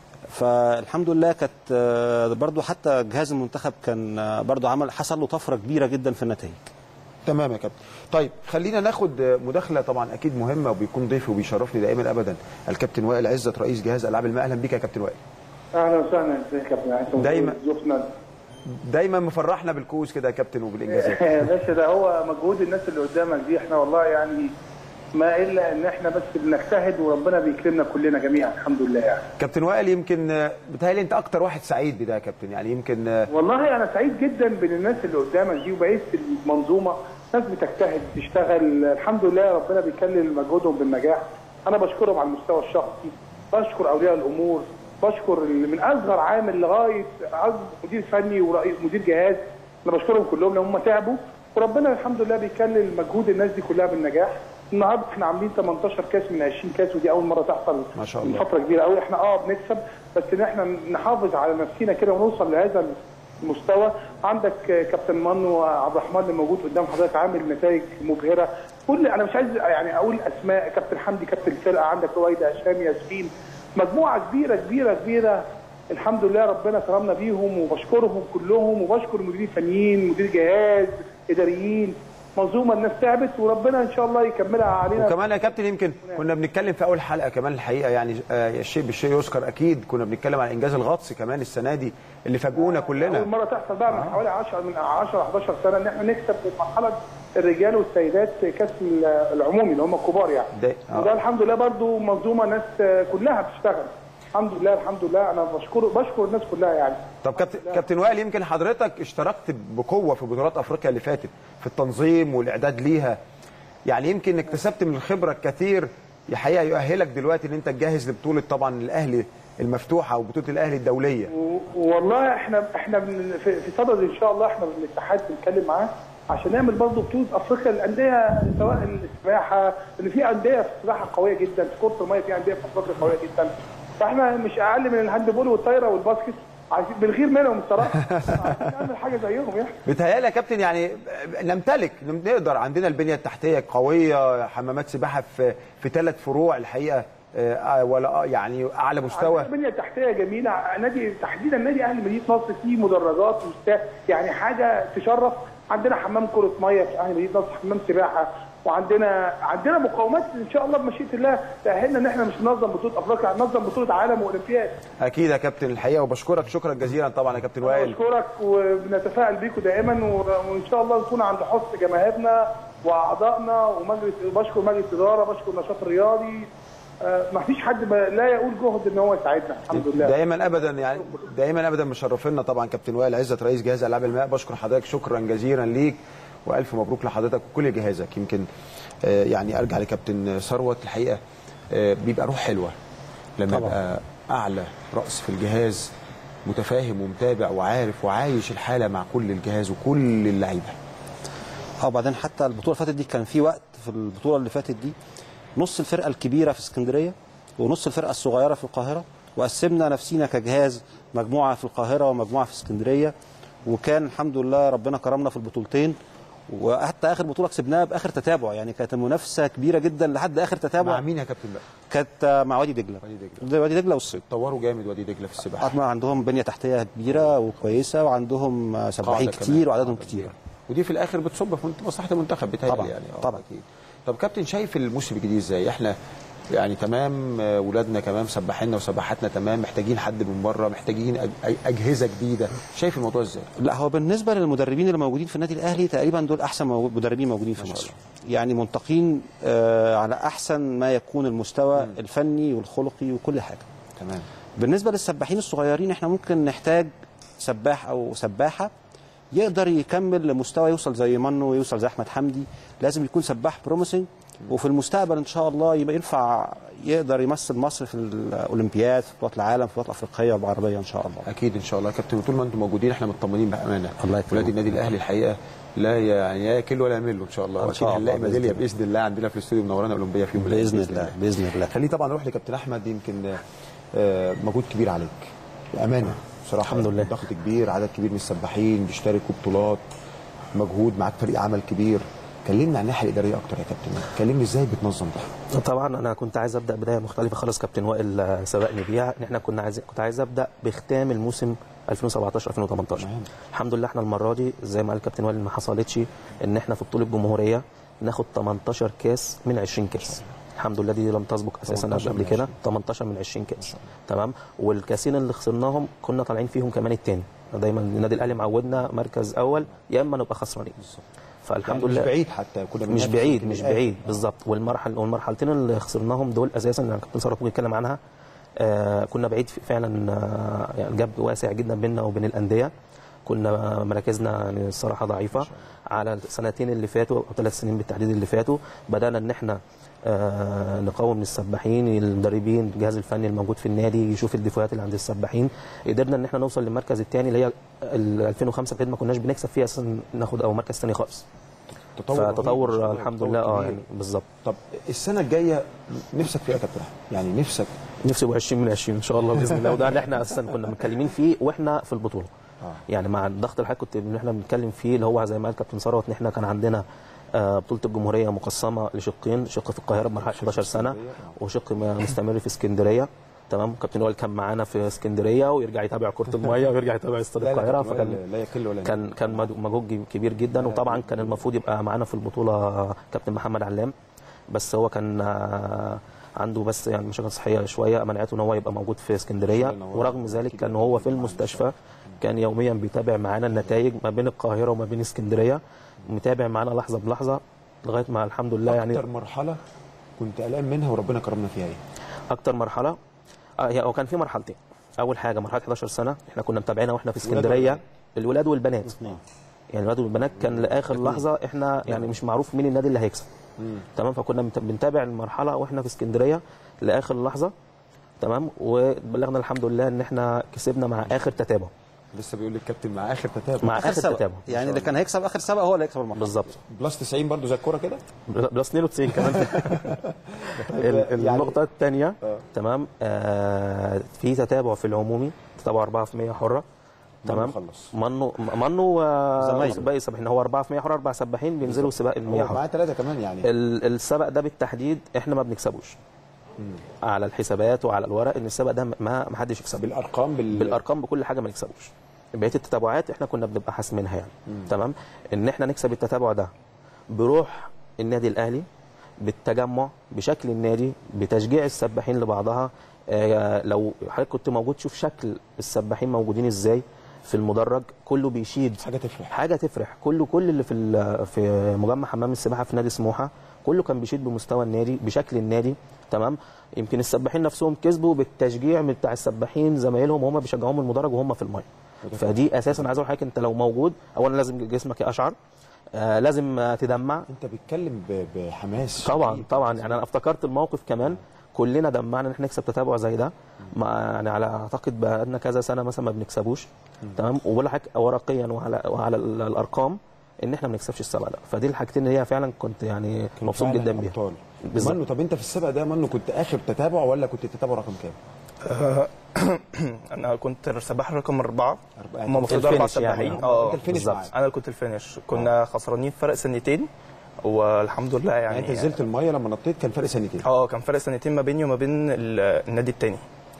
فالحمد لله كانت آه برضو حتى جهاز المنتخب كان آه برضو عمل حصل له طفره كبيره جدا في النتائج تمام يا كابتن طيب خلينا ناخد مداخله طبعا اكيد مهمه وبيكون ضيفي وبيشرفني دائما ابدا الكابتن وائل عزت رئيس جهاز العاب الماء اهلا بيك يا كابتن وائل اهلا وسهلا ازيك يا كابتن عايز دايما. ضيوفنا دايما مفرحنا بالكؤوس كده يا كابتن وبالانجازات يا باشا ده هو مجهود الناس اللي قدامك دي احنا والله يعني ما الا ان احنا بس بنجتهد وربنا بيكرمنا كلنا جميعا الحمد لله يعني كابتن وائل يمكن آه، بتهيألي انت اكتر واحد سعيد بده يا كابتن يعني يمكن آه، والله انا سعيد جدا بين الناس اللي قدامك دي وبقيت المنظومه ناس بتجتهد تشتغل الحمد لله ربنا بيكلل مجهودهم بالنجاح انا بشكرهم على المستوى الشخصي بشكر اولياء الامور بشكر اللي من اصغر عامل لغايه أصغر مدير فني ورئيس مدير جهاز انا بشكرهم كلهم لان هم تعبوا وربنا الحمد لله بيكلل مجهود الناس دي كلها بالنجاح النهارده احنا عاملين 18 كاس من 20 كاس ودي اول مره تحصل ما شاء من الله. فتره كبيره قوي احنا اه بنكسب بس ان احنا نحافظ على نفسينا كده ونوصل لهذا المستوى عندك كابتن مانو عبد الرحمن اللي موجود قدام حضرتك عامل نتائج مبهره كل انا مش عايز يعني اقول اسماء كابتن حمدي كابتن الفرقه عندك رويده هشام ياسمين مجموعه كبيره كبيره كبيره الحمد لله ربنا كرمنا بيهم وبشكرهم كلهم وبشكر مديرين فنيين مدير جهاز اداريين منظومه الناس تعبت وربنا ان شاء الله يكملها علينا وكمان يا كابتن يمكن كنا بنتكلم في اول حلقه كمان الحقيقه يعني آه، الشيء بالشيء يذكر اكيد كنا بنتكلم عن انجاز الغطس كمان السنه دي اللي فاجئونا كلنا اول مره تحصل بقى من حوالي 10 من 10 11 سنه ان احنا نكسب في مرحله الرجال والسيدات كاس العمومي اللي هم الكبار يعني ده آه. وده الحمد لله برضو منظومه ناس كلها بتشتغل الحمد لله الحمد لله انا بشكر بشكر الناس كلها يعني طب كابتن كابتن وائل يمكن حضرتك اشتركت بقوه في بطولات افريقيا اللي فاتت في التنظيم والاعداد ليها يعني يمكن اكتسبت من الخبره الكثير الحقيقه يؤهلك دلوقتي ان انت تجهز لبطوله طبعا الاهلي المفتوحه وبطوله الاهلي الدوليه و- والله احنا احنا بن- في في صدد ان شاء الله احنا بالاتحاد بنتكلم معاه عشان نعمل برضه بطوله افريقيا للانديه سواء السباحه ان في انديه في السباحه قويه جدا في كره الميه في انديه في افريقيا قويه جدا فاحنا مش اقل من الهاند بول والطايره والباسكت عايزين بنغير منهم الصراحه عايزين نعمل حاجه زيهم يعني بيتهيألي يا كابتن يعني نمتلك نقدر عندنا البنيه التحتيه قويه حمامات سباحه في في ثلاث فروع الحقيقه آه، ولا آه، يعني اعلى مستوى البنيه التحتيه جميله نادي تحديدا نادي اهلي مدينه نصر فيه مدرجات وستا يعني حاجه تشرف عندنا حمام كره ميه في اهلي مدينه نصر حمام سباحه وعندنا عندنا مقومات ان شاء الله بمشيئه الله تاهلنا ان احنا مش ننظم بطوله افريقيا هننظم بطوله عالم واولمبياد اكيد يا كابتن الحقيقه وبشكرك شكرا جزيلا طبعا يا كابتن وائل بشكرك وبنتفائل بيكم دائما و- وان شاء الله نكون عند حسن جماهيرنا واعضائنا ومجلس بشكر مجلس الاداره بشكر النشاط الرياضي آه، ما فيش حد ما لا يقول جهد ان هو يساعدنا الحمد لله دائما ابدا يعني دائما ابدا مشرفينا طبعا كابتن وائل عزت رئيس جهاز العاب الماء بشكر حضرتك شكرا جزيلا ليك والف مبروك لحضرتك وكل جهازك يمكن آه، يعني ارجع لكابتن ثروت الحقيقه آه، بيبقى روح حلوه لما طبعاً. يبقى اعلى راس في الجهاز متفاهم ومتابع وعارف وعايش الحاله مع كل الجهاز وكل اللعيبه اه وبعدين حتى البطوله اللي فاتت دي كان في وقت في البطوله اللي فاتت دي نص الفرقه الكبيره في اسكندريه ونص الفرقه الصغيره في القاهره وقسمنا نفسينا كجهاز مجموعه في القاهره ومجموعه في اسكندريه وكان الحمد لله ربنا كرمنا في البطولتين وحتى اخر بطوله كسبناها باخر تتابع يعني كانت المنافسه كبيره جدا لحد اخر تتابع مع مين يا كابتن بقى؟ كانت مع وادي دجله وادي دجله وادي دجله والصيد طوروا جامد وادي دجله في السباحه عندهم- عندهم بنيه تحتيه كبيره وكويسه وعندهم سباحين قاعدة كمان. كتير وعددهم كتير ودي في الاخر بتصب في مصلحه المنتخب بتاعي طبعاً، يعني آه، طبعاً. اكيد طب كابتن شايف الموسم الجديد ازاي احنا يعني تمام آه، ولادنا كمان سباحيننا وسباحاتنا تمام محتاجين حد من بره محتاجين أج- أج- اجهزه جديده شايف الموضوع ازاي لا هو بالنسبه للمدربين اللي موجودين في النادي الاهلي تقريبا دول احسن مو- مدربين موجودين في مصر يعني منتقين آه على احسن ما يكون المستوى الفني والخلقي وكل حاجه تمام بالنسبه للسباحين الصغيرين احنا ممكن نحتاج سباح او سباحه يقدر يكمل لمستوى يوصل زي منو ويوصل زي احمد حمدي لازم يكون سباح بروميسنج وفي المستقبل ان شاء الله يبقى ينفع يقدر يمثل مصر في الاولمبياد في بطولات العالم في بطولات افريقيه وعربيه ان شاء الله اكيد ان شاء الله يا كابتن وطول ما انتم موجودين احنا مطمنين بامانه الله يكرمك. ولاد النادي الاهلي الحقيقه لا يعني ياكل ولا يمل ان شاء الله إن واكيد شاء الله هنلاقي بإذن ميداليه الله. باذن الله عندنا في الاستوديو منورانا اولمبيه في يوم من باذن الأيام الله باذن الله خليني طبعا اروح لكابتن احمد يمكن آه، مجهود كبير عليك بامانه بصراحه الحمد لله. ضغط كبير عدد كبير من السباحين بيشتركوا بطولات مجهود معاك فريق عمل كبير كلمني عن الناحيه الاداريه اكتر يا كابتن كلمني ازاي بتنظم ده طبعا انا كنت عايز ابدا بدايه مختلفه خالص كابتن وائل آه، سبقني بيها ان احنا كنا عايز كنت عايز ابدا بختام الموسم 2017 2018 الحمد لله احنا المره دي زي ما قال كابتن وائل ما حصلتش ان احنا في بطوله الجمهوريه ناخد 18 كاس من 20 كاس الحمد لله دي لم تسبق اساسا 18 قبل من كده 20. 18 من 20 كاس تمام والكاسين اللي خسرناهم كنا طالعين فيهم كمان التاني دايما النادي الاهلي معودنا مركز اول يا اما نبقى خسرانين فالحمد يعني لله مش بعيد حتى كنا مش بننافس بعيد يمكن مش الآخر. بعيد بالظبط والمرحل والمرحلتين اللي خسرناهم دول اساسا يعني كابتن ثروت ممكن يتكلم عنها آه كنا بعيد في- فعلا آه يعني جاب واسع جدا بيننا وبين الانديه كنا مراكزنا يعني الصراحه ضعيفه على السنتين اللي فاتوا او ثلاث سنين بالتحديد اللي فاتوا بدانا ان احنا آه نقوم من السباحين المدربين الجهاز الفني الموجود في النادي يشوف الدفاعات اللي عند السباحين قدرنا ان احنا نوصل للمركز الثاني اللي هي ال 2005 كده ما كناش بنكسب فيها اساسا ناخد او مركز ثاني خالص تطور رهيب ما فتطور شاء الله، الحمد تطور لله اه كبير. يعني بالظبط طب السنه الجايه نفسك فيها يا كابتن أحمد؟ يعني نفسك نفسي يبقى 20 من 20 ان شاء الله باذن الله وده اللي احنا اساسا كنا متكلمين فيه واحنا في البطوله آه. يعني مع الضغط اللي كنت اللي احنا بنتكلم فيه اللي هو زي ما قال كابتن ثروت ان احنا كان عندنا آه، بطوله الجمهوريه مقسمه لشقين شق في القاهره بمرحله 11 سنه وشق ما- مستمر في اسكندريه تمام كابتن وائل كان معانا في اسكندريه ويرجع يتابع كره الميه ويرجع يتابع استاد لا لا القاهره كابتن فكان وائل لا يقل ولا كان يمل. كان مج- مجهود كبير جدا وطبعا كان المفروض يبقى معانا في البطوله كابتن محمد علام بس هو كان آه، عنده بس يعني مشاكل صحيه شويه منعته ان هو يبقى موجود في اسكندريه ورغم ذلك كان هو في المستشفى كان يوميا بيتابع معانا النتائج ما بين القاهره وما بين اسكندريه متابع معانا لحظه بلحظه لغايه ما الحمد لله يعني اكتر مرحله كنت قلقان منها وربنا كرمنا فيها ايه اكتر مرحله آه هي- هو كان في مرحلتين اول حاجه مرحله 11 سنه احنا كنا متابعينها واحنا في اسكندريه الولاد والبنات يعني الولاد والبنات كان لاخر لحظه احنا يعني مش معروف مين النادي اللي هيكسب تمام فكنا مت- بنتابع المرحله واحنا في اسكندريه لاخر لحظه تمام وبلغنا الحمد لله ان احنا كسبنا مع اخر تتابع لسه بيقول لي الكابتن مع اخر تتابع مع اخر سبق. تتابع يعني اللي كان هيكسب اخر سبق هو اللي هيكسب المرحله بالظبط بلس 90 برضو زي الكوره كده بلس 92 كمان ال- يعني- النقطة الثانية آه. تمام آه في تتابع في العمومي تتابع 4 في 100 حرة تمام خلص. منو منو زمايله. باقي سباحين هو 4 في 100 حرة اربع سباحين بينزلوا سباق ال 100 هو حرة معاه ثلاثه كمان يعني ال- السبق ده بالتحديد احنا ما بنكسبوش على الحسابات وعلى الورق ان السبق ده ما ما حدش يكسبه بالارقام بال... بالارقام بكل حاجه ما نكسبوش بقيه التتابعات احنا كنا بنبقى حاسمينها يعني تمام ان احنا نكسب التتابع ده بروح النادي الاهلي بالتجمع بشكل النادي بتشجيع السباحين لبعضها آه لو حضرتك كنت موجود تشوف شكل السباحين موجودين ازاي في المدرج كله بيشيد حاجه تفرح حاجه تفرح كله كل اللي في ال- في مجمع حمام السباحه في نادي سموحه كله كان بيشيد بمستوى النادي بشكل النادي تمام يمكن السباحين نفسهم كسبوا بالتشجيع من بتاع السباحين زمايلهم وهم بيشجعوهم المدرج وهم في الميه فدي اساسا عايز اقول لحضرتك انت لو موجود اولا لازم جسمك يقشعر آه لازم آه، تدمع انت بتتكلم ب... بحماس طبعا شديد. طبعا يعني انا افتكرت الموقف كمان كلنا دمعنا ان احنا نكسب تتابع زي ده ما يعني على اعتقد بقى لنا كذا سنه مثلا ما بنكسبوش تمام وبقول حاجه ورقيا وعلى وعلى ال- الارقام ان احنا ما بنكسبش السبق ده فدي الحاجتين اللي هي فعلا كنت يعني مبسوط فعلاً جدا بيها أبطال. بالظبط. منو طب انت في السبق ده منو كنت اخر تتابع ولا كنت تتابع رقم كام؟ آه، انا كنت السباح رقم اربعه أربعة. هم المفروض اربع الفينش يعني. سباحين أنت اه الفينش بالظبط معاك. انا كنت الفينش كنا خسرانين فرق سنتين والحمد لله يعني يعني انت نزلت الميه لما نطيت كان فرق سنتين اه كان فرق سنتين ما بيني وما بين ال- النادي التاني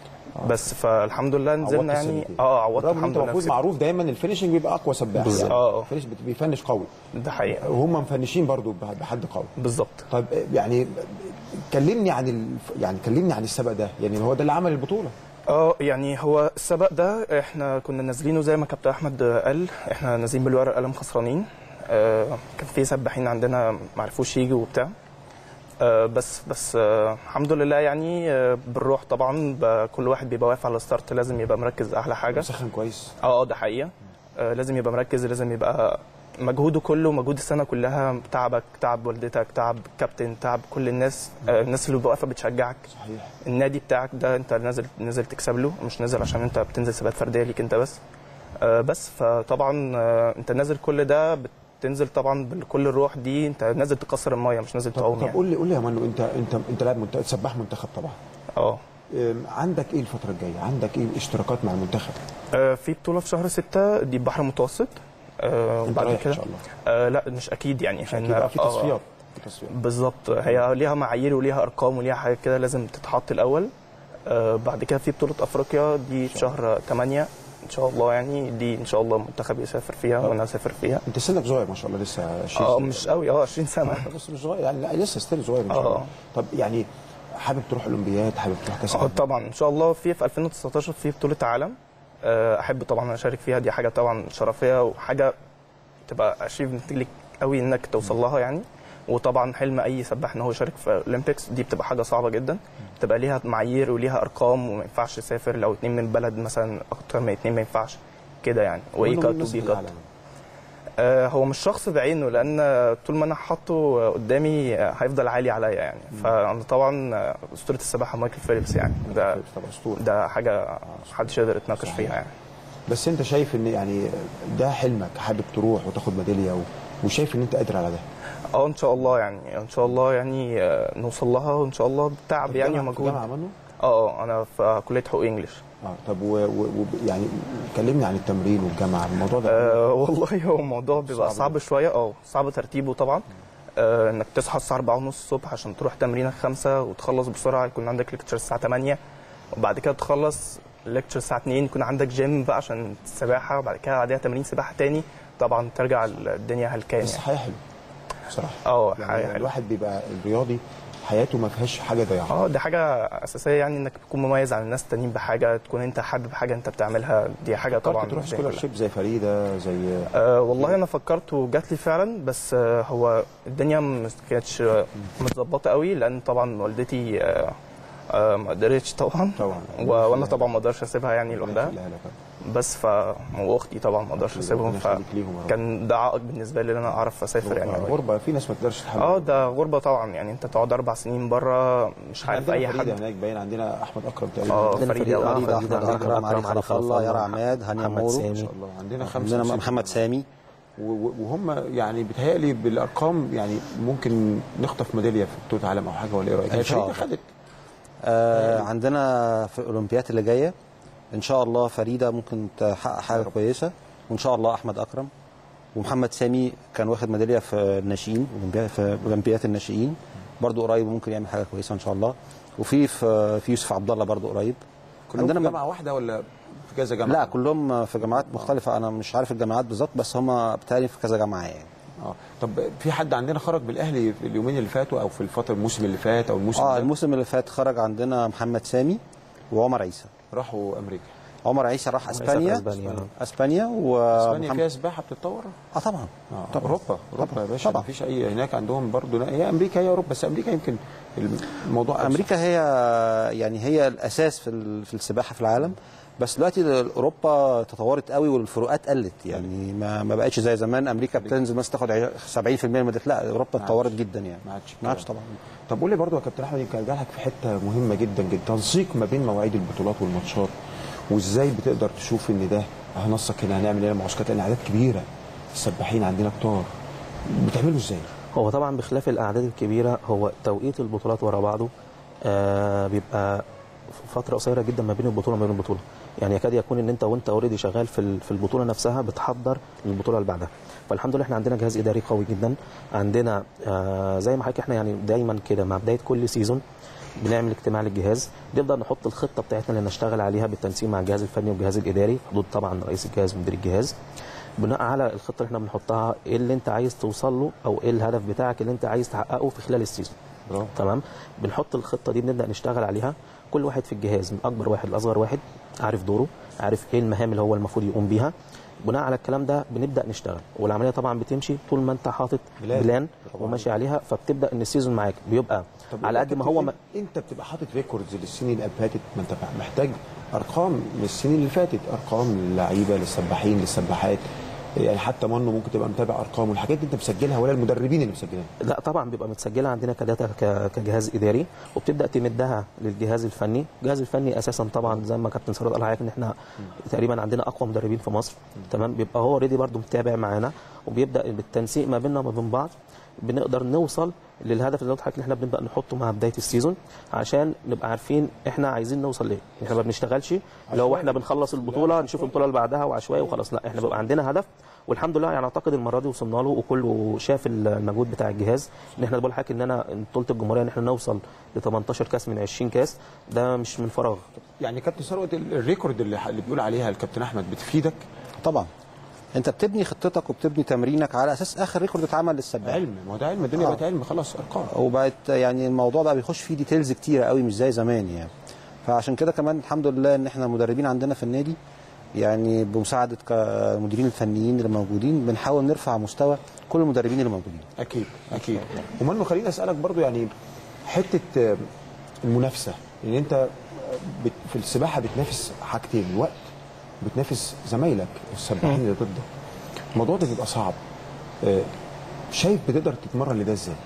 بس فالحمد لله نزلنا عوضت يعني السنتين. اه عوضت رغم ان الحمد انت لله المفروض كسبت. معروف دايما الفينشنج بيبقى اقوى سباح بالظبط. يعني اه. الفينش بت- بيفنش قوي ده حقيقه وهم مفنشين برضو بح- بحد قوي بالظبط طيب يعني كلمني عن ال... يعني كلمني عن السبق ده يعني هو ده اللي عمل البطوله اه يعني هو السبق ده احنا كنا نازلينه زي ما كابتن احمد قال احنا نازلين بالورقه والقلم خسرانين آه كان في سباحين عندنا ما عرفوش يجوا وبتاع آه بس بس آه الحمد لله يعني آه بالروح طبعا ب- كل واحد بيبقى واقف على الستارت لازم يبقى مركز احلى حاجه مسخن كويس اه اه ده حقيقه آه لازم يبقى مركز لازم يبقى مجهوده كله مجهود السنه كلها تعبك تعب والدتك تعب كابتن تعب كل الناس آه الناس اللي واقفه بتشجعك صحيح النادي بتاعك ده انت نازل نازل تكسب له مش نازل عشان انت بتنزل سباقات فرديه ليك انت بس آه بس فطبعا آه انت نازل كل ده بتنزل طبعا بكل الروح دي انت نازل تكسر الميه مش نازل طب, تعوم طب يعني قول لي قول لي يا منو انت انت انت لاعب منتخب سباح منتخب طبعا اه أم، عندك ايه الفتره الجايه عندك ايه اشتراكات مع المنتخب آه، في بطولة في شهر ستة دي بحر متوسط آه انت وبعد رايح كده ان شاء الله آه لا مش اكيد يعني مش أكيد، آه، في تصفيات في تصفيات بالظبط هي ليها معايير وليها ارقام وليها حاجات كده لازم تتحط الاول آه بعد كده في بطولة افريقيا دي في شهر 8 ان شاء الله يعني دي ان شاء الله المنتخب يسافر فيها وانا اسافر فيها انت سنك صغير ما شاء الله لسه 20 اه سنة. مش قوي اه 20 سنة بس مش صغير يعني لا لسه ستيل صغير ان شاء آه. الله طب يعني حابب تروح اولمبياد حابب تروح كاس اه العالم طبعا ان شاء الله في في 2019 في بطوله عالم آه، احب طبعا اشارك فيها دي حاجه طبعا شرفيه وحاجه تبقى اشيفمنت ليك قوي انك توصل لها يعني وطبعا حلم اي سباح ان هو يشارك في الاولمبيكس دي بتبقى حاجه صعبه جدا بتبقى ليها معايير وليها ارقام وما ينفعش تسافر لو اتنين من بلد مثلا اكتر من اتنين ما ينفعش كده يعني واي منو كات الناس وبي اللي كات أعلى؟ آه، هو مش شخص بعينه لان طول ما انا حاطه قدامي آه، هيفضل عالي عليا يعني فانا طبعا آه، اسطوره السباحه مايكل فيليبس يعني ده طبعا اسطوره ده حاجه محدش يقدر يتناقش فيها يعني بس انت شايف ان يعني ده حلمك حابب تروح وتاخد ميداليه و... وشايف ان انت قادر على ده اه ان شاء الله يعني ان شاء الله يعني آه، نوصل لها وان شاء الله بتعب يعني جامعة- في ومجهود جامعه منه اه انا في كليه حقوق انجلش اه طب و... و... و... يعني كلمني عن التمرين والجامعه الموضوع ده آه والله هو الموضوع بيبقى صعب صعب, شويه اه صعب ترتيبه طبعا آه انك تصحى الساعه 4 ونص الصبح عشان تروح تمرينك 5 وتخلص بسرعه يكون عندك ليكتشر الساعه 8 وبعد كده تخلص ليكتشر الساعه 2 يكون عندك جيم بقى عشان السباحه وبعد كده بعدها تمرين سباحه تاني طبعا ترجع الدنيا هلكان بس يعني حياه حلوه بصراحه اه يعني حقيقة. الواحد بيبقى الرياضي حياته ما فيهاش حاجه ضياع اه دي حاجه اساسيه يعني انك تكون مميز عن الناس التانيين بحاجه تكون انت حابب حاجه انت بتعملها دي حاجه طبعا تروح زي سكولر كلها. شيب زي فريده زي أه والله انا فكرت وجات لي فعلا بس أه هو الدنيا ما كانتش آه، متظبطه قوي لان طبعا والدتي أه أه ما قدرتش طبعا طبعا و- وانا طبعا ما اقدرش اسيبها يعني لوحدها لا لا لا. بس ف واختي طبعا ما اقدرش اسيبهم ربنا يخليك ليهم يا رب. فكان ده عائق بالنسبه لي ان انا اعرف اسافر يعني قريب. غربه في ناس ما تقدرش تتحمل اه ده غربه طبعا يعني انت تقعد اربع سنين بره مش عارف عندنا اي فريدة حد هناك باين عندنا احمد اكرم تقريبا اه عندنا فريده آه، فريدة فريدة أحمد أكرم علي خلف الله يارا عماد هانيا محمد مورو سامي. ما شاء الله عندنا خمسه عندنا ستة. محمد سامي و- و- وهم يعني بيتهيألي بالارقام يعني ممكن نخطف ميداليه في بطوله عالم او حاجه ولا ايه رايك؟ إن هي شاء فريدة الله. خدت آه عندنا في الاولمبيات اللي جايه ان شاء الله فريده ممكن تحقق حاجه كويسه وان شاء الله احمد اكرم ومحمد سامي كان واخد ميداليه في الناشئين أولمبياد- في اولمبيات الناشئين برضو قريب ممكن يعمل حاجه كويسه ان شاء الله وفي في في يوسف عبد الله برضو قريب كلهم في م- جامعه واحده ولا في كذا جامعه؟ لا كلهم في جامعات مختلفه انا مش عارف الجامعات بالظبط بس هم بتهيألي في كذا جامعه يعني اه طب في حد عندنا خرج بالاهلي في اليومين اللي فاتوا او في الفتره الموسم اللي فات او الموسم اه ده؟ الموسم اللي فات خرج عندنا محمد سامي وعمر عيسى راحوا امريكا عمر عيسى راح عمر عيسى اسبانيا في أسبانيا، آه. اسبانيا و اسبانيا فيها سباحه بتتطور اه طبعا آه طبعا. اوروبا اوروبا يا باشا طبعا. مفيش اي هناك عندهم برضو هي امريكا هي اوروبا بس امريكا يمكن الموضوع أوسع. امريكا هي يعني هي الاساس في ال- في السباحه في العالم بس دلوقتي اوروبا تطورت قوي والفروقات قلت يعني ما ما بقتش زي زمان امريكا بتنزل مثلا تاخد عش- 70% من الميداليات لا اوروبا اتطورت جدا يعني ما عادش ما عادش طبعا طب قول لي برضو يا كابتن احمد يمكن ارجع لك في حته مهمه جدا جدا تنسيق ما بين مواعيد البطولات والماتشات وازاي بتقدر تشوف ان ده هنسق هنا هنعمل ايه معسكرات لان اعداد كبيره السباحين عندنا كتار بتعملوا ازاي؟ هو طبعا بخلاف الاعداد الكبيره هو توقيت البطولات ورا بعضه آه بيبقى فتره قصيره جدا ما بين البطوله وما بين البطوله يعني يكاد يكون ان انت وانت اوريدي شغال في ال- في البطوله نفسها بتحضر للبطوله اللي بعدها فالحمد لله احنا عندنا جهاز اداري قوي جدا عندنا آه زي ما حضرتك احنا يعني دايما كده مع بدايه كل سيزون بنعمل اجتماع للجهاز نبدا نحط الخطه بتاعتنا اللي نشتغل عليها بالتنسيق مع الجهاز الفني والجهاز الاداري في حدود طبعا رئيس الجهاز ومدير الجهاز بناء على الخطه اللي احنا بنحطها ايه اللي انت عايز توصل له او ايه الهدف بتاعك اللي انت عايز تحققه في خلال السيزون تمام بنحط الخطه دي بنبدا نشتغل عليها كل واحد في الجهاز من اكبر واحد لاصغر واحد عارف دوره عارف ايه المهام اللي هو المفروض يقوم بيها بناء على الكلام ده بنبدا نشتغل والعمليه طبعا بتمشي طول ما انت حاطط بلان. بلان وماشي عليها فبتبدا ان السيزون معاك بيبقى طب على قد ما هو ما انت بتبقى حاطط ريكوردز للسنين اللي فاتت ما انت محتاج ارقام من السنين اللي فاتت ارقام للعيبه للسباحين للسباحات يعني حتى منه ممكن تبقى متابع ارقام والحاجات دي انت مسجلها ولا المدربين اللي مسجلينها لا طبعا بيبقى متسجله عندنا كداتا ك- كجهاز اداري وبتبدا تمدها للجهاز الفني الجهاز الفني اساسا طبعا زي ما كابتن سراد قال لحضرتك ان احنا تقريبا عندنا اقوى مدربين في مصر تمام بيبقى هو اوريدي برده متابع معانا وبيبدا بالتنسيق ما بيننا وما بين بعض بنقدر نوصل للهدف اللي قلت لحضرتك اللي احنا بنبدا نحطه مع بدايه السيزون عشان نبقى عارفين احنا عايزين نوصل لايه احنا ما بنشتغلش لو احنا بنخلص البطوله نشوف البطوله اللي بعدها وعشوائي وخلاص لا احنا بيبقى عندنا هدف والحمد لله يعني اعتقد المره دي وصلنا له وكله شاف المجهود بتاع الجهاز ان احنا بقول لحضرتك ان انا بطوله الجمهوريه ان احنا نوصل ل 18 كاس من 20 كاس ده مش من فراغ يعني كابتن ثروت ال- الريكورد اللي, اللي بيقول عليها الكابتن احمد بتفيدك طبعا انت بتبني خطتك وبتبني تمرينك على اساس اخر ريكورد اتعمل للسباح علم ما هو ده علم الدنيا آه. بقت علم خلاص ارقام وبقت يعني الموضوع بقى بيخش فيه ديتيلز كتيره قوي مش زي زمان يعني فعشان كده كمان الحمد لله ان احنا المدربين عندنا في النادي يعني بمساعده المديرين الفنيين اللي موجودين بنحاول نرفع مستوى كل المدربين اللي موجودين اكيد اكيد ومنه خليني اسالك برضو يعني حته آه، المنافسه ان انت آه، بت- في السباحه بتنافس حاجتين الوقت بتنافس زمايلك السباحين اللي ضدك الموضوع ده بيبقى صعب آه، شايف بتقدر تتمرن لده ازاي؟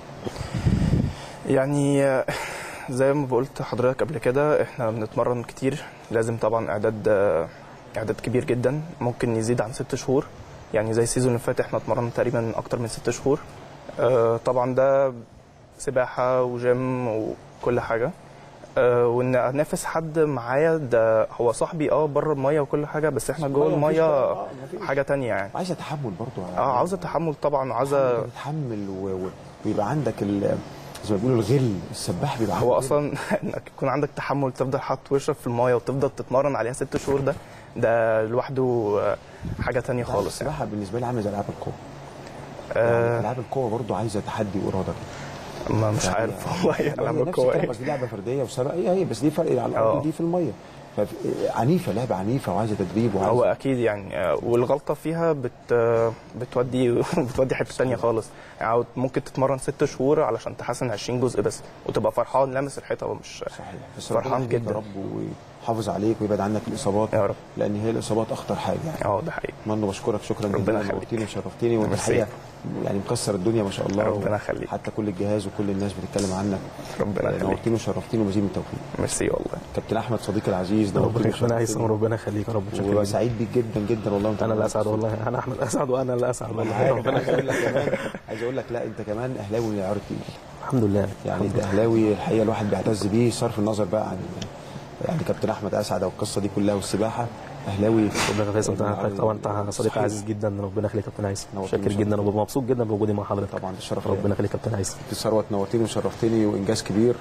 يعني آه، زي ما قلت حضرتك قبل كده احنا بنتمرن كتير لازم طبعا اعداد آه، اعداد كبير جدا ممكن يزيد عن ست شهور يعني زي السيزون اللي فات احنا اتمرنا تقريبا اكتر من ست شهور آه، طبعا ده سباحة وجيم وكل حاجة آه، وان انافس حد معايا ده هو صاحبي اه بره الميه وكل حاجه بس احنا جوه المية مفيش الميه بقى، آه، مفيش. حاجه تانية يعني عايزه تحمل برضو اه عاوزه تحمل طبعا وعاوزه تتحمل و... و... ويبقى عندك ال... زي ما بيقولوا الغل السباح بيبقى عنده هو غل. اصلا انك يكون عندك تحمل تفضل حاطط وشك في المايه وتفضل تتمرن عليها ست شهور ده ده لوحده آه، حاجه تانية خالص يعني. السباحه بالنسبه لي عامله زي العاب القوه آه. العاب القوه برضو عايزه تحدي واراده كده ما مش عارف والله هي العاب نفس القوه الكلام ايه بس دي لعبه فرديه وسباق هي هي بس دي فرق على الارض آه. دي في الميه فف- عنيفه لعبه عنيفه وعايزه تدريب وعايزه هو اكيد يعني آه، والغلطه فيها بت آه، بتودي بتودي حته تانية خالص يعني ممكن تتمرن ست شهور علشان تحسن 20 جزء بس وتبقى فرحان لامس الحيطه ومش صحيح بس ربنا فرحان يحميك يا جدا رب ويحافظ عليك ويبعد عنك الاصابات يا رب لان هي الاصابات اخطر حاجه يعني اه ده حقيقي منو بشكرك شكرا ربنا جزيلا يخليك. نورتني وشرفتني وانت ميرسي. الحقيقه يعني مكسر الدنيا ما شاء الله ربنا يخليك. حتى كل الجهاز وكل الناس بتتكلم عنك ربنا يخليك. نورتني وشرفتني ومزيد من التوفيق ميرسي والله كابتن احمد صديقي العزيز ربنا نورتني يخلينا يا وشرفتني. ربنا يخليك يا رب شكرا جدا. وسعيد بيك جدا جدا والله وانت انا اللي اسعد والله انا احمد اسعد وانا اللي اسعد انا والله عارف ربنا عايز اقول لك يخليك كمان عايز اقول لك لا انت كمان اهلاوي من العيار التقيل الحمد لله يعني انت اهلاوي الحقيقه الواحد بيعتز بيه صرف النظر بقى عن يعني كابتن احمد اسعد او القصه دي كلها والسباحه اهلاوي ربنا يخليك انت طبعا انت صديق عزيز جدا ربنا يخليك يا كابتن عيسى شاكر جدا ومبسوط جدا بوجودي مع حضرتك طبعا الشرف ربنا يخليك يا كابتن عيسى كابتن ثروت نورتني وشرفتني وانجاز كبير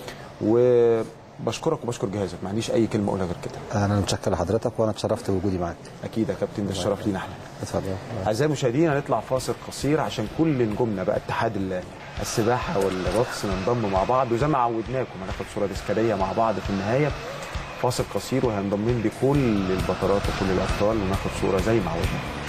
وبشكرك وبشكر جهازك ما عنديش اي كلمه اقولها غير كده انا متشكر لحضرتك وانا اتشرفت بوجودي معاك اكيد يا كابتن ده الشرف لينا احنا اتفضل اعزائي المشاهدين هنطلع فاصل قصير عشان كل نجومنا بقى اتحاد ال- السباحه والغطس ننضم مع بعض وزي ما عودناكم هناخد صوره تذكاريه مع بعض في النهايه فاصل قصير وهينضم لي كل البطلات وكل الابطال وناخد صوره زي ما عودنا